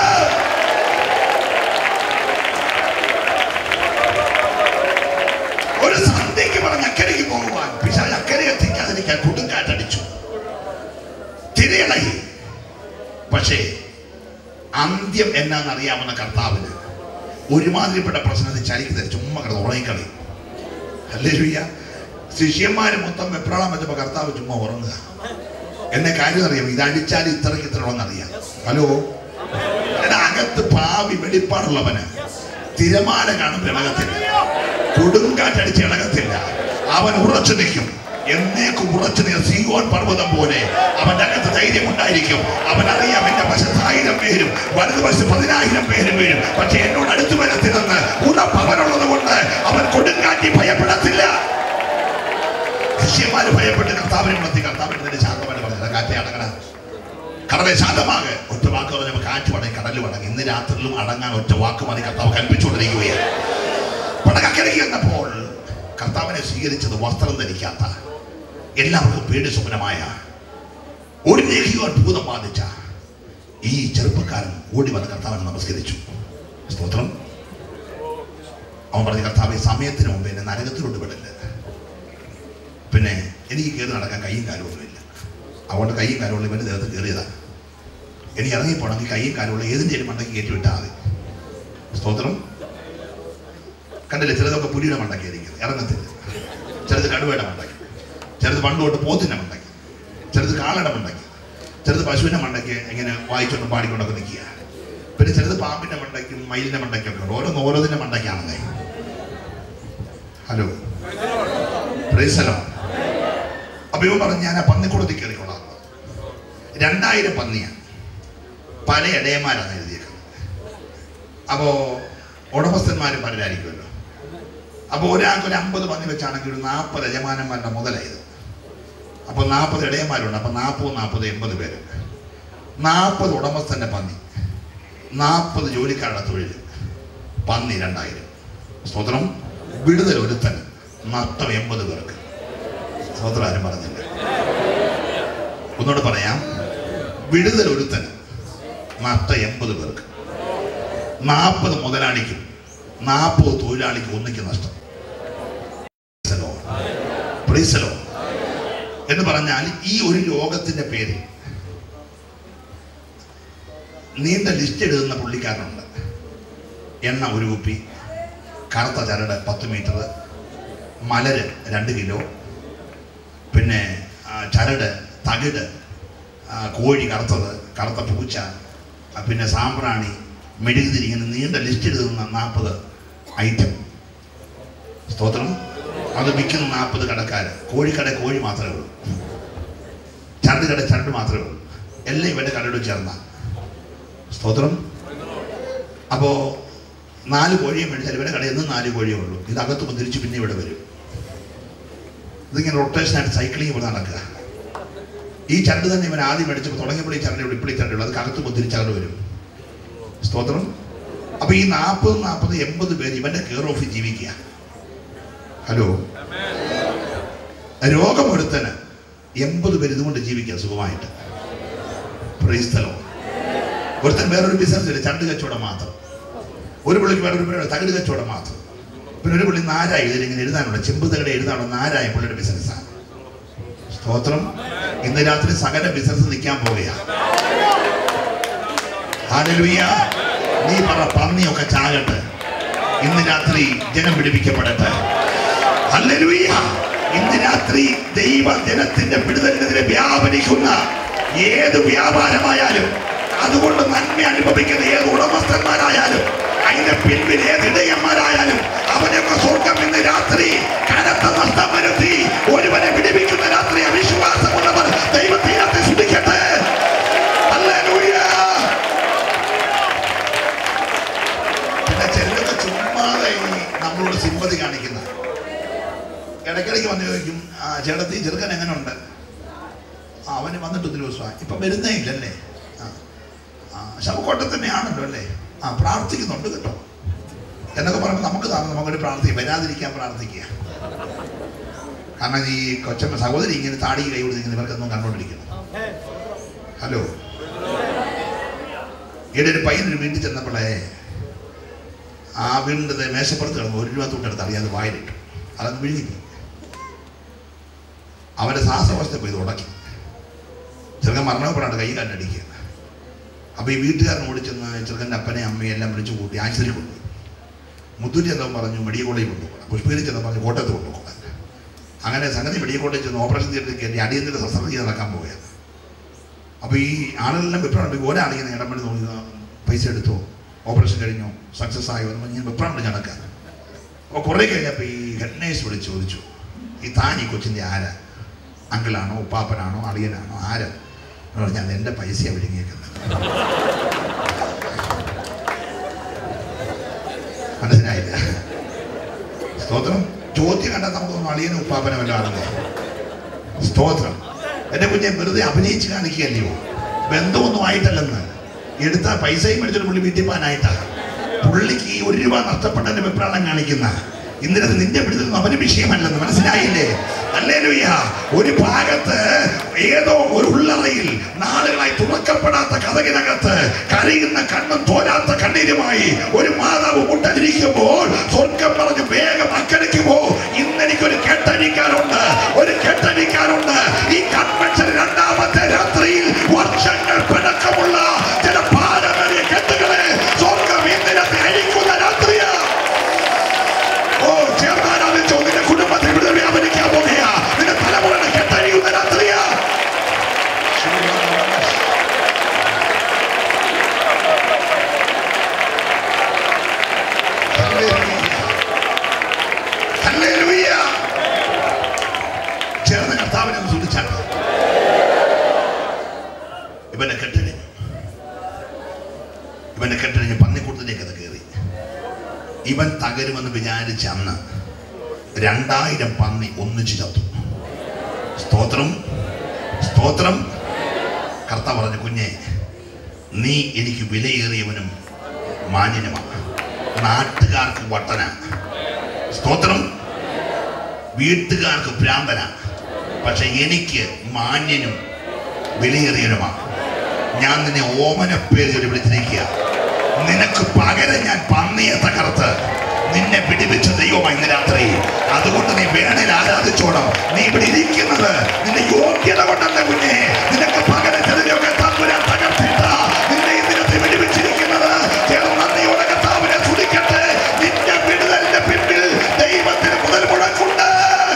ഒരു സന്ധ്യക്ക് പറഞ്ഞ് അക്കരയ്ക്ക് പോകുവാൻ പിശാച് അക്കരെ എത്തിക്കാതിരിക്കാൻ കൊടുങ്കാറ്റടിച്ചു തിരയിളകി പക്ഷേ അന്ത്യം എന്നാന്നറിയാവുന്ന കർത്താവിന് ഒരുമാതിരിപ്പെട്ട പ്രശ്നത്തിൽ ചലിക്കുന്നത് ചുമ്മാ കിടന്ന് ഉറങ്ങിക്കളി അല്ലേലുയ്യ ശിഷ്യന്മാര് മൊത്തം വെപ്രാളം വെച്ചപ്പോ കർത്താവ് ചുമ്മാ ഉറങ്ങുക എന്നെ കാര്യം അറിയാം ഇത് അടിച്ചാൽ ഇത്രയ്ക്ക് ഇത്ര അറിയാം ഹലോ എടാ, അകത്ത് പാവി വെളിപ്പാടുള്ളവന് തിരമാല കാണുമ്പോൾ ഇളകത്തില്ല കൊടുങ്കാറ്റടിച്ച് ഇളകത്തില്ല അവൻ ഉറച്ചു നിൽക്കും എന്നേക്കും ഉറച്ചു നിൽ സീയോൻ പർവ്വതം പോലെ അവന്റെ അകത്ത് ധൈര്യം ഉണ്ടായിരിക്കും അവൻ അറിയാം എന്റെ വശത്ത് ആയിരം പേരും വലതുവശത്ത് പതിനായിരം പേരും വരും പക്ഷെ എന്നോട് അടുത്തു വരത്തില്ലെന്ന് ഉറപ്പ് അവനുള്ളത് കൊണ്ട് അവൻ കൊടുങ്കാറ്റി ഭയപ്പെടത്തില്ല ശിഷ്യന്മാര് ഭയപ്പെട്ട് കർത്താവിനെ ഉണർത്തി കർത്താവിന്റെ ശാന്തമായിട്ട് പറഞ്ഞത് കാറ്റെ അടങ്ങണ കടലെ ശാന്തമാകെ ഒറ്റ വാക്ക് പറഞ്ഞപ്പോൾ കാറ്റ് പടങ്ങി കടൽ പടങ്ങി ഇന്ന് രാത്രിയിലും അടങ്ങാൻ ഒറ്റ വാക്ക് മതി കർത്താവ് കൽപ്പിച്ചുകൊണ്ടിരിക്കുകയാണ് പടകക്കരയ്ക്ക് എന്നപ്പോൾ കർത്താവിനെ സ്വീകരിച്ചത് വസ്ത്രം ധരിക്കാത്ത എല്ലാവർക്കും പേടി സ്വപ്നമായ ഒരു ലേഖിയോൻ ഭൂതം ബാധിച്ച ഈ ചെറുപ്പക്കാരൻ ഓടി വന്ന് കർത്താവിനെ നമസ്കരിച്ചു സ്തോത്രം അവൻ പറഞ്ഞ കർത്താവ് സമയത്തിന് മുമ്പ് എന്നെ നരകത്തിലോട്ട് വിടല്ല പിന്നെ എനിക്ക് കയറി നടക്കാൻ കൈയും കാലും ഒന്നുമില്ല അതുകൊണ്ട് കൈയും കാലുള്ള ഇവൻ്റെ ദേഹത്ത് കയറിയതാണ് എനിക്ക് ഇറങ്ങിപ്പോണെങ്കിൽ കൈയും കാലുള്ള ഏതിൻ്റെ മണ്ടയ്ക്ക് കയറ്റി വിട്ടാൽ മതി സ്തോത്രം കണ്ടില്ലേ ചിലതൊക്കെ പുലിയുടെ മണ്ടയ്ക്ക് ഇരിക്കുന്നത് ഇറങ്ങത്തില്ല ചിലത് കടുവയുടെ മണ്ടയ്ക്ക് ചിലത് പണ്ട് തൊട്ട് പോത്തിൻ്റെ മണ്ടയ്ക്ക് ചിലത് കാളയുടെ മണ്ടയ്ക്ക് ചിലത് പശുവിൻ്റെ മണ്ടയ്ക്ക് ഇങ്ങനെ വായിച്ചോണ്ടും പാടിക്കൊണ്ടൊക്കെ നിൽക്കുക പിന്നെ ചിലത് പാമ്പിൻ്റെ മണ്ടയ്ക്കും മയിലിൻ്റെ മണ്ടയ്ക്കൊക്കെ ഉണ്ട് ഓരോന്ന് ഓരോന്നിൻ്റെ മണ്ടയ്ക്കാണെന്നേ ഹലോ പ്രൈസലോ അപ്പൊ ഇവൻ പറഞ്ഞു ഞാൻ ആ പന്നിക്കുളത്തിൽ കയറിക്കൊള്ളാം രണ്ടായിരം പന്നിയാണ് പല ഇടയന്മാരാണ് എഴുതിയേക്കുന്നത് അപ്പോ ഉടമസ്ഥന്മാരും പലരായിരിക്കുമല്ലോ അപ്പോൾ ഒരാൾക്ക് ഒരു അമ്പത് പന്നി വെച്ചാണെങ്കിൽ ഒരു നാൽപ്പത് യജമാനന്മാരുടെ മുതലായത് അപ്പോൾ നാൽപ്പത് ഇടയന്മാരുണ്ട് അപ്പോൾ നാൽപ്പത് നാൽപ്പത് എൺപത് പേര് നാൽപ്പത് ഉടമസ്ഥന്റെ പന്നി നാൽപ്പത് ജോലിക്കാരുടെ തൊഴിൽ പന്നി രണ്ടായിരം സ്തോത്രം വിടുതൽ ഒരുത്തൻ നഷ്ടം എൺപത് പേർക്ക് സ്തോത്രം ആരും പറഞ്ഞില്ല ഒന്നുകൂടെ പറയാം വിടുതൽ ഒരുത്തൻ നഷ്ടം എൺപത് പേർക്ക് നാൽപ്പത് മുതലാളിക്കും നാൽപ്പത് തൊഴിലാളിക്കും ഒന്നിക്ക് നഷ്ടം Praise the Lord. Praise the Lord. എന്ന് പറഞ്ഞാൽ ഈ ഒരു രോഗത്തിന്റെ പേര് നീണ്ട ലിസ്റ്റ് എഴുതുന്ന പുള്ളിക്കാരനുണ്ട് എണ്ണ ഒരു കുപ്പി കറുത്ത ചരട് പത്ത് മീറ്റർ മലര് രണ്ട് കിലോ പിന്നെ ആ, ചരട് തകിട് ആ, കോഴി കറുത്തത് കറുത്ത പൂച്ച ആ, പിന്നെ സാമ്പ്രാണി മെഴുകുതിരി ഇങ്ങനെ നീണ്ട ലിസ്റ്റ് എഴുതുന്ന നാൽപ്പത് ഐറ്റം സ്തോത്രം അത് വിൽക്കുന്ന നാൽപ്പത് കടക്കാർ കോഴിക്കട കോഴി മാത്രമേ ഉള്ളൂ ചരട് കട ചരട് മാത്രമേ ഉള്ളൂ എല്ലാം ഇവൻ്റെ കടയോട് ചേർന്ന സ്തോത്രം അപ്പോ നാല് കോഴിയെ മേടിച്ചാൽ ഇവരുടെ കടയിൽ നിന്ന് നാല് കോഴിയേ ഉള്ളൂ ഇത് അകത്ത് തിരിച്ച് പിന്നെ ഇവിടെ വരും ഇതിങ്ങനെ റൊട്ടേഷനായിട്ട് സൈക്ലിംഗ് പോലെ നടക്കുക ഈ ചരട് തന്നെ ഇവൻ ആദ്യം മേടിച്ചപ്പോൾ തുടങ്ങിയപ്പോൾ ഈ ചരട് ഇവിടെ ഇപ്പോൾ ഈ ചരടുള്ളൂ അത് അകത്ത് തിരിച്ചകട് വരും സ്തോത്രം അപ്പൊ ഈ നാൽപ്പത് നാൽപ്പത് എൺപത് പേര് ഇവന്റെ കെയർ ഓഫിൽ ജീവിക്കുക ഹലോ രോഗമൊരുത്തന് എൺപത് പേര് ഇതുകൊണ്ട് ജീവിക്കാം സുഖമായിട്ട് പ്രൈസ്തലോ ഒരുത്തൻ വേറൊരു ബിസിനസ് ഇല്ല ചണ്ട് കച്ചവടം മാത്രം ഒരു പുള്ളിക്ക് വേറൊരു പുള്ളി തകിട് കച്ചവടം മാത്രം പിന്നെ ഒരു പുള്ളി നാരായി ഇതിലിങ്ങനെ എഴുതാനുള്ള ചെമ്പ് തകിട് എഴുതാനുള്ള നാരായ പുള്ളിയുടെ ബിസിനസ്സാണ് സ്തോത്രം ഇന്ന് രാത്രി സകല ബിസിനസ് നിൽക്കാൻ പോവുകയാണ് ഹല്ലേലൂയ നീ പറ പന്നിയൊക്കെ ചാകട്ടെ ഇന്ന് രാത്രി ജനം പിടിപ്പിക്കപ്പെടട്ടെ ഹല്ലേലൂയ ഇന്ന് രാത്രി ദൈവ ജനത്തിന്റെ വിടുതലിനെതിരെ വ്യാപരിക്കുന്ന ഏത് വ്യാപാരമായാലും അതുകൊണ്ട് നന്മ അനുഭവിക്കുന്ന ഏത് ഉടമസ്ഥന്മാരായാലും അതിന്റെ പിൻപിൽ ഏത് ഇടയന്മാരായാലും അവനൊക്കെ സ്വർഗം ഇന്ന് രാത്രി കനത്ത നഷ്ടം വരുത്തി ഒരുവനെ വിടിവിക്കുന്ന രാത്രി അവിശ്വാസമുള്ളവർ ദൈവത്തെ ശ്രദ്ധിക്കട്ടെ ഹല്ലേലൂയ പിന്നെ ചിലരൊക്കെ ചുമ്മാതെ ഈ നമ്മളോട് സിമ്പതി കാണിക്കുന്ന ഇടയ്ക്കിടയ്ക്ക് വന്ന് ചോദിക്കും ആ ചേട്ടത്തി ചെറുക്കൻ എങ്ങനെയുണ്ട് ആ അവന് വന്നിട്ട് ഒത്തിരി ദിവസമായി ഇപ്പം വരുന്നേ ഇല്ലല്ലേ ആ ആ ശവക്കോട്ടം തന്നെയാണല്ലോ അല്ലേ ആ പ്രാർത്ഥിക്കുന്നുണ്ട് കേട്ടോ എന്നൊക്കെ പറയുമ്പോൾ നമുക്ക് തന്നെ നമുക്കൊരു പ്രാർത്ഥിക്കാം വരാതിരിക്കാൻ പ്രാർത്ഥിക്കുക കാരണം ഈ കൊച്ചമ്മ സഹോദരി ഇങ്ങനെ താടി കൈ കൊടുത്തിരിക്കുന്ന ഇവർക്കൊന്നും കണ്ടുകൊണ്ടിരിക്കണം ഹലോ ഈയിടെ ഒരു പയ്യൻ ഒരു വീട്ടിൽ ചെന്നപ്പോഴേ ആ വീടിൻ്റെ മേശപ്പുറത്ത് കിടന്നു ഒരു രൂപ തൊട്ടെടുത്ത് അറിയാതെ വായിലിട്ടു അതങ്ങ് വിഴുങ്ങിപ്പോയി അവൻ്റെ ശ്വാസവസ്ഥ പോയി ഇത് ഉടക്കി ചെറുക്കൻ മരണപ്പെടാണ്ട് കൈ കണ്ടടിക്കുക അപ്പോൾ ഈ വീട്ടുകാരൻ ഓടിച്ചെന്ന് ചെറുക്കൻ്റെ അപ്പനെയും അമ്മയും എല്ലാം വിളിച്ചു കൂട്ടി ആശുപത്രി കൊണ്ടുപോയി മുത്തൂരി ചെന്നവൻ പറഞ്ഞു മെഡിക്കൽ കോളേജിൽ കൊണ്ടുപോകണം പുഷ്പഗിരി ചെന്ന് പറഞ്ഞു കോട്ടയത്ത് കൊണ്ടുപോകണം അങ്ങനെ സംഗതി മെഡിക്കൽ കോളേജിൽ ചെന്ന് ഓപ്പറേഷൻ തിയേറ്ററിൽ കയറ്റി അടിയന്തര ശസ്ത്രക്രിയ നടക്കാൻ പോവുകയാണ് അപ്പോൾ ഈ ആളുകളെല്ലാം വെപ്രാണ്ട് ഒരാളിങ്ങനെ ഇടപെടി നോക്കി പൈസ എടുത്തോ ഓപ്പറേഷൻ കഴിഞ്ഞോ സക്സസ് ആയോ എന്ന് പറഞ്ഞ് വെപ്രാണ്ട് നടക്കാൻ അപ്പോൾ കുറേ കഴിഞ്ഞപ്പോൾ ഈ ഹെഡ് നേഴ്സ് വിളിച്ച് ചോദിച്ചു ഈ താൻ ഈ കൊച്ചിൻ്റെ ആരാ അങ്കിളാണോ ഉപ്പാപ്പനാണോ അളിയനാണോ ആരാ എന്ന് പറഞ്ഞാൽ എൻ്റെ പൈസയാണ് വിഴുങ്ങിയേക്കുന്നത് മനസ്സിലായില്ല സ്തോത്രം ചോദ്യം കണ്ടാൽ നമുക്കൊന്നും അളിയനും ഉപ്പാപ്പനും വല്ല ആണെന്നേ സ്തോത്രം എന്റെ കുഞ്ഞെ വെറുതെ അഭിനയിച്ച് കാണിക്കുകയല്ലയോ ബന്ധമൊന്നും ആയിട്ടല്ലെന്ന് എടുത്ത പൈസയും മേടിച്ചിട്ട് പുള്ളി വീട്ടിൽ പോകാനായിട്ടാ പുള്ളിക്ക് ഈ ഒരു രൂപ നഷ്ടപ്പെട്ടതിന്റെ വെപ്രാളം കാണിക്കുന്ന ഇന്നലെ നിന്റെ പിടിച്ചൊന്നും അവന് വിഷയമല്ലെന്ന് മനസ്സിലായില്ലേ അല്ലേ ഒരു ഭാഗത്ത് ഏതോ ഒരു ഉള്ളറയിൽ നാളുകളായി തുറക്കപ്പെടാത്ത കഥകിനകത്ത് കരയുന്ന കണ്ണും തോരാത്ത കണ്ണീരുമായി ഒരു മാതാവ് മുട്ടതിരിക്കുമ്പോൾ സ്വർഗം പറഞ്ഞു വേഗം അക്കടിക്കുമോ ഇന്ന് എനിക്കൊരു കെട്ടടിക്കാറുണ്ട് ഒരു കെട്ടടിക്കാറുണ്ട് ഈ കൺവെൻഷൻ രണ്ടാമത്തെ രാത്രിയിൽ വർഷങ്ങൾ പിണക്കമുള്ള ചില പാരമ്പര്യ കെട്ടുകളെ സ്വർഗം ഇന്നിനത്തെ അഴിക്കുന്ന രാത്രിയാ ഓ ചേർന്നാരാധിച്ചോ നിന്റെ കുടുംബത്തിൽ വിടുതൽ വ്യാപരിക്കാൻ പോകുകയാ നിന്റെ തലമുറയുടെ കെട്ടഴിയുന്ന രാത്രിയാ ഹല്ലേലൂയ. ചേർന്ന് കർത്താവിനെ ഒന്ന് സ്തുതിച്ചാട്ടെ ഇവന്റെ കെട്ടഴിഞ്ഞു ഇവന്റെ കെട്ടഴിഞ്ഞ് പന്നിക്കൂട്ടത്തിലേക്ക് അത് കയറി ഇവൻ തകരുമെന്ന് വിചാരിച്ച അന്ന് രണ്ടായിരം പന്നി ഒന്നിച്ചു ചത്തു സ്തോത്രം സ്തോത്രം കർത്താവ് പറഞ്ഞു കുഞ്ഞെ നീ എനിക്ക് വിലയേറിയവനും മാന്യനുമാണ് നാട്ടുകാർക്ക് വട്ടന സ്തോത്രം വീട്ടുകാർക്ക് ഭ്രാന്തന പക്ഷെ എനിക്ക് മാന്യനും വിലയേറിയനുമാണ് ഞാൻ നിന്നെ ഓമന പേര് വിളിച്ചിരിക്കുക നിനക്ക് പകരം ഞാൻ പന്നിയെ തകർത്ത് നിന്നെ പിടിവെച്ച ദൈവമായി ഇന്ന് രാത്രി അതുകൊണ്ട് നീ വേണേൽ ആരാധിച്ചോണം നീ ഇവിടെ ഇരിക്കുന്നത് നിന്റെ യോഗ്യത കൊണ്ടല്ല കുഞ്ഞെ നിനക്ക് പകരം ചിലരെയൊക്കെ തമ്പുരാൻ തകർത്തിട്ട നിന്നെ ഇതിനകത്ത് വെടിവെച്ചിരിക്കുന്നത് ചേർന്ന് നന്ദിയോടെ കർത്താവിനെ സ്തുതിക്കട്ടെ നിന്റെ വിടുതലിന്റെ പിന്നിൽ ദൈവത്തിന് മുതൽ മുടക്കുണ്ട്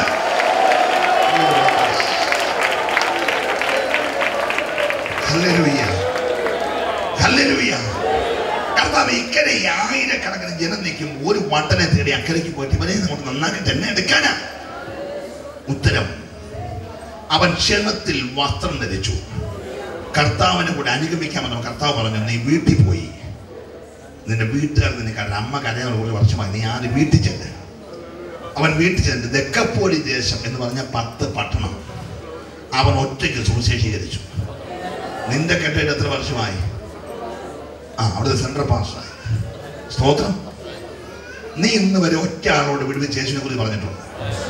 ഹല്ലേലൂയ ഹല്ലേലൂയ കർത്താവ് ഇക്കരെ ഈ ആയിരക്കണക്കിന് ജനം നിൽക്കും ഒരു വട്ടനെ തേടി അക്കരയ്ക്ക് പോയിട്ട് ഇവരെ നമുക്ക് നന്നാക്കിട്ട് എന്നെ എടുക്കാനാ ഉത്തരം അവൻ ക്ഷണത്തിൽ വസ്ത്രം ധരിച്ചു കർത്താവിനെ കൂടെ അനുഗമിക്കാമെന്ന് കർത്താവ് പറഞ്ഞു നീ വീട്ടിൽ പോയി നിന്റെ വീട്ടുകാർ നിന്നെ കണ്ട അമ്മ കരയാൻ ഒരു വർഷമായി നീ ആദ്യം വീട്ടിൽ ചെല്ല് അവൻ വീട്ടിൽ ചെന്ന് ദക്കപ്പോലി ദേശം എന്ന് പറഞ്ഞ പത്ത് പട്ടണം അവൻ ഒറ്റയ്ക്ക് സുവിശേഷീകരിച്ചു നിന്റെ കെട്ടിട്ട് എത്ര വർഷമായി ആ അവിടുത്തെ സെൻട്രൽ പാസ്റ്ററായി സ്തോത്രം നീ ഇന്ന് വരെ ഒറ്റ ആളോട് വിടുവിച്ച് യേശുവിനെ കുറിച്ച് പറഞ്ഞിട്ടുണ്ട്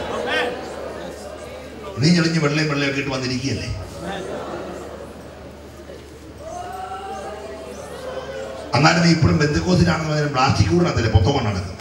നീ ഞെളിഞ്ഞ് വെള്ളയും വെള്ളയൊക്കെ ഇട്ട് വന്നിരിക്കുകയല്ലേ എന്നാലും നീ ഇപ്പോഴും ബന്ധുക്കോസിലാണെന്ന് പറഞ്ഞാൽ പ്ലാസ്റ്റിക് കൂടിനകത്തല്ലേ പൊത്തം കൊണ്ട് നടക്കുന്നത്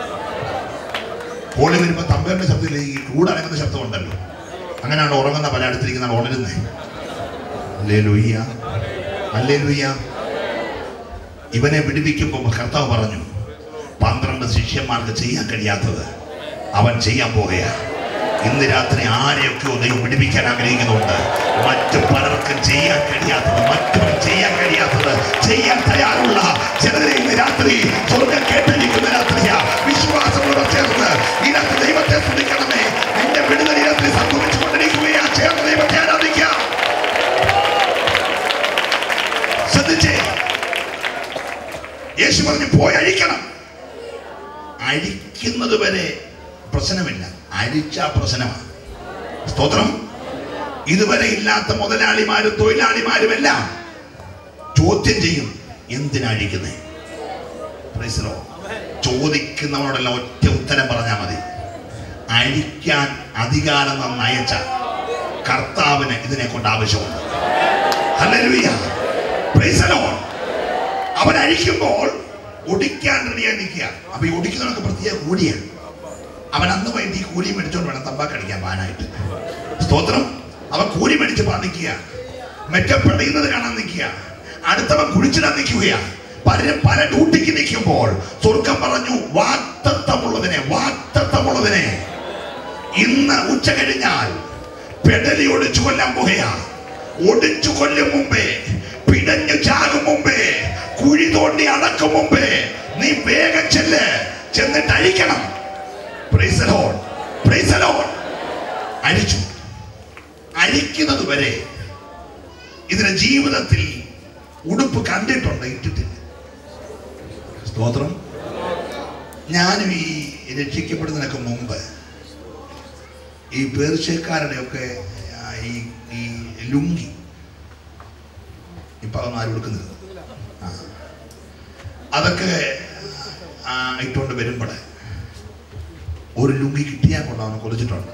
ഹോളി വരുമ്പോൾ തമ്പേറിന്റെ ശബ്ദത്തിൽ ഈ കൂടനങ്ങുന്ന ശബ്ദം ഉണ്ടല്ലോ അങ്ങനെയാണ് ഉറങ്ങുന്ന പല അടുത്തിരിക്കുന്ന ഉണരുന്നേ അല്ലേ ലൂയ്യ അല്ലേ ലൂയ്യ ഇവനെ വിടുവിക്കുമ്പോൾ കർത്താവ് പറഞ്ഞു പന്ത്രണ്ട് ശിഷ്യന്മാർക്ക് ചെയ്യാൻ കഴിയാത്തത് അവൻ ചെയ്യാൻ പോകുകയാ ഇന്ന് രാത്രി ആരെയൊക്കെയോ ദൈവം വിടുവിക്കാൻ ആഗ്രഹിക്കുന്നുണ്ട് മറ്റു പലർക്കും ചെയ്യാൻ കഴിയാത്തത് മറ്റവർ ചെയ്യാൻ കഴിയാത്തത് ചെയ്യാൻ തയ്യാറുള്ള ചിലരെ ഇന്ന് രാത്രി സ്വർഗം കേട്ടിരിക്കുന്ന രാത്രിയാ വിശ്വാസത്തോടെ ചേർന്ന് ഈ രാത്രി ദൈവത്തെ സ്തുതിക്കണമേ നിന്റെ വിടുതൽ ഈ രാത്രി സംഭവിച്ചുകൊണ്ടിരിക്കുകയാ ചേർന്ന് ദൈവത്തെ ആരാധിക്കാം ശ്രദ്ധിച്ചേ യേശു പറഞ്ഞു പോയി അഴിക്കണം അഴിക്കുന്നത് വരെ പ്രശ്നമില്ല അഴിച്ച പ്രശ്നമാണ് സ്തോത്രം ഇതുവരെ ഇല്ലാത്ത മുതലാളിമാരും തൊഴിലാളിമാരും എല്ലാം ചോദ്യം ചെയ്യും എന്തിനാ അഴിക്കുന്നേ Praise the Lord. ചോദിക്കുന്നവരോടെല്ലാം ഒറ്റ ഉത്തരം പറഞ്ഞാൽ മതി അഴിക്കാൻ അധികാരം നന്ന് അയച്ച കർത്താവിന് ഇതിനെ കൊണ്ട് ആവശ്യമുണ്ട് Hallelujah. Praise the Lord. അവൻ അഴിക്കുമ്പോൾ ഒടിക്കാൻ റെഡിയായി നിൽക്കുക അപ്പൊ ഈ ഒടിക്കുന്നവർക്ക് പ്രത്യേക കൂലിയാണ് അവൻ അന്ന് വൈകിട്ട് ഈ കൂലി മേടിച്ചോണ്ട് വേണം തമ്പാക്ക് അടിക്കാൻ പാനായിട്ട് സ്തോത്രം അവൻ കൂലി മേടിച്ച് പാ നിൽക്കുക മെച്ചപ്പെടുന്നത് കാണാൻ നിൽക്കുക അടുത്തവൻ കുഴിച്ചിടാൻ നിൽക്കുകയാണ് പലരും പല ഡ്യൂട്ടിക്ക് നിൽക്കുമ്പോൾ സ്വർഗം പറഞ്ഞു വാക്തത്വമുള്ളതിനെ വാക്തത്വമുള്ളതിനെ ഇന്ന് ഉച്ച കഴിഞ്ഞാൽ പെടലി ഒടിച്ചു കൊല്ലാൻ പോകുകയാ ഒടിച്ചു കൊല്ലും മുമ്പേ പിടഞ്ഞു ചാകും മുമ്പേ കുഴി തോണ്ടി അടക്കും മുമ്പേ നീ വേഗം ചെല്ല് ചെന്നിട്ട് അഴിക്കണം Praise the Lord. Praise the Lord. അഴിച്ചു അഴിക്കുന്നത് വരെ ഇതിന്റെ ജീവിതത്തിൽ ഉടുപ്പ് കണ്ടിട്ടുണ്ട് ഇട്ടിട്ടില്ല സ്തോത്രം ഞാനും ഈ രക്ഷിക്കപ്പെടുന്നതിനൊക്കെ മുമ്പ് ഈ പേർഷ്യക്കാരുടെയൊക്കെ ആ, ഈ ഈ ലുങ്കി ഇപ്പൊ അതൊന്നും ആരും എടുക്കുന്നില്ല ആ. അതൊക്കെ ആ, ഇട്ടുകൊണ്ട് വരുമ്പോൾ ഒരു ലുങ്കി കിട്ടിയാൽ കൊണ്ടാണ് കൊതിച്ചിട്ടുണ്ട്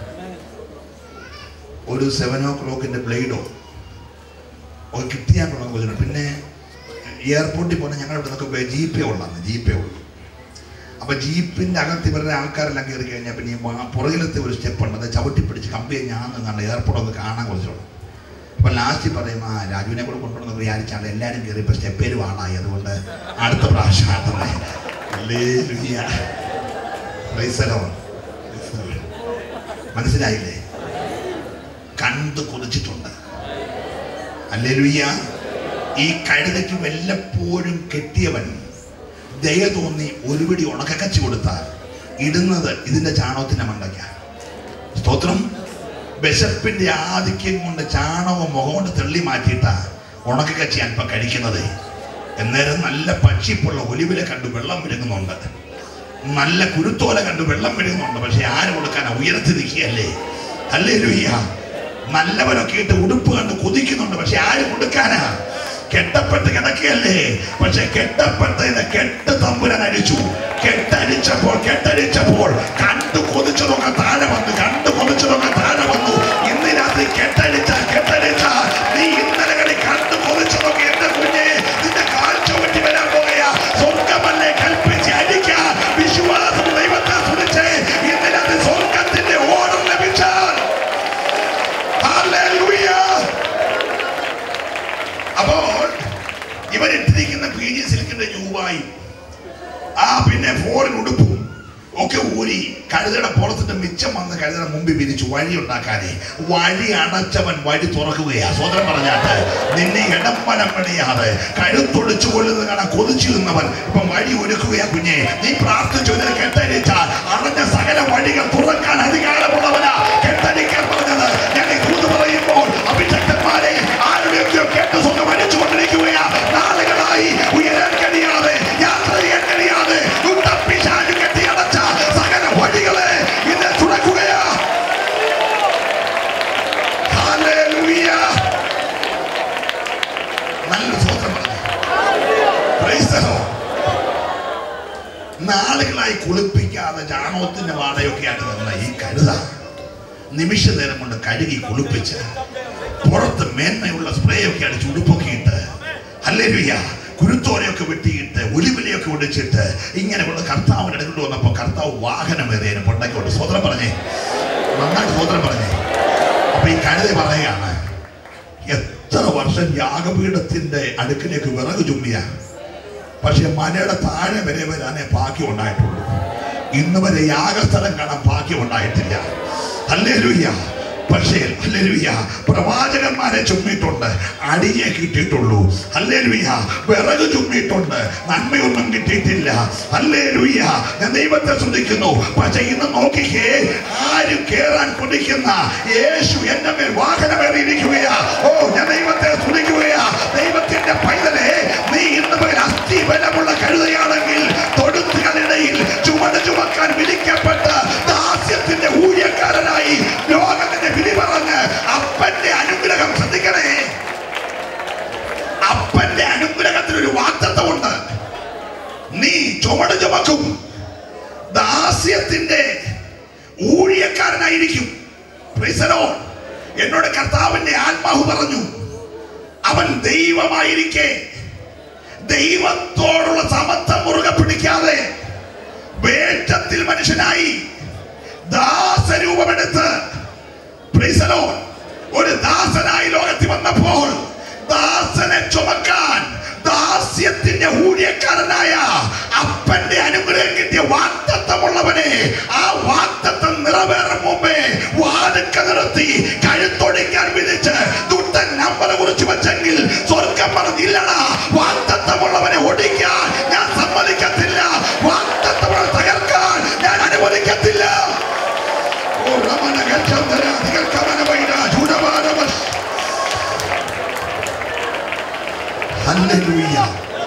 ഒരു സെവൻ ഓ ക്ലോക്കിന്റെ ബ്ലേഡോ ഒക്കെ കിട്ടിയാൽ കൊണ്ടാണ് കൊതിച്ചിട്ടുണ്ട് പിന്നെ എയർപോർട്ടിൽ പോകുന്ന ഞങ്ങളുടെ ഇവിടെ നിന്നൊക്കെ ജീപ്പേ ഉള്ളതാണ് ജീപ്പേ ഉള്ളു അപ്പൊ ജീപ്പിന്റെ അകത്ത് ഇവരുടെ ആൾക്കാരെല്ലാം കയറി കഴിഞ്ഞാൽ പിന്നെ ഈ വാ- പുറകിലത്തെ ഒരു സ്റ്റെപ്പ് ഉണ്ട് അത് ചവിട്ടി പിടിച്ച് കമ്പി ഞാൻ നിന്നാണ് എയർപോർട്ട് ഒന്ന് കാണാൻ കുറച്ചുള്ളൂ അപ്പൊ ലാസ്റ്റ് പറയും ആ രാജുവിനെ കൂടെ കൊണ്ടുവന്ന് വിചാരിച്ചാണ് എല്ലാവരും കയറി ഇപ്പൊ സ്റ്റെപ്പേര് വാണായി അതുകൊണ്ട് അടുത്ത പ്രാവശ്യം ആണെന്നേ. ഹല്ലേലൂയ. Praise the Lord. Praise the Lord. മനസ്സിലായില്ലേ കണ്ടു കൊതിച്ചിട്ടുണ്ട് അല്ലേലുയ്യ ഈ കഴുതയ്ക്ക് വല്ലപ്പോഴും കെട്ടിയവൻ ദയ തോന്നി ഒരു പിടി ഉണക്കക്കച്ചി കൊടുത്താൽ ഇടുന്നത് ഇതിന്റെ ചാണകത്തിന്റെ മണ്ടയ്ക്ക സ്തോത്രം വിശപ്പിന്റെ ആധിക്യം കൊണ്ട് ചാണകം മുഖം കൊണ്ട് തെള്ളി മാറ്റിയിട്ട ഉണക്കക്കച്ചി അല്പം കഴിക്കുന്നത് എന്നേരം നല്ല പക്ഷിപ്പുള്ള ഒലിവിലെ കണ്ടു വെള്ളം വിഴുങ്ങുന്നുണ്ട് നല്ല കുരുത്തോല കണ്ടു വെള്ളം വിഴുങ്ങുന്നുണ്ട് പക്ഷെ ആര് കൊടുക്കാനാ ഉയരത്തി നിൽക്കുകയല്ലേ അല്ലേ ലുയ്യ നല്ലവരൊക്കെ ഇട്ട് ഉടുപ്പ് കണ്ട് കൊതിക്കുന്നുണ്ട് പക്ഷെ ആര് കൊടുക്കാനാ കെട്ടപ്പെട്ട് കിടക്കുകയല്ലേ പക്ഷെ കെട്ടപ്പെട്ടതിനെ കെട്ട് തമ്പുരാൻ അടിച്ചു കെട്ടടിച്ചപ്പോൾ കെട്ടടിച്ചപ്പോൾ കണ്ടു കൊതിച്ചതൊക്കെ താഴെ വന്നു കണ്ടു കൊതിച്ചതൊക്കെ താഴെ വന്നു ഇന്ന് രാത്രി കെട്ടടിച്ച കെട്ടടിച്ച നീ ഇന്നലകളിൽ കണ്ടു കൊതിച്ചതൊക്കെ എന്റെ കുഞ്ഞെ നിന്റെ കാഴ്ച പറ്റി വരാൻ പോകയാ സ്വർഗമല്ലേ കൽപ്പിച്ച് അടിക്കാൻ വിശ്വാസം ദൈവത്തെ സ്തുതിച്ച് ഇന്ന് രാത്രി സ്വർഗത്തിന്റെ ഓർഡർ ലഭിച്ചാൽ Hallelujah. അപ്പോൾ ഇവൻ ഇട്ടിരിക്കുന്ന പി ജി സിൽക്കിന്റെ രൂപായി ആ പിന്നെ ഫോറിൻ ഉടുപ്പും ഒക്കെ ഊരി കഴുതയുടെ പുറത്തിട്ട് മിച്ചം വന്ന് കഴുതയുടെ മുമ്പിൽ വിരിച്ചു വഴി ഉണ്ടാക്കാനേ വഴി അടച്ചവൻ വഴി തുറക്കുകയാ സ്വതന്ത്രം പറഞ്ഞാട്ട് നിന്നെ ഇടംബലം പണിയാതെ കഴുത്തൊടിച്ചു കൊള്ളുന്നത് കാണാൻ കൊതിച്ചു നിന്നവൻ ഇപ്പൊ വഴി ഒരുക്കുകയാ കുഞ്ഞെ നീ പ്രാർത്ഥിച്ചു ഇതിനെ കെട്ടടിച്ചാൽ അടഞ്ഞ സകല വഴികൾ തുറക്കാൻ അധികാരമുള്ളവനാ കെട്ടടിക്കാൻ പറഞ്ഞത് ഞാൻ ഈ ദൂത് പറയുമ്പോൾ അഭിഷക്തന്മാരെ ആരുടെയൊക്കെയോ കേട്ട് സ്വന്തം അടിച്ചുകൊണ്ടിരിക്കുകയാ നാളുകളായി ഉയരാൻ കഴിയാതെ യാത്ര ചെയ്യാൻ കഴിയാതെ ഉണ്ടപ്പിശാചു കെട്ടി അടച്ച സകല വഴികളെ ഇത് തുറക്കുകയാ Hallelujah. നല്ലൊരു സ്വന്തം പറഞ്ഞു Praise the Lord. നാളുകളായി കുളിപ്പിക്കാതെ ചാണകത്തിന്റെ വാടകയൊക്കെ ആയിട്ട് നിന്ന ഈ കഴുത നിമിഷ നേരം കൊണ്ട് കഴുകി കുളിപ്പിച്ച് പുറത്ത് മേന്മയുള്ള സ്പ്രേ ഒക്കെ അടിച്ച് ഉടുപ്പൊക്കെ ഇട്ട് അല്ലേലുയ്യ കുരുത്തോലയൊക്കെ വെട്ടിയിട്ട് ഒലിവിലയൊക്കെ ഒടിച്ചിട്ട് ഇങ്ങനെ കൊണ്ട് കർത്താവിന്റെ അടുക്കൊണ്ട് വന്നപ്പോ കർത്താവ് വാഹനമേറിയതിന് പൊണ്ടയ്ക്കൊണ്ട് സ്വതന്ത്രം പറഞ്ഞേ നന്നായിട്ട് സ്വതന്ത്രം പറഞ്ഞേ അപ്പൊ ഈ കഴുത പറയുകയാണ് എത്ര വർഷം യാഗപീഠത്തിന്റെ അടുക്കിലേക്ക് വിറക് ചുമ്മിയ പക്ഷെ മലയുടെ താഴെ വരെ വരാനേ ഭാഗ്യം ഉണ്ടായിട്ടുള്ളൂ ഇന്ന് വരെ യാഗസ്ഥലം കാണാൻ ഭാഗ്യം ഉണ്ടായിട്ടില്ല അല്ലേലുയ്യ പക്ഷേ അല്ലേലുയ്യ പ്രവാചകന്മാരെ ചുമ്മിട്ടുണ്ട് അടിയെ കിട്ടിയിട്ടുള്ളൂ അല്ലേലുയ്യ വിറക് ചുമ്മിയിട്ടുണ്ട് നന്മയൊന്നും കിട്ടിയിട്ടില്ല അല്ലേലുയ്യ ഞാൻ ദൈവത്തെ ശ്രദ്ധിക്കുന്നു പക്ഷെ ഇന്ന് നോക്കിക്കേ ആരും കേറാൻ കൊതിക്കുന്ന യേശു എന്റെ മേൽ വാഹനമേറിയിരിക്കുകയാ ഓ ഞാൻ ദൈവത്തെ സ്തുതിക്കുകയാ ദൈവത്തിന്റെ പൈതലെ നീ ഇന്ന് പകൽ അസ്ഥി ബലമുള്ള കഴുതയാണെങ്കിൽ തൊടുത്തുകളിടയിൽ ചുമട് ചുമക്കാൻ വിളിക്കപ്പെട്ട ദാസ്യത്തിന്റെ ഊഴിയക്കാരനായി ലോകത്തിന്റെ വിധി പറഞ്ഞ് അപ്പന്റെ അനുഗ്രഹം ശ്രദ്ധിക്കണേ അപ്പന്റെ അനുഗ്രഹത്തിന് ഒരു വാക്തത്വമുണ്ട് നീ ചുമട് ചുമക്കും ദാസ്യത്തിന്റെ ഊഴിയക്കാരനായിരിക്കും Praise the Lord. എന്നോട് കർത്താവിന്റെ ആത്മാവ് പറഞ്ഞു അവൻ ദൈവമായിരിക്കെ ദൈവത്തോടുള്ള സമത്വം മുറുകെ പിടിക്കാതെ വേഷത്തിൽ മനുഷ്യനായി ദാസരൂപമെടുത്ത് Praise the Lord. ഒരു ദാസനായി ലോകത്തിൽ വന്നപ്പോൾ ദാസനെ ചുമക്കാൻ ദാസ്യത്തിന്റെ ഊഴിയക്കാരനായ അപ്പന്റെ അനുഗ്രഹം കിട്ടിയ വാക്തത്വമുള്ളവനെ ആ വാക്തത്വം നിറവേറും മുമ്പേ വാതുക്ക നിർത്തി കഴുത്തൊടിക്കാൻ വിധിച്ച് ദുഷ്ടൻ നമ്പർ കുറിച്ച് വെച്ചെങ്കിൽ സ്വർഗം പറഞ്ഞില്ലടാ വാക്തത്വമുള്ളവനെ ഒടിക്കാൻ ഞാൻ സമ്മതിക്കത്തില്ല വാക്തത്വമുള്ള തകർക്കാൻ ഞാൻ അനുവദിക്കത്തില്ല ഓ രമണ ഗച്ഛന്തര അധികർക്കവന വൈഡ ചൂടമാനവസ് ഹല്ലേലൂയ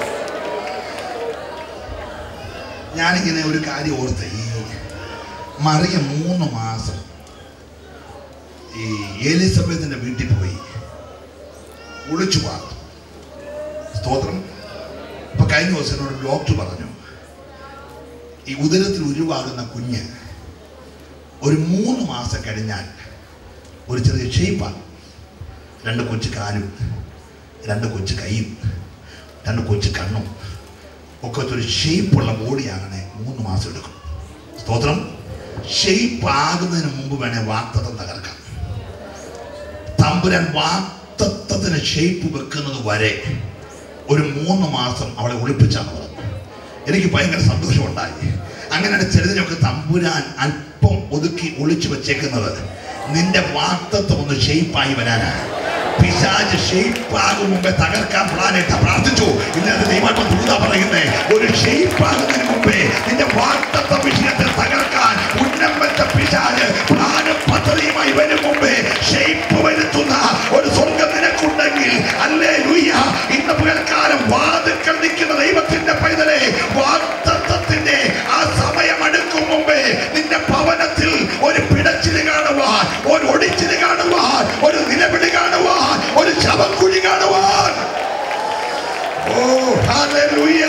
ഞാനിങ്ങനെ ഒരു കാര്യം ഓർത്ത് ഈ മറിയ മൂന്ന് മാസം ഈ എലിസബത്തിന്റെ വീട്ടിൽ പോയി ഒളിച്ചു പാർത്തു സ്തോത്രം ഇപ്പൊ കഴിഞ്ഞ ദിവസം എന്നോട് ഡോക്ടർ പറഞ്ഞു ഈ ഉദരത്തിൽ ഉരുവാകുന്ന കുഞ്ഞ് ഒരു മൂന്ന് മാസം കഴിഞ്ഞാൽ ഒരു ചെറിയ ഷേപ്പാണ് രണ്ട് കൊച്ചു കാലും രണ്ട് കൊച്ചു കൈയും രണ്ട് കൊച്ചു കണ്ണും ഒക്കെ ഒരു ഷേപ്പുള്ള ബോഡിയാകണേ മൂന്ന് മാസം എടുക്കും സ്തോത്രം ഷേപ്പ് ആകുന്നതിന് മുമ്പ് വേണേ വാക്തത്വം തകർക്കാം തമ്പുരാൻ വാക്തത്വത്തിന് ഷേപ്പ് വെക്കുന്നത് വരെ ഒരു മൂന്ന് മാസം അവളെ ഒളിപ്പിച്ചാണ് പറഞ്ഞത് എനിക്ക് ഭയങ്കര സന്തോഷമുണ്ടായി അങ്ങനെയാണ് ചിലതിനൊക്കെ തമ്പുരാൻ അല്പം ഒതുക്കി ഒളിച്ചു വെച്ചേക്കുന്നത് നിന്റെ വാക്തത്വം ഒന്ന് ഷെയ്പ്പായി വരാനാ പിശാജ് ഷെയ്പ്പാകും മുമ്പേ തകർക്കാൻ പ്ലാനിട്ട പ്രാർത്ഥിച്ചു ഇല്ലാതെ ദൈവം ദൂത പറയുന്നേ ഒരു ഷെയ്പ്പാകുന്നതിന് മുമ്പേ നിന്റെ വാക്തത്വ വിഷയത്തെ തകർക്കാൻ ഉന്നം വെച്ച പിശാജ് പ്ലാനും പദ്ധതിയുമായി വരും മുമ്പേ ഷെയ്പ്പ് വരുത്തുന്ന ഒരു സ്വർഗം നിനക്കുണ്ടെങ്കിൽ അല്ലേ ലുയ്യ ഇന്ന് പകൽക്കാലം വാതിൽക്കൽ നിൽക്കുന്ന ദൈവത്തിന്റെ പൈതലെ വാക്തത്വത്തിന്റെ ആ സമയം അടുക്കും മുമ്പേ നിന്റെ ഭവനത്തിൽ ഒരു പിടച്ചില് കാണുവാൻ ഒരു ഒടിച്ചില് കാണുവാൻ ഒരു നിലവിളി കാണുവാൻ ഒരു ശവക്കുഴി കാണുവാൻ ഓ ഹല്ലേലൂയ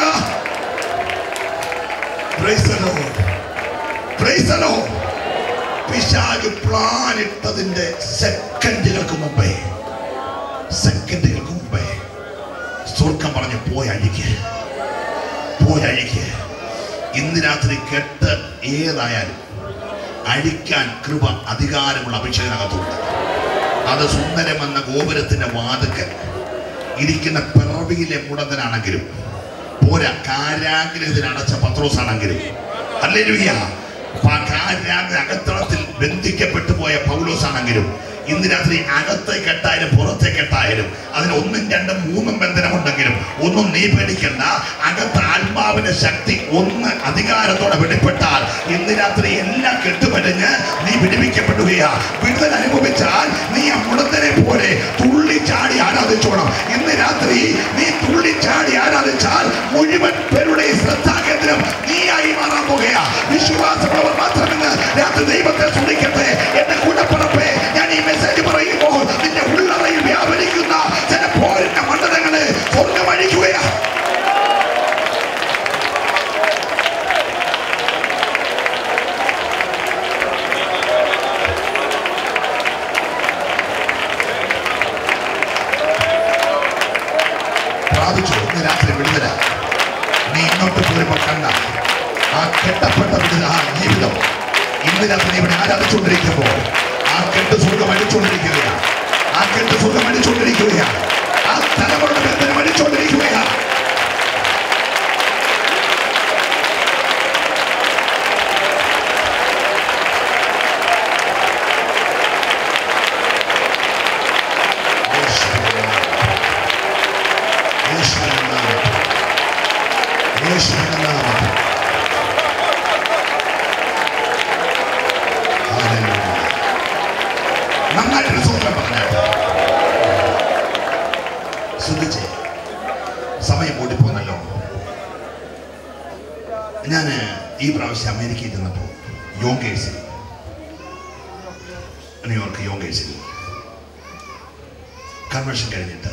praise the Lord praise the Lord പിശാച് പ്ലാൻ ഇട്ടതിന്റെ സെക്കൻഡുകൾക്ക് മുമ്പേ സെക്കൻഡുകൾക്ക് മുമ്പേ സ്വർഗം പറഞ്ഞു പോയി അഴിക്ക് പോയി അഴിക്ക് ഇന്ന് രാത്രി കെട്ട് ഏതായാലും അഴിക്കാൻ കൃപ അധികാരമുള്ള അഭിഷേകനകത്തുണ്ട് അത് സുന്ദരമെന്ന ഗോപുരത്തിന്റെ വാതുക്കൽ ഇരിക്കുന്ന പിറവിയിലെ മുടന്തനാണെങ്കിലും പോരാ കാരാഗ്രഹത്തിൽ അടച്ച പത്രോസാണെങ്കിലും അല്ലേലുയ്യ കാരാഗ്ര അകത്തളത്തിൽ ബന്ധിക്കപ്പെട്ടു പോയ പൗലോസ് ആണെങ്കിലും ഇന്ന് രാത്രി അകത്തെ കെട്ടായാലും പുറത്തെ കെട്ടായാലും അതിന് ഒന്നും രണ്ടും മൂന്നും ബന്ധനമുണ്ടെങ്കിലും ഒന്നും നീ പേടിക്കണ്ട അകത്ത് ആത്മാവിന്റെ ശക്തി ഒന്ന് അധികാരത്തോടെ വെളിപ്പെട്ടാൽ ഇന്ന് രാത്രി എല്ലാം കെട്ടുപറ്റഞ്ഞ് നീ വിടുവിക്കപ്പെടുകയാ വിടുതൽ അനുഭവിച്ചാൽ നീ ആ മുടന്തനെ പോലെ തുള്ളി ചാടി ആരാധിച്ചോണം ഇന്ന് രാത്രി നീ തുള്ളി ചാടി ആരാധിച്ചാൽ മുഴുവൻ പേരുടെ ശ്രദ്ധാകേന്ദ്രം നീയായി മാറാൻ പോകുകയാ വിശ്വാസമുള്ളവർ മാത്രമെന്ന് രാത്രി ദൈവത്തെ സ്തുതിക്കട്ടെ എന്റെ കൂടപ്പുറപ്പെ ഞാൻ ഈ മെസ്സേജ് പറയുമ്പോൾ നിന്റെ ഉള്ളറയിൽ വ്യാപരിക്കുന്ന ചില പോരിന്റെ മണ്ഡലങ്ങളെ സ്വർഗം അഴിക്കുകയാ രാത്രി ഇവിടെ ആരാധിച്ചുകൊണ്ടിരിക്കുമ്പോൾ ആ കെട്ട് സ്വർഗം അടിച്ചുകൊണ്ടിരിക്കുകയാണ് ആ കെട്ട് സ്വർഗം അടിച്ചുകൊണ്ടിരിക്കുകയാണ് ആ തലമുറയുടെ ബന്ധനം അടിച്ചുകൊണ്ടിരിക്കുകയാണ് യേശുവിന്റെ നാമത്തിൽ. യേശുവിന്റെ നാമത്തിൽ. ഹല്ലേലൂയ. നന്നായിട്ടൊരു സൂത്രം പറഞ്ഞാട്ടെ ശ്രദ്ധിച്ചേ സമയം കൂട്ടിപ്പോന്നല്ലോ ഞാൻ ഈ പ്രാവശ്യം അമേരിക്കയിൽ ചെന്നപ്പോൾ യോങ്കേഴ്സിൽ ന്യൂയോർക്ക് യോങ്കേഴ്സിൽ കൺവെൻഷൻ കഴിഞ്ഞിട്ട്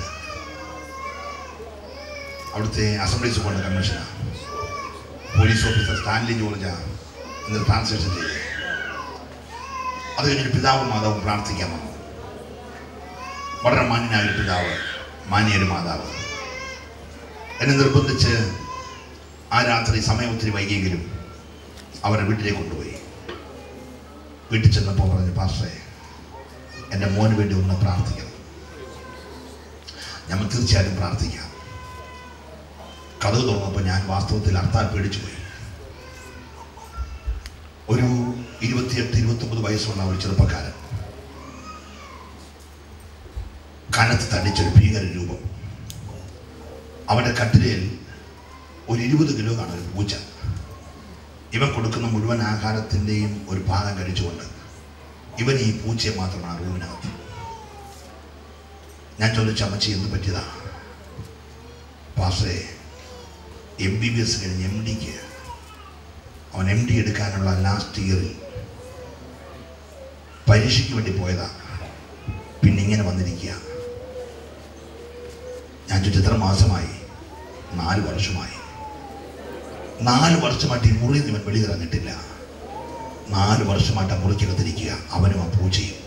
അവിടുത്തെ അസംബ്ലീസ് കൊണ്ട് കൺവെൻഷനാണ് പോലീസ് ഓഫീസർ സ്റ്റാൻലി ജോർജ എന്ന് ട്രാൻസ്ലേഷൻ ചെയ്തു അത് കഴിഞ്ഞൊരു പിതാവും മാതാവും പ്രാർത്ഥിക്കാൻ വന്നു വളരെ മാന്യനായ ഒരു പിതാവ് മാന്യൊരു മാതാവ് എന്നെ നിർബന്ധിച്ച് ആ രാത്രി സമയം ഒത്തിരി വൈകിയെങ്കിലും അവരെ വീട്ടിലേക്ക് കൊണ്ടുപോയി വീട്ടിൽ ചെന്നപ്പോൾ പറഞ്ഞു പാസ്റ്റേ എൻ്റെ മോന് വേണ്ടി ഒന്ന് പ്രാർത്ഥിക്കണം നമ്മൾ തീർച്ചയായിട്ടും പ്രാർത്ഥിക്കാം കഥ തുറന്നപ്പോൾ ഞാൻ വാസ്തവത്തിൽ അർത്ഥാൽ പേടിച്ചു പോയി ഒരു ഇരുപത്തിയെട്ട് ഇരുപത്തൊമ്പത് വയസ്സുള്ള ഒരു ചെറുപ്പക്കാരൻ കനത്ത് തണ്ണിച്ചൊരു ഭീകര രൂപം അവന്റെ കട്ടിലയിൽ ഒരു ഇരുപത് കിലോ കാണും ഒരു പൂച്ച ഇവൻ കൊടുക്കുന്ന മുഴുവൻ ആഹാരത്തിൻ്റെയും ഒരു ഭാഗം കഴിച്ചുകൊണ്ട് ഇവൻ ഈ പൂച്ചയെ മാത്രമാണ് റൂമിനകത്ത് ഞാൻ ചോദിച്ച അമ്മച്ചി എന്ത് പറ്റിയതാ പാസ്റ്റേ എം ബി ബി എസ് കഴിഞ്ഞ് എം ഡിക്ക് അവൻ എം ഡി എടുക്കാനുള്ള ലാസ്റ്റ് ഇയറിൽ പരീക്ഷയ്ക്ക് വേണ്ടി പോയതാ പിന്നെ ഇങ്ങനെ വന്നിരിക്കുക ഞാൻ ചോദിച്ചു എത്ര മാസമായി നാല് വർഷമായി നാല് വർഷമായിട്ട് ഈ മുറിയിൽ നിന്ന് ഇവൻ വെളിയിറങ്ങിട്ടില്ല നാല് വർഷമായിട്ട് ആ മുറിക്കകത്തിരിക്കുക അവനും ആ പൂച്ചയും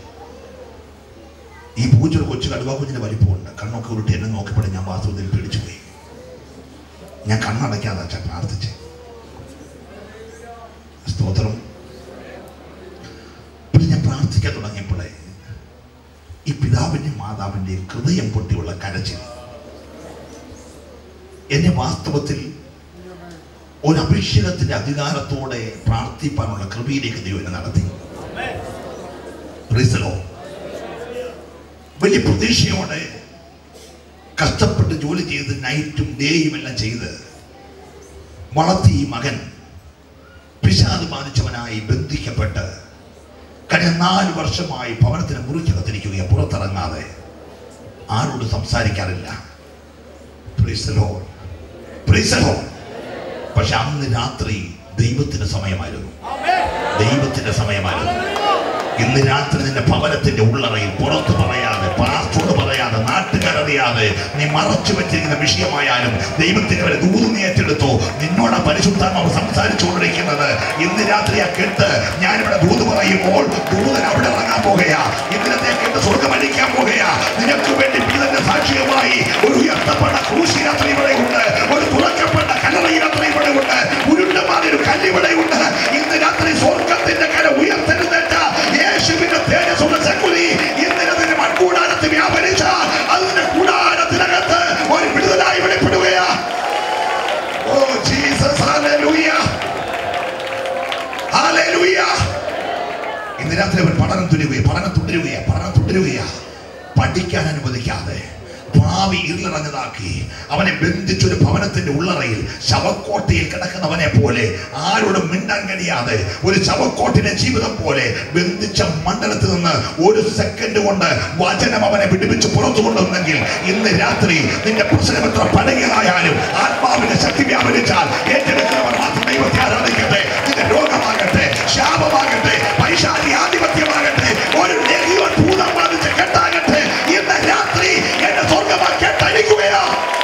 ഈ പൂച്ച ഒരു കൊച്ചു കടുവ കുഞ്ഞിന്റെ വലിപ്പമുണ്ട് കണ്ണൊക്കെ ഉരുട്ടി എന്നെ നോക്കിയപ്പോഴും ഞാൻ വാസ്തവത്തിൽ പേടിച്ചു പോയി ഞാൻ കണ്ണടയ്ക്കാതെ അച്ഛൻ പ്രാർത്ഥിച്ച് സ്തോത്രം പിന്നെ ഞാൻ പ്രാർത്ഥിക്കാൻ തുടങ്ങിയപ്പോഴേ ഈ പിതാവിന്റെയും മാതാവിന്റെയും ഹൃദയം പൊട്ടിയുള്ള കരച്ചിൽ എന്നെ വാസ്തവത്തിൽ ഒരു അഭിഷേകത്തിന്റെ അധികാരത്തോടെ പ്രാർത്ഥിപ്പാനുള്ള കൃപയിലേക്ക് ദൈവം എന്നെ നടത്തി Praise the Lord. വലിയ പ്രതീക്ഷയോടെ കഷ്ടപ്പെട്ട് ജോലി ചെയ്ത് നൈറ്റും ഡേയും എല്ലാം ചെയ്ത് വളർത്തി ഈ മകൻ പിശാദ് ബാധിച്ചവനായി ബന്ധിക്കപ്പെട്ട് കഴിഞ്ഞ നാല് വർഷമായി ഭവനത്തിന് മുറിക്കകത്തിരിക്കുകയാണ് പുറത്തിറങ്ങാതെ ആരോട് സംസാരിക്കാറില്ല Praise the Lord. Praise the Lord. പക്ഷെ അന്ന് രാത്രി ദൈവത്തിന്റെ സമയമായിരുന്നു ദൈവത്തിന്റെ സമയമായിരുന്നു ഇന്ന് രാത്രി നിന്റെ ഭവനത്തിന്റെ ഉള്ളറയിൽ പുറത്ത് പറയാതെ പാസ്റ്റോട് പറയാതെ നാട്ടുകാരറിയാതെ നീ മറച്ചു വെച്ചിരിക്കുന്ന വിഷയമായാലും ദൈവത്തിന് വരെ ദൂത് നീ ഏറ്റെടുത്തോ നിന്നോട് ആ പരിശുദ്ധാത്മാവ് സംസാരിച്ചുകൊണ്ടിരിക്കുന്നത് ഇന്ന് രാത്രി ആ കെട്ട് ഞാനിവിടെ ദൂത് പറയുമ്പോൾ ദൂതൻ അവിടെ ഇറങ്ങാൻ പോകുകയാ ഇന്നത്തെ കെട്ട് സ്വർഗമടിക്കാൻ പോകുകയാ നിനക്ക് വേണ്ടി പിതന്റെ സാക്ഷികമായി ഒരു ഉയർത്തപ്പെട്ട ക്രൂശി യാത്ര ഇവിടെ ഉണ്ട് ഒരു തുറക്കപ്പെട്ട കല്ലറ യാത്ര ഇവിടെ ഉണ്ട് ഉരുണ്ടമാതിരി ഒരു കല്ല് ഇവിടെ ഉണ്ട് ഇന്ന് രാത്രി സ്വർഗത്തിന്റെ കര ഉയർത്തെഴുന്നേറ്റ യേശുവിന്റെ തേജസ്സുള്ള ശക്കുലി ഇന്നലെ മൺകൂടാരത്തിൽ വ്യാപരിച്ച അതിന്റെ കൂടാരത്തിനകത്ത് ഒരു വിടുതലായി വെളിപ്പെടുകയാ ഓ ജീസസ് ഹല്ലേലൂയ ഹല്ലേലൂയ ഇന്ന് രാത്രി അവൻ പഠനം തുടരുകയാണ് പഠനം തുടരുകയാ പഠനം തുടരുകയാ പഠിക്കാൻ അനുവദിക്കാതെ ഭാവി ഇരുളിറഞ്ഞതാക്കി അവനെ ബന്ധിച്ചൊരു ഭവനത്തിന്റെ ഉള്ളറയിൽ ശവക്കോട്ടയിൽ കിടക്കുന്നവനെ പോലെ ആരോടും മിണ്ടാൻ കഴിയാതെ ഒരു ശവക്കോട്ടിന്റെ ജീവിതം പോലെ ബന്ധിച്ച മണ്ഡലത്തിൽ നിന്ന് ഒരു സെക്കൻഡ് കൊണ്ട് വചനം അവനെ വിടുവിച്ച് പുറത്തു കൊണ്ടുവന്നെങ്കിൽ ഇന്ന് രാത്രി നിന്റെ പ്രശ്നം എത്ര പഴകിയതായാലും ആത്മാവിന്റെ ശക്തി വ്യാപരിച്ചാൽ ഏറ്റെടുക്കുന്നവർ മാത്രം ദൈവത്തെ ആരാധിക്കട്ടെ നിന്റെ രോഗമാകട്ടെ ശാപമാകട്ടെ പൈശാചി ആധിപത്യമാകട്ടെ ഒരു ലഘുവൻ ഭൂതം ബാധിച്ച് കെട്ടാകട്ടെ ഇന്ന് രാത്രി എന്റെ സ്വർഗമാ കെട്ടടിക്കുകയാ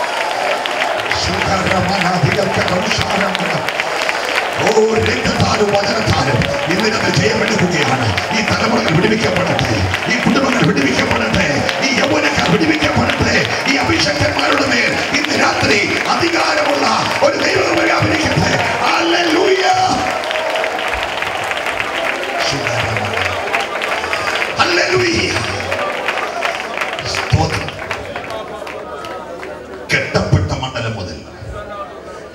ഓ രക്തത്താലും വചനത്താലും ഇന്നിനത്തെ ജയമെടുക്കുകയാണ് ഈ തലമുറകൾ വിടുവിക്കപ്പെടട്ടെ ഈ കുടുംബങ്ങൾ വിടുവിക്കപ്പെടട്ടെ ഈ യൗവനക്കാർ വിടുവിക്കപ്പെടട്ടെ ഈ അഭിഷക്തന്മാരുടെ മേൽ ഇന്ന് രാത്രി അധികാരമുള്ള ഒരു ദൈവം വ്യാപരിക്കട്ടെ Hallelujah.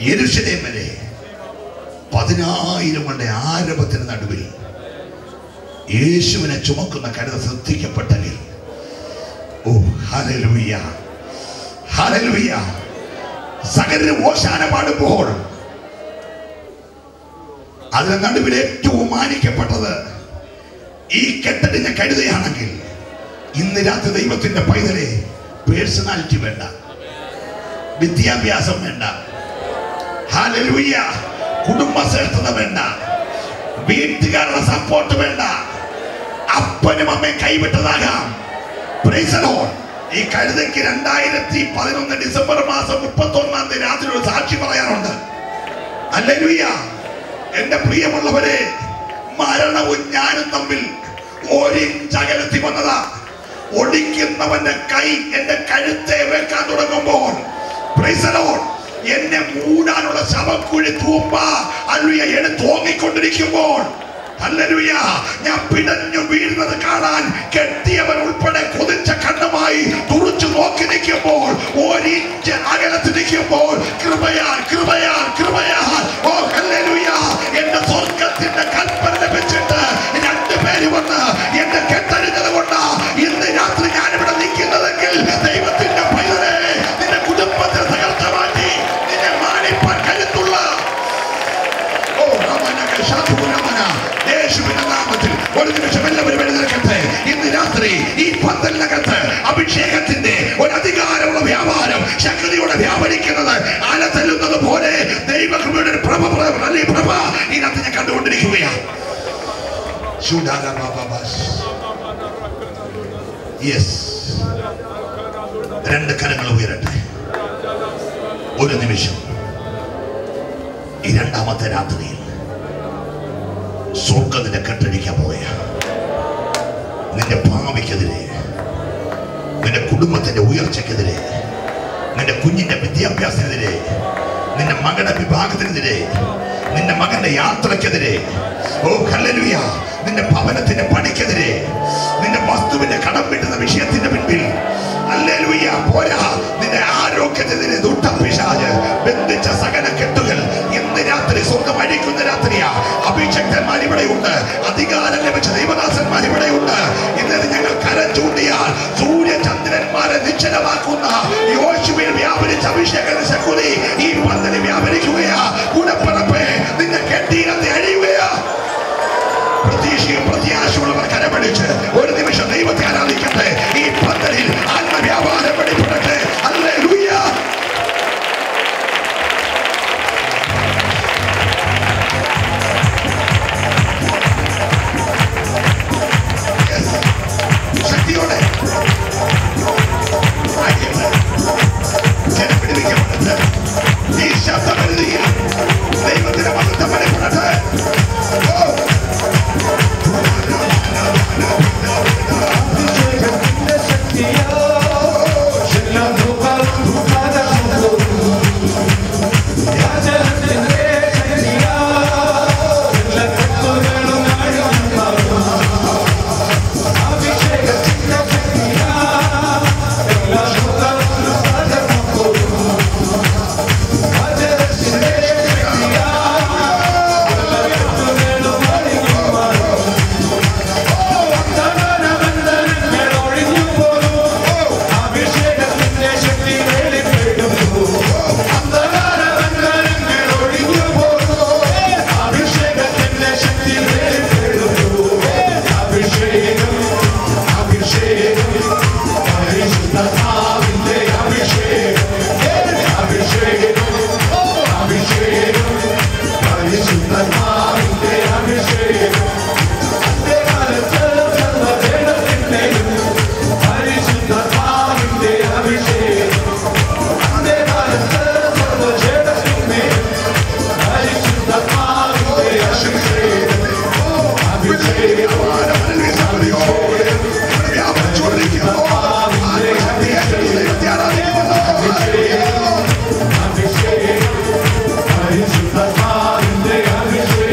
യെരുശലേം വരെ പതിനായിരങ്ങളുടെ ആരംഭത്തിന് നടുവിൽ യേശുവിനെ ചുമക്കുന്ന കരുത ശ്രദ്ധിക്കപ്പെട്ടെങ്കിൽ ഓ ഹല്ലേലൂയ ഹല്ലേലൂയ സകലരും ഓശാന പാടുമ്പോൾ അതിന് നടുവിൽ ഏറ്റവും മാനിക്കപ്പെട്ടത് ഈ കെട്ടടിഞ്ഞ കരുതയാണെങ്കിൽ ഇന്ന് രാത്രി ദൈവത്തിന്റെ പൈതലെ പേഴ്സണാലിറ്റി വേണ്ട വിദ്യാഭ്യാസം വേണ്ട ഹാലലൂയ കുടുംബ ശ്രേഷ്ഠത വേണ്ട വീട്ടുകാരുടെ സപ്പോർട്ട് വേണ്ട അപ്പനും അമ്മയും കൈവിട്ടതാകാം Praise the Lord. ഈ കഴുതയ്ക്ക് രണ്ടായിരത്തി പതിനൊന്ന് ഡിസംബർ മാസം മുപ്പത്തി ഒന്നാം തീയതി രാത്രി ഒരു സാക്ഷി പറയാനുണ്ട് അല്ലേലൂയ എന്റെ പ്രിയമുള്ളവരെ മരണവും ഞാനും തമ്മിൽ ഒരിഞ്ച് അകലത്തിൽ വന്നതാ ഒടിക്കുന്നവന്റെ കൈ എന്റെ കഴുത്തെ വെക്കാൻ തുടങ്ങുമ്പോൾ Praise the Lord. എന്നെ മൂടാനുള്ള ശവക്കുഴി തൂമ്പ അല്ലുയ എടുത്ത് ഓങ്ങിക്കൊണ്ടിരിക്കുമ്പോൾ ഹല്ലേലൂയ ഞാൻ പിടഞ്ഞു വീഴുന്നത് കാണാൻ കെട്ടിയവൻ ഉൾപ്പെടെ കൊതിച്ച കണ്ണുമായി തുറച്ചു നോക്കി നിൽക്കുമ്പോൾ ഒരിഞ്ച് അകലത്ത് നിൽക്കുമ്പോൾ കൃപയാൽ കൃപയാൽ കൃപയാൽ ഓ ഹല്ലേലൂയ എന്റെ സ്വർഗത്തിന്റെ കൽപ്പന ലഭിച്ചിട്ട് രണ്ടുപേര് വന്ന് എന്നെ കെട്ടഴിഞ്ഞത് കൊണ്ട് ഇന്ന് രാത്രി ഞാൻ ഇവിടെ നിൽക്കുന്നതെങ്കിൽ ദൈവത്തിന്റെ പൈതലെ നിന്റെ കുടുംബത്തെ തകർത്ത് മാറ്റി നിന്നെ മാനിപ്പാൻ കരുത്തുള്ള ഓ രമണക ശാതുരമന യേശുവിന്റെ നാമത്തിൽ ഒരു നിമിഷം എല്ലാവരും എഴുന്നേൽക്കട്ടെ ഇന്ന് രാത്രി ഈ പന്തലിനകത്ത് അഭിഷേകത്തിന്റെ ഒരു അധികാരമുള്ള വ്യാപാരം ശക്തിയോടെ വ്യാപരിക്കുന്നത് അല തല്ലുന്നത് പോലെ ദൈവകൃപയുടെ ഒരു പ്രഭ പ്രഭ വലിയ പ്രഭ ഇതിനകത്ത് ഞാൻ കണ്ടുകൊണ്ടിരിക്കുകയാണ് യെസ് രണ്ട് കരങ്ങൾ ഉയരട്ടെ ഒരു നിമിഷം ഈ രണ്ടാമത്തെ രാത്രിയിൽ സ്വർഗം നിന്നെ കെട്ടടിക്കാൻ പോയ നിന്റെ ഭാവിക്കെതിരെ നിന്റെ കുടുംബത്തിന്റെ ഉയർച്ചക്കെതിരെ നിന്റെ കുഞ്ഞിന്റെ വിദ്യാഭ്യാസത്തിനെതിരെ നിന്റെ മകളുടെ വിഭാഗത്തിനെതിരെ നിന്റെ മകന്റെ യാത്രക്കെതിരെ ഓ കല്ലലുയ നിന്റെ ഭവനത്തിന്റെ പണിക്കെതിരെ നിന്റെ വസ്തുവിന്റെ കടം വീട്ടുന്ന വിഷയത്തിന്റെ പിൻപിൽ അല്ലേലൂയ പോരാ നിന്റെ ആരോഗ്യത്തിനെതിരെ ദുഷ്ടപിശാജ് ബന്ധിച്ച സകല കെട്ടുകൾ ഇന്ന് രാത്രി സ്വർഗം അഴിക്കുന്ന രാത്രിയാ അഭിഷക്തന്മാർ ഇവിടെയുണ്ട് അധികാരം ലഭിച്ച ദൈവദാസന്മാർ ഇവിടെയുണ്ട് ഇന്നലെ ഞങ്ങൾ കരം ചൂണ്ടിയാൽ സൂര്യചന്ദ്രന്മാരെ നിശ്ചലമാക്കുന്ന യോശുവിൽ വ്യാപരിച്ച അഭിഷേക ശക്തി ഈ പന്തലിൽ വ്യാപരിക്കുകയാ കൂടപ്പറപ്പേ നിന്റെ കെട്ടീരത്തെ അഴിയുകയാ പ്രതീക്ഷയും പ്രത്യാശയുള്ളവർ കരപിടിച്ച് ഒരു നിമിഷം ദൈവത്തെ ആരാധിക്കട്ടെ ഈ പന്തലിൽ ആത്മവ്യാപാരം വെളിപ്പെടട്ടെ ഹല്ലേലൂയ Yes. ശക്തിയോടെ അടിയങ്ങൾ ജനപിടിപ്പിക്കപ്പെടട്ടെ ഈ ശബ്ദപരിധിയിൽ ദൈവത്തിന്റെ മഹത്വം വെളിപ്പെടട്ടെ ഓ Hallelujah.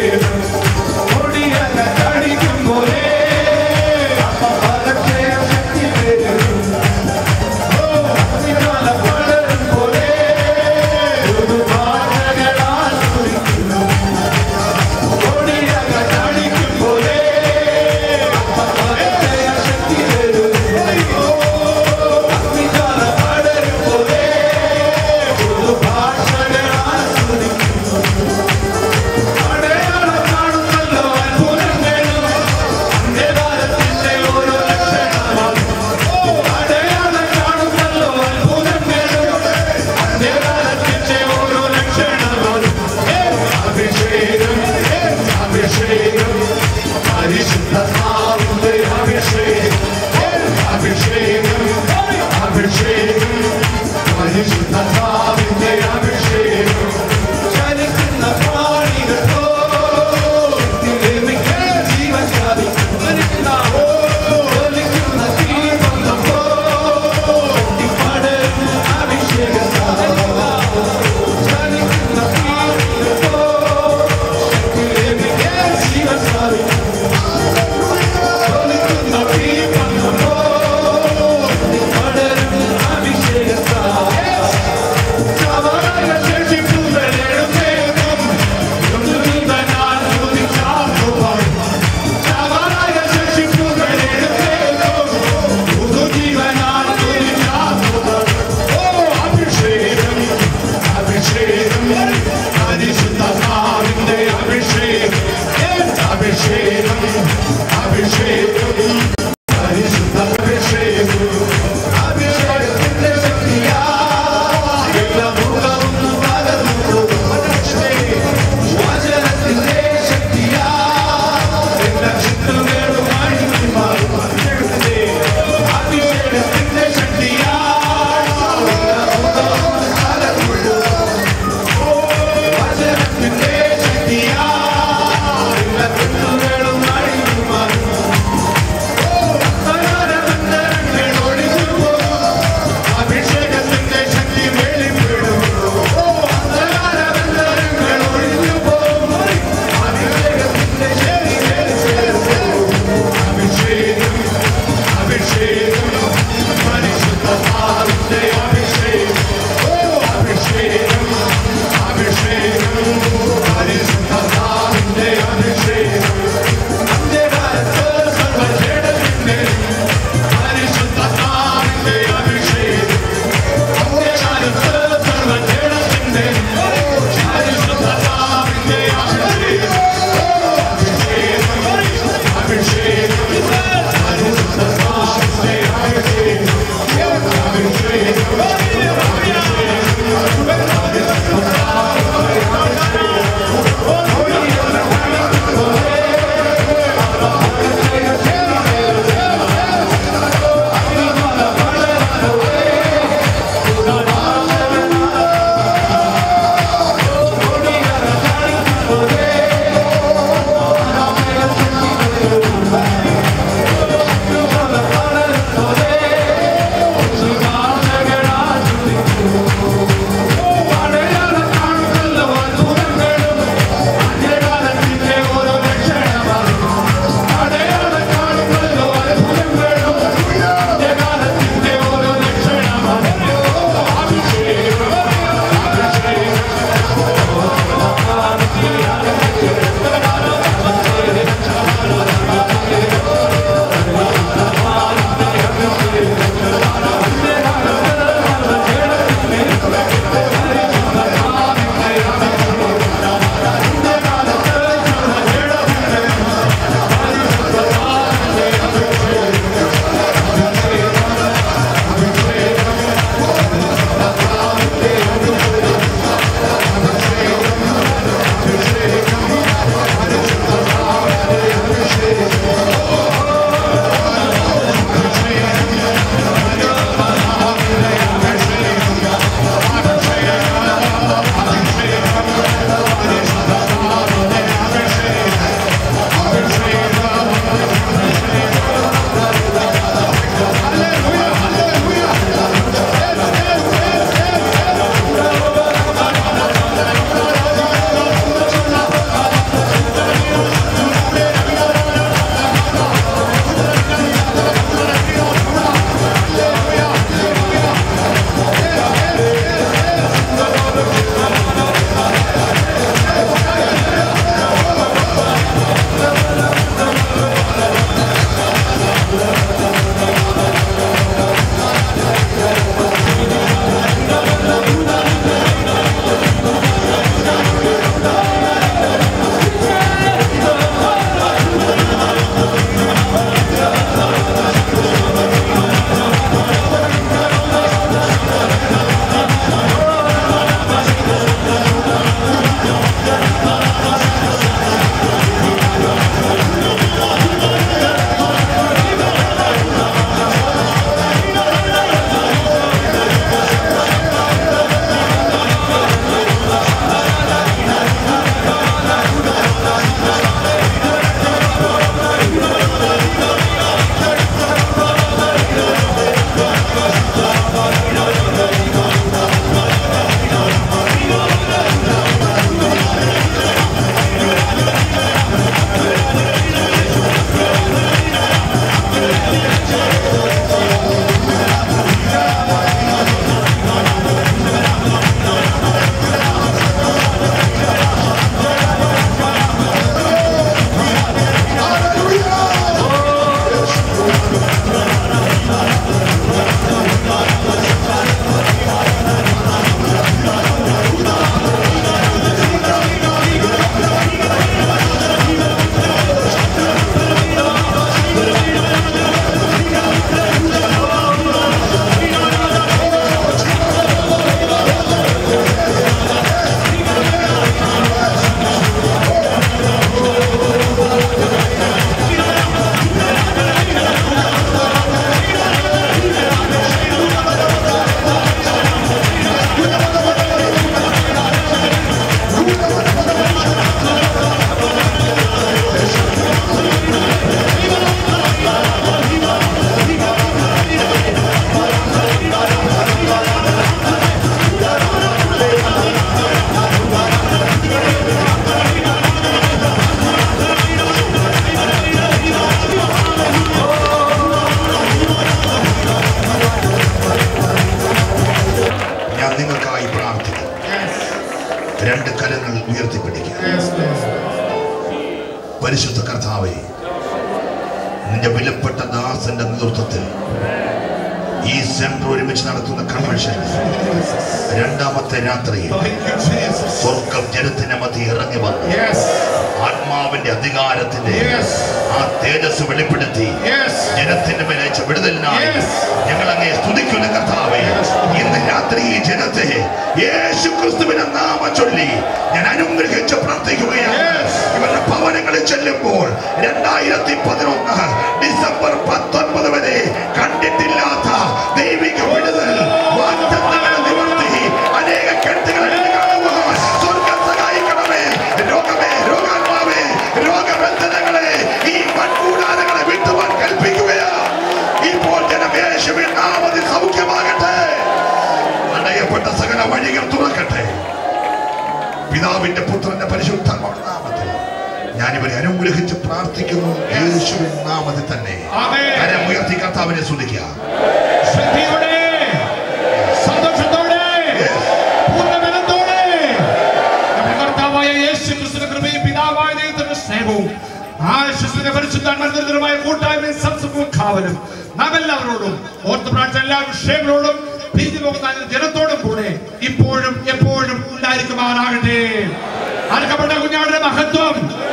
കരങ്ങൾ ഉയർത്തിപ്പിടിക്കുക Yes, Lord. പരിശുദ്ധ കർത്താവെ നിന്റെ വിലപ്പെട്ട ദാസന്റെ നേതൃത്വത്തിൽ ഈ സെന്റർ ഒരുമിച്ച് നടത്തുന്ന കൺവെൻഷൻ രണ്ടാമത്തെ രാത്രിയിൽ Thank you, Jesus. സ്വർഗം ജനത്തിന്റെ മധ്യ ഇറങ്ങി വന്നു Yes. ആത്മാവിന്റെ അധികാരത്തിന്റെ Yes. ആ തേജസ് വെളിപ്പെടുത്തി Yes. ജനത്തിന്റെ മേലെ അയച്ച വിടുതലിനായി Yes. ഞങ്ങൾ അങ്ങേ സ്തുതിക്കുന്ന കർത്താവെ Yes. ഇന്ന് രാത്രി ഈ ജനത്തെ യേശു ക്രിസ്തുവിനെ നാമം ചൊല്ലി ഞാൻ അനുഗ്രഹിച്ച് പ്രാർത്ഥിക്കുകയാണ് Yes. ഇവരുടെ ഭവനങ്ങളിൽ ചെല്ലുമ്പോൾ രണ്ടായിരത്തി പതിനൊന്ന് ഡിസംബർ പത്തൊൻപത് വരെ കണ്ടിട്ടില്ലാത്ത ദൈവിക വിടുതൽ വാഗ്ദത്തങ്ങളെ നിവർത്തി അനേക കെട്ടുകൾ എടുത്ത് കാണുവാൻ സ്വർഗ്ഗം സഹായിക്കണമേ രോഗമേ രോഗാത്മാവേ രോഗബന്ധനങ്ങളെ ഈ മൺകൂടാരങ്ങളെ വിട്ടുവാൻ കൽപ്പിക്കുകയാ ഇപ്പോൾ ജനം യേശുവിൻ നാമത്തിൽ സൗഖ്യമാകട്ടെ അടയപ്പെട്ട സകല വഴികൾ തുറക്കട്ടെ പിതാവിന്റെ പുത്രന്റെ പരിശുദ്ധാത്മാവിന്റെ നാമത്തിൽ ഞാൻ ഇവരെ അനുഗ്രഹിച്ച് പ്രാർത്ഥിക്കുന്നു യേശുവിൻ നാമത്തിൽ തന്നെ ആമേൻ. കരം ഉയർത്തി കർത്താവിനെ സ്തുതിക്കുക ശ്രദ്ധയോടെ സന്തോഷത്തോടെ പൂർണ്ണബലത്തോടെ നമ്മുടെ കർത്താവായ യേശു ക്രിസ്തുവിന്റെ കൃപയും പിതാവായ ദൈവത്തിന്റെ സ്നേഹവും ആശുസിന്റെ പരിശുദ്ധാത്മാവിന്റെ കൂട്ടായ്മയും സംസർഗവും കാവലും നാം എല്ലാവരോടും ഓർത്ത് പ്രാർത്ഥന എല്ലാ വിഷയങ്ങളോടും പ്രീതി പോകുന്ന ജനത്തോടും കൂടെ ഇപ്പോഴും എപ്പോഴും ഉണ്ടായിരിക്കുമാറാകട്ടെ അർക്കപ്പെട്ട കുഞ്ഞാടിന്റെ മഹത്വം